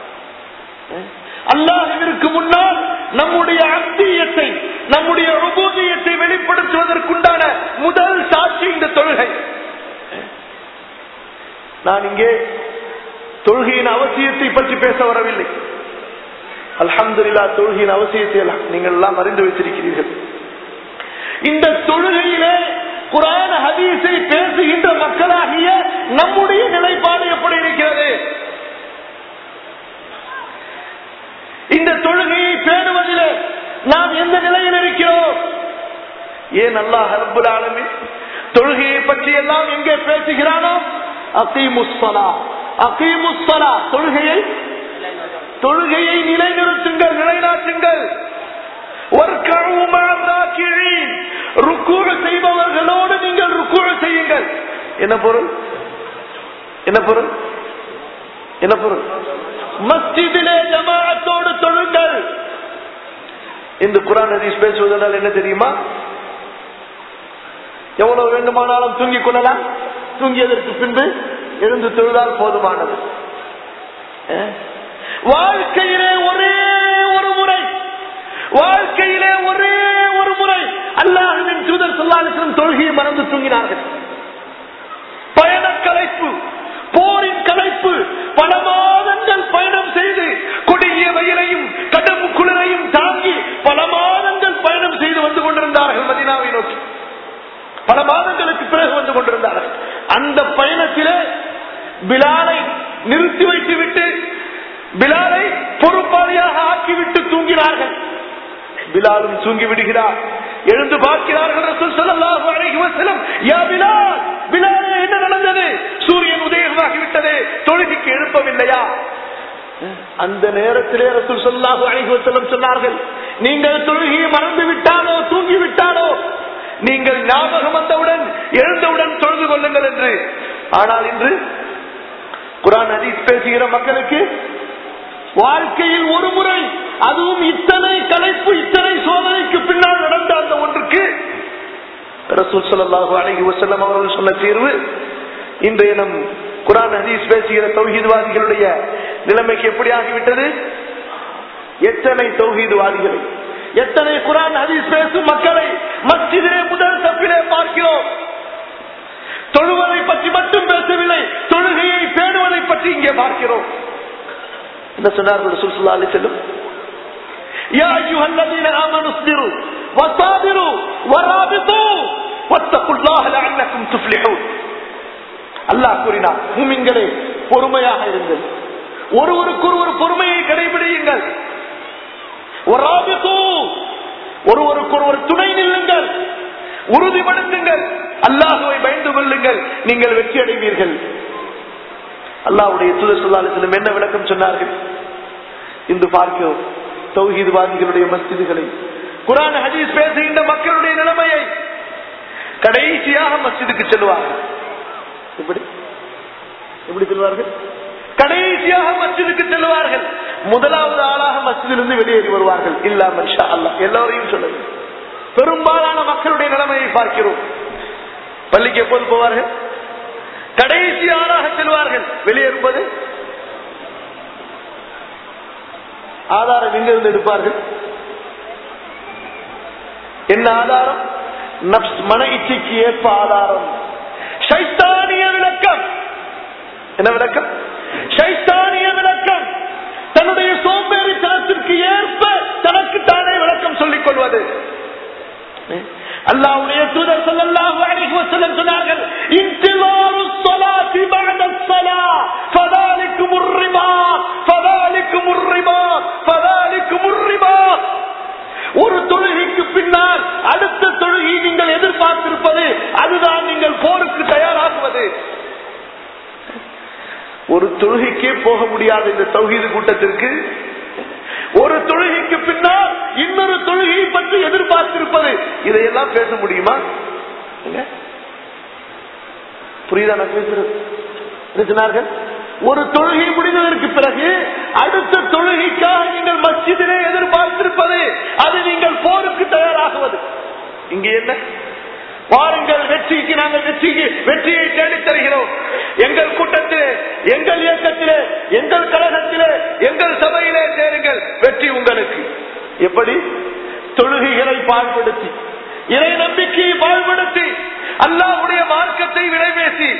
அல்லாஹிற்கு முன்னால் நம்முடைய அத்தியத்தை நம்முடைய உபோதியத்தை வெளிப்படுத்துவதற்குண்டான முதல் சாட்சி இந்த தொழுகை நான் இங்கே தொழுகையின் அவசியத்தை பற்றி பேச வரவில்லை அல்ஹம்துலில்லா தொழுகையின் அவசியத்தை எல்லாம் நீங்கள் எல்லாம் அறிந்து வைத்திருக்கிறீர்கள் இந்த தொழுகையிலே குரான் ஹதீஸை பேசுகின்ற மக்களாகிய நம்முடைய நிலைப்பாடு எப்படி இருக்கிறது இந்த தொழுகையை பேணுவதில் நாம் எந்த நிலையில் இருக்கிறோம் ஏன் அல்லாஹ் ரப்புல் ஆலமீன் தொழுகையை பற்றி எல்லாம் எங்கே பேசுகிறானோ அகீமுஸ்ஸலா அகீமுஸ்ஸலா தொழுகையை தொழுகையை நிலைநிறுத்துங்கள் நிலைநாட்டுங்கள் வர்க்கஉ மஅர்-ராக்கிஈன். ருக்கூዕ செய்பவர்களோடு நீங்கள் ருக்கூዕ செய்யுங்கள் என்ன பொருள் என்ன பொருள் என்ன பொருள் மஸ்ஜிதிலே ஜமாஅத்தோடு தொழுங்கள் இந்த குரான் ஹதீஸ் பேசுவதனால் என்ன தெரியுமா எவ்வளவு வேண்டுமானாலும் தூங்கிக் கொள்ளலாம் தூங்கியதற்கு பின்பு எழுந்து தொழுதால் போதுமானது அஹ்? வாழ்க்கையிலே ஒரே ஒரு முறை வாழ்க்கையிலே ஒரே ஒரு முறை அல்லாஹுவின் தூதர் சொல்லாலிசனம் தொழுகையை மறந்து தூங்கினார்கள் பயண கலைப்பு போரின் கலைப்பு பல மாதங்கள் பயணம் செய்து கொடிய வெயிலையும் கடும் குளிரையும் தாங்கி பல மாதங்கள் பயணம் செய்து வந்து கொண்டிருந்தார்கள் மதினாவை நோக்கி பல மாதங்களுக்கு பிறகு வந்து கொண்டிருந்தார்கள் அந்த பயணத்திலே பிலாலை நிறுத்தி வைத்து விட்டு பிலாலை பொறுப்பாளியாக ஆக்கிவிட்டு தூங்கினார்கள் பிலாலும் தூங்கி விடுகிறார் எழுந்து பார்க்கிறார்கள் ரசூல் ஸல்லல்லாஹு அலைஹி வஸல்லம் யா பிலால் பிலாலே என்ன நடந்தது சூரியன் உதயமாகி விட்டது தொழுகைக்கு எழுப்பவில்லையா அந்த நேரத்திலே ரசூல் ஸல்லல்லாஹு அலைஹி வஸல்லம் சொன்னார்கள் நீங்கள் தொழுகையை மறந்து விட்டாலோ தூங்கி விட்டாலோ நீங்கள் ஞாபகம் வந்தவுடன் எழுந்தவுடன் தொழுது கொள்ளுங்கள் என்று ஆனால் இன்று குரான் ஹதீஸ் பேசுகிற மக்களுக்கு வாழ்க்கையில் ஒரு முறை அதுவும் இத்தனை கலைப்பு இத்தனை சோதனைக்கு பின்னால் நடந்த அந்த ஒன்றுக்கு ரசூல் ஸல்லல்லாஹு அலைஹி வஸல்லம் அவர்கள் சொன்ன தீர்வு இன்றைய நம் குரான் ஹதீஸ் பேசுகிற தௌஹீத்வாதிகளுடைய நிலைமைக்கு எப்படி ஆகிவிட்டது எத்தனை தௌஹீத்வாதிகளை எத்தனை குரான் ஹதீஸ் பேசும் மக்களை மஸ்ஜிதிலே முதல் தப்பிலே பார்க்கிறோம் தொழுவதை பற்றி மட்டும் பேசவில்லை தொழுகையை பேணுவதை பற்றி இங்கே பார்க்கிறோம் என்ன சொன்னார்கள் ரசூல் ஸல்லல்லாஹு அலைஹி வஸல்லம் யா அய்யுஹல்லதீன ஆமனு இஸ்பிரு வஸாபிரு வராபிது வத்தகுல்லாஹ லஅல்லக்கும் துஃப்லிஹூன் அல்லாஹ் கூறினார் மூமின்களே பொறுமையாக இருங்கள் ஒருவருக்கொருவர் பொறுமையை கடைபிடியுங்கள் வராபிது ஒருவருக்கொருவர் துணை நில்லுங்கள் உறுதிப்படுத்துங்கள் அல்லாஹுவை பயந்து கொள்ளுங்கள் நீங்கள் வெற்றி அடைவீர்கள் அல்லாஹ்வுடைய தூதர் சொல்லாலும் என்ன விளக்கம் சொன்னார்கள் இன்று பார்க்கிறோம் தௌஹீத்வாதிகளுடைய மஸ்ஜிதுகளை குரான் ஹதீஸ் பேசுகின்ற மக்களுடைய நிலைமையை கடைசியாக மஸ்ஜிதுக்கு செல்வார்கள் எப்படி எப்படி செல்வார்கள் கடைசியாக மஸ்ஜிதுக்கு செல்வார்கள் முதலாவது ஆளாக மஸ்ஜிதிலிருந்து வெளியேறி வருவார்கள் இல்லா மனுஷா அல்லா எல்லோரையும் சொல்லுங்க பெரும்பாலான மக்களுடைய நிலைமையை பார்க்கிறோம் பள்ளிக்கு எப்போது போவார்கள் கடைசி ஆளாக செல்வார்கள் வெளியேறுவது ஆதாரம் எங்கிருந்து எடுப்பார்கள் என்ன ஆதாரம் நப்ஸ் மன இச்சைக்கு ஏற்ப ஆதாரம் சைத்தானிய விளக்கம் என்ன விளக்கம் சைத்தானிய விளக்கம் தன்னுடைய சோம்பேறித்தனத்திற்கு ஏற்ப தனக்கு தானே விளக்கம் சொல்லிக் கொள்வது அல்லாஹ்வுடைய தூதர் ஸல்லல்லாஹு அலைஹி வஸல்லம் சொன்னார்கள் இன்திலாரு ஸலாத்தி பஅத ஸலா ஃபதாலிகுமுர் ரிபா ஃபதாலிகுமுர் ரிபா ஃபதாலிகுமுர் ரிபா ஒரு தொழுகைக்கு பின்னால் அடுத்த தொழுகை நீங்கள் எதிர்பார்த்திருப்பது அதுதான் நீங்கள் போருக்கு தயாராகுவது ஒரு தொழுகைக்கே போக முடியாத இந்த தௌஹீது கூட்டத்திற்கு ஒரு தொழுகைக்கு பின்னால் இன்னொரு தொழுகையை பற்றி எதிர்பார்த்திருப்பது இதையெல்லாம் பேச முடியுமா என்ன? புரியுதா நான் பேசுறது என்ன சொன்னார்கள் ஒரு தொழுகை முடிந்ததற்கு பிறகு அடுத்த தொழுகைக்காக நீங்கள் மஸ்ஜிதிலே எதிர்பார்த்திருப்பது அது நீங்கள் போருக்கு தயாராகுவது இங்கே என்ன வாருங்கள் வெற்றிக்கு நாங்கள் வெற்றிக்கு வெற்றியை தேடித் தருகிறோம் எங்கள் கூட்டத்திலே எங்கள் இயக்கத்திலே எங்கள் கழகத்திலே எங்கள் சபையிலே சேருங்கள் வெற்றி உங்களுக்கு எப்படி தொழுகைகளை பாழ்படுத்தி இறை நம்பிக்கையை பாழ்படுத்தி அல்லாஹ்வுடைய மார்க்கத்தை விலைபேசி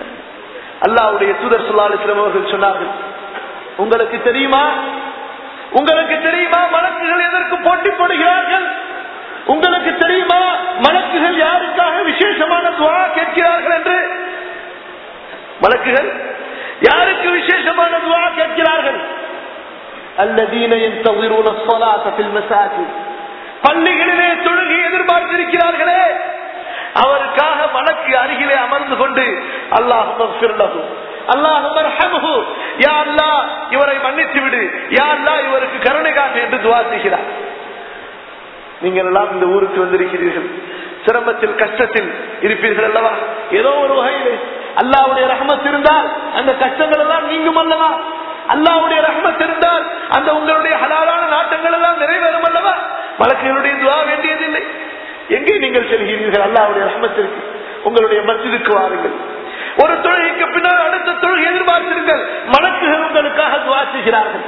அல்லாஹ்வுடைய தூதர் சொல்லாலிஸ்லம் அவர்கள் சொன்னார்கள் உங்களுக்கு தெரியுமா உங்களுக்கு தெரியுமா மலக்குகள் எதற்கு போட்டி போடுகிறார்கள் உங்களுக்கு தெரியுமா மலக்குகள் யாருக்காக விசேஷமான துவா கேட்கிறார்கள் என்று மலக்குகள் யாருக்கு விசேஷமான துவா கேட்கிறார்கள் الذين ينتظرون الصلاة في المساجد பள்ளிகளிலே தொழுகை எதிர்பார்த்திருக்கிறார்களே அவருக்காக மலக்கு அருகிலே அமர்ந்து கொண்டு அல்லாஹ் அல்லாஹ் யா அல்லாஹ் இவரை மன்னித்து விடு யா அல்லாஹ் இவருக்கு கருணை காட்டு என்று துவா செய்கிறார் நீங்கள் எல்லாம் இந்த ஊருக்கு வந்திருக்கிறீர்கள் சிரமத்தில் கஷ்டத்தில் இருப்பீர்கள் அல்லவா ஏதோ ஒரு வகையிலே அல்லாவுடைய ரஹமத் இருந்தால் அந்த கஷ்டங்கள் எல்லாம் நீங்கும் அல்லவா அல்லாவுடைய ரஹமத் இருந்தால் அந்த உங்களுடைய ஹலாலான நாட்டங்கள் எல்லாம் நிறைவேறும் அல்லவா வழக்குகளுடைய துவா வேண்டியதில்லை எங்கே நீங்கள் செல்கிறீர்கள் அல்லாவுடைய ரஹமத்திற்கு உங்களுடைய மஸ்ஜிதுக்கு வாருங்கள் ஒரு தொழுகைக்கு பின்னால் அடுத்த தொழுகை எதிர்பார்த்திருங்கள் மலக்குகள் உங்களுக்காக துவா செய்கிறார்கள்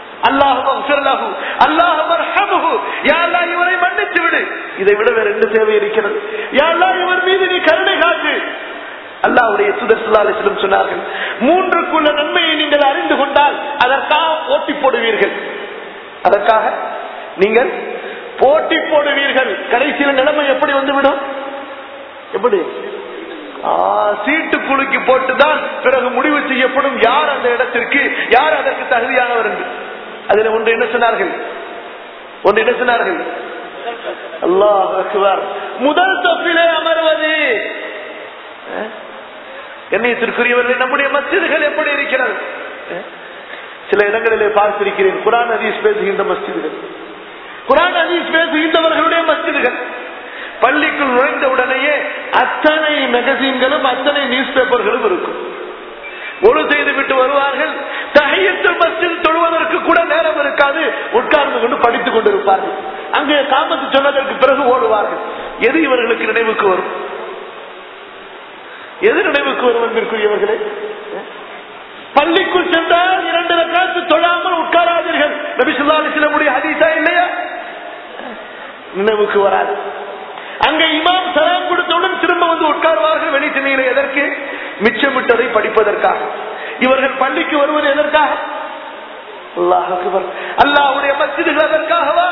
இவரை மன்னித்து விடு இதை விட வேற என்ன தேவை இருக்கிறது யாரா இவர் மீது நீ கருணை காட்டு அல்லாவுடைய சுதர்சலாலும் சொன்னார்கள் மூன்றுக்குள்ள நன்மையை நீங்கள் அறிந்து கொண்டால் அதற்காக போட்டி போடுவீர்கள் அதற்காக நீங்கள் போட்டி போடுவீர்கள் கடைசியில் நிலைமை எப்படி வந்துவிடும் எப்படி சீட்டு குலுக்கி போட்டுதான் பிறகு முடிவு செய்யப்படும் யார் அந்த இடத்திற்கு யார் அதற்கு தகுதியானவர் என்று அதுல ஒன்று என்ன சொன்னார்கள் ஒன்று என்ன சொன்னார்கள் அல்லாஹ் முதல் தப்பிலே அமர்வது கண்ணியத்திற்குரியவர்கள் நம்முடைய மஸ்ஜிதுகள் எப்படி இருக்கிறது சில இடங்களிலே பார்த்திருக்கிறேன் குரான் ஹதீஸ் பேசுகின்ற மஸ்ஜிதுகள் குரான் ஹதீஸ் பேசுகின்றவர்களுடைய மஸ்ஜிதுகள் பள்ளிக்குள் நுழைந்த உடனேயே அத்தனை மேகசீன்களும் அத்தனை நியூஸ் பேப்பர்களும் இருக்கும் ஒழு செய்து விட்டு வருவார்கள் தகையத்தில் மஸ்ஜித் தொழுவதற்கு கூட நேரம் இருக்காது உட்கார்ந்து கொண்டு படித்துக் கொண்டிருப்பார்கள் அங்கே காமத்து சொன்னதற்கு பிறகு ஓடுவார்கள் எது இவர்களுக்கு நினைவுக்கு வரும் எது நினைவுக்கு வரும் என்பதற்குரியவர்களே பள்ளிக்குள் சென்றால் இரண்டு ரக்காத்து தொழாமல் உட்காராதீர்கள் நபி சொல்லி சிலமுடைய ஹதீஸா இல்லையா நினைவுக்கு வராது அங்க இமாம் சலாம் கொடுத்தவுடன் திரும்ப வந்து உட்காருவார்கள் வெளி திணையில எதற்கு மிச்சமிட்டதை படிப்பதற்காக இவர்கள் பள்ளிக்கு வருவது எதற்காக அல்லாஹுடைய மசிதுகள் அதற்காகவா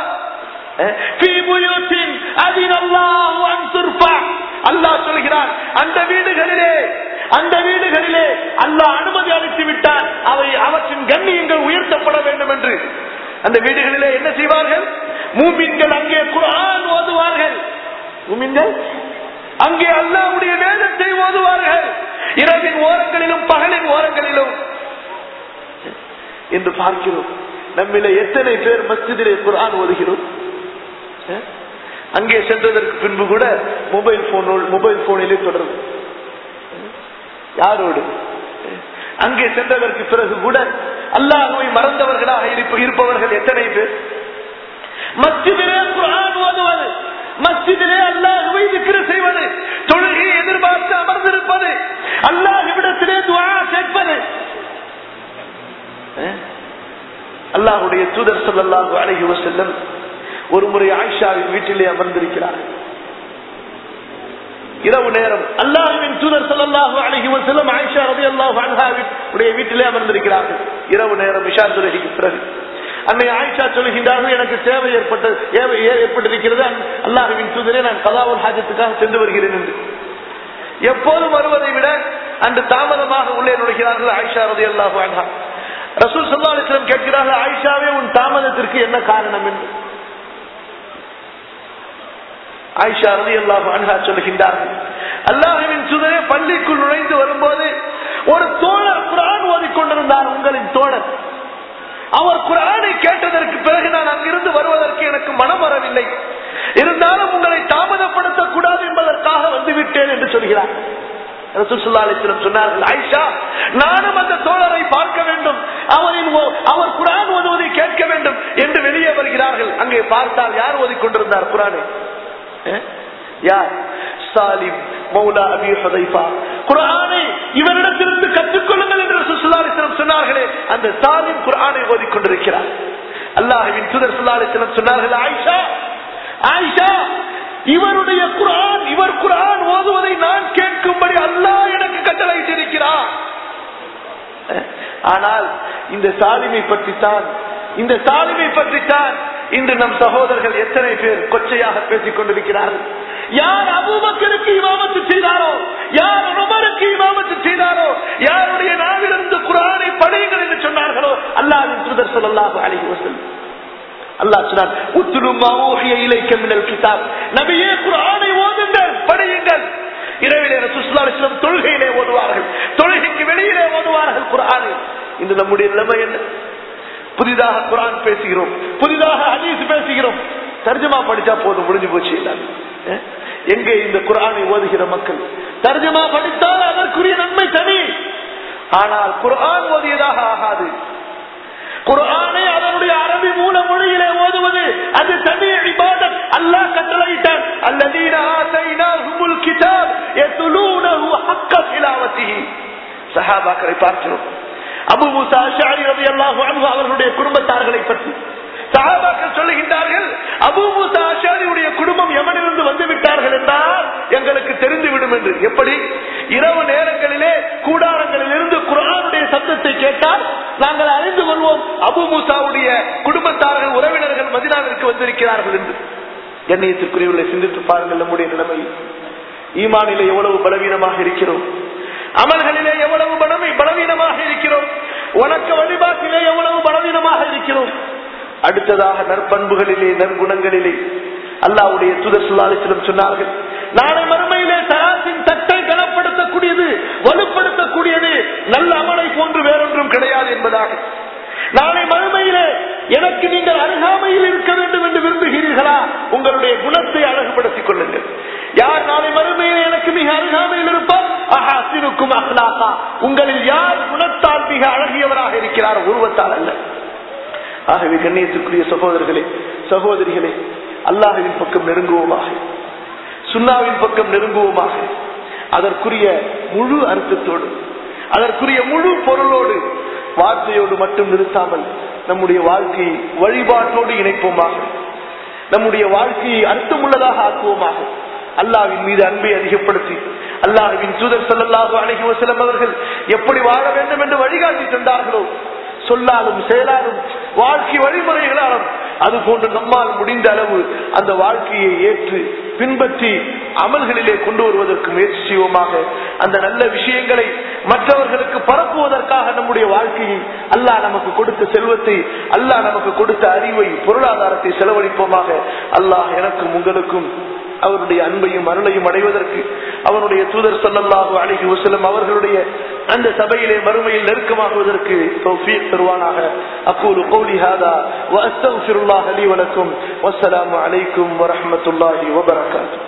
அல்லாஹ் சொல்கிறான் அந்த வீடுகளிலே அந்த வீடுகளிலே அல்லாஹ் அனுமதி அளித்து விட்டார் அவை அவற்றின் கண்ணியங்கள் உயர்த்தப்பட வேண்டும் என்று அந்த வீடுகளிலே என்ன செய்வார்கள் மூமின்கள் அங்கே குரான் ஓதுவார்கள் மூமின்கள் அங்கே அல்லாவுடைய வேதத்தை ஓதுவார்கள் இரவின் ஓரங்களிலும் பகலின் ஓரங்களிலும் என்று பார்க்கிறோம் நம்மில எத்தனை பேர் மஸ்ஜிதிலே குரான் ஓதுகிறோம் அங்கே சென்றதற்கு பின்பு கூட மொபைல் போனோடு மொபைல் போனிலே தொடர்பு யாரோடு அங்கே சென்றதற்கு பிறகு கூட அல்லாஹுவை மறந்தவர்களாக இருப்பவர்கள் எத்தனை பேர் மஸ்ஜிதிலே குரான் ஓதுவது மஸ்ஜிதிலே அல்லாஹுவை விக்கிர செய்வது தொழுகையை எதிர்பார்த்து அமர்ந்திருப்பது அல்லாஹுவிடத்திலே துவா கேட்பது அல்லாஹுடைய தூதர் சொல்லல்லாஹு அழகி செல்லும் ஒரு முறை ஆயிஷாவின் வீட்டிலே அமர்ந்திருக்கிறார் இரவு நேரம் அல்லாஹுவின் தூதர் சொல்லல்லாஹு அழகி செல்லும் ஆயிஷா ரவி அல்லாஹு வீட்டிலே அமர்ந்திருக்கிறார்கள் இரவு நேரம் இஷா துலகிக்கு பிறகு அன்னை ஆயிஷா சொல்லுகின்றார்கள் எனக்கு தேவை ஏற்பட்ட ஏற்பட்டிருக்கிறது அல்லாஹுவின் தூதரே நான் கதாவுல் ஹாஜத்துக்காக சென்று வருகிறேன் என்று எப்போதும் வருவதை விட அன்று தாமதமாக உள்ளே நுழைகிறார்கள் ஆயிஷா ரதி அல்லாஹு அன்ஹா ரசூல் சல்லா அலிஸ்லம் கேட்கிறார்கள் ஆயிஷாவே உன் தாமதத்திற்கு என்ன காரணம் என்று ஆயிஷா ரதி அல்லாஹு அன்ஹா சொல்லுகின்றார்கள் அல்லாஹுவின் சுதரே பள்ளிக்குள் நுழைந்து வரும்போது ஒரு தோழர் குரான் ஓதிக்கொண்டிருந்தார் உங்களின் தோழர் அவர் குரானை கேட்டதற்கு பிறகு நான் அங்கிருந்து வருவதற்கு எனக்கு மனம் வரவில்லை இருந்தாலும் உங்களை தாமதப்படுத்தக் கூடாது என்பதற்காக வந்துவிட்டேன் என்று சொல்கிறார் சொன்னார்கள் ஆயிஷா நானும் அந்த தோழரை பார்க்க வேண்டும் அவரின் அவர் குரான் ஓதுவதை கேட்க வேண்டும் என்று வெளியே வருகிறார்கள் அங்கே பார்த்தால் யார் ஓதிக்கொண்டிருந்தார் குரானை யார் சாலிம் மௌலா அபி ஹதைஃபா குரானை இவரிடத்திலிருந்து கற்றுக்கொள்ளுங்கள் என்று சுல்லாலிசனம் சொன்னார்களே அந்த சாலிம் குரானை ஓதிக்கொண்டிருக்கிறார் அல்லாஹுவின் சுதர் சுல்லாலிசனம் சொன்னார்கள் ஆயிஷா ஆயிஷா இவருடைய குரான் இவர் குரான் ஓதுவதை நான் கேட்கும்படி அல்லாஹ் எனக்கு கட்டளையிட்டிருக்கிறார் ஆனால் இந்த சாலிமை பற்றி தான் இந்த தாலிமை பற்றித்தான் இன்று நம் சகோதரர்கள் எத்தனை பேர் கொச்சையாக பேசிக் கொண்டிருக்கிறார்கள் யார் அபூபக்கருக்கு இமாமத்து செய்தாரோ யார் உமருக்கு இமாமத்து செய்தாரோ யாருடைய நாவிலிருந்து குரானை படியுங்கள் என்று சொன்னார்களோ அல்லாஹ்வின் தூதர் ஸல்லல்லாஹு அலைஹி வஸல்லம் அல்லாஹ் சொன்னார் உத்துலு மா ஊஹிய இலைக்க மினல் கிதாப் நபியே குர்ஆனை ஓதுங்கள் படியுங்கள் இரவிலே ரசூலுல்லாஹி அலைஹி வஸல்லம் தொழுகையிலே ஓதுவார்கள் தொழுகைக்கு வெளியிலே ஓதுவார்கள் குர்ஆனை இன்று நம்முடைய நிலைமை என்ன புதிதாக குர்ஆன் பேசுகிறோம் புதிதாக ஹதீஸ் பேசுகிறோம் தர்ஜமா படிச்சா போதும் முடிஞ்சு போச்சு எல்லாமே. அஹ்? எங்கே இந்த குர்ஆனை ஓதுகிற மக்கள் தர்ஜமா படித்தால் அதற்குரிய நன்மை தனி ஆனால் குர்ஆன் ஓதியதாக ஆகாது குர்ஆனை அதனுடைய அரபி மூல மொழியிலே ஓதுவது அது தனி இபாதத் அல்லாஹ் கட்டளையிட்டான் அல்லதீன ஆதைனாஹுமுல் கிதாப் யத்லூனஹு ஹக்க திலாவத்திஹி சஹாபாக்களை பார்க்கிறோம் அபு மூசா அஷாரி ரலியல்லாஹு அன்ஹு அவர்களுடைய குடும்பத்தார்களை பற்றி சஹாபாக்கள் சொல்லுகின்றார்கள் அபு மூசா அஷாரியுடைய குடும்பம் எமனிலிருந்து வந்து விட்டார்கள் என்றால் எங்களுக்கு தெரிந்துவிடும் என்று எப்படி இரவு நேரங்களிலே கூடாரங்களிலிருந்து குரானுடைய சத்தத்தை கேட்டால் நாங்கள் அறிந்து கொள்வோம் அபு மூசாவுடைய குடும்பத்தார்கள் உறவினர்கள் மதினாவிற்கு வந்திருக்கிறார்கள் என்று எண்ணெயத்திற்குரியவர்களை சிந்தித்து பாருங்கள் நம்முடைய நிலைமை ஈமானிலே எவ்வளவு பலவீனமாக இருக்கிறோம் அமல்களிலே எவ்வளவு பலமை பலவீனமாக இருக்கிறோம் உனக்கு வழிபாட்டிலே எவ்வளவு பலவீனமாக இருக்கிறோம் அடுத்ததாக நற்பண்புகளிலே நற்குணங்களிலே அல்லாவுடைய துதர் சுல்லாலிசிடம் சொன்னார்கள் நாளை மறுமையிலே தராசின் தட்டை கனப்படுத்தக்கூடியது வலுப்படுத்தக்கூடியது நல்ல அமலை போன்று வேறொன்றும் கிடையாது என்பதாக நாளை மறுமையிலே எனக்கு நீங்கள் அருகாமையில் இருக்க வேண்டும் என்று விரும்புகிறீர்களா உங்களுடைய குணத்தை அழகுபடுத்திக் கொள்ளுங்கள் யார் நாளை மறுமையிலே எனக்கு மிக அருகாமையில் இருப்பார் அஹாசினுக்கும் அஹ்லாகா உங்களில் யார் குணத்தால் மிக அழகியவராக இருக்கிறார் உருவத்தால் அல்ல ஆகவே கண்ணியத்துக்குரிய சகோதரர்களே சகோதரிகளே அல்லாஹுவின் பக்கம் நெருங்குவோமாக சுண்ணாவின் பக்கம் நெருங்குவோமாக அதற்குரிய முழு அர்த்தத்தோடு அதற்குரிய முழு பொருளோடு வார்த்தையோடு மட்டும் நிறுத்தாமல் நம்முடைய வாழ்க்கையை வழிபாட்டோடு இணைப்போமாக நம்முடைய வாழ்க்கையை அர்த்தமுள்ளதாக ஆக்குவோமாக அல்லாவின் மீது அன்பை அதிகப்படுத்தி அல்லாஹுவின் தூதர் சொல்லல்லாஹு அழகி வசலம் அவர்கள் எப்படி வாழ வேண்டும் என்று வழிகாட்டி தந்தார்களோ சொல்லாலும் செயலாலும் வாழ்க்கை வழிமுறைகளாலும் அது போன்று நம்மால் முடிந்த அளவு அந்த வாழ்க்கையை ஏற்று பின்பற்றி அமல்களிலே கொண்டு வருவதற்கு முயற்சி செய்வோமாக அந்த நல்ல விஷயங்களை மற்றவர்களுக்கு பரப்புவதற்காக நம்முடைய வாழ்க்கையை அல்லாஹ் நமக்கு கொடுத்த செல்வத்தை அல்லாஹ் நமக்கு கொடுத்த அறிவை பொருளாதாரத்தை செலவழிப்போமாக அல்லாஹ் எனக்கும் உங்களுக்கும் அவருடைய அன்பையும் அருளையும் அடைவதற்கு அவனுடைய தூதர் சொல்லல்லாஹு அழகி வசலம் அவர்களுடைய அந்த சபையிலே மறுமையில் நெருக்கமாகுவதற்கு தௌஃபீக் தருவானாக அக்கூலு கௌலி ஹாதா வஅஸ்தக்ஃபிருல்லாஹ லி வலக்கும் வஸ்ஸலாமு அலைக்கும் வரஹ்மத்துல்லாஹி வபரகாத்துஹு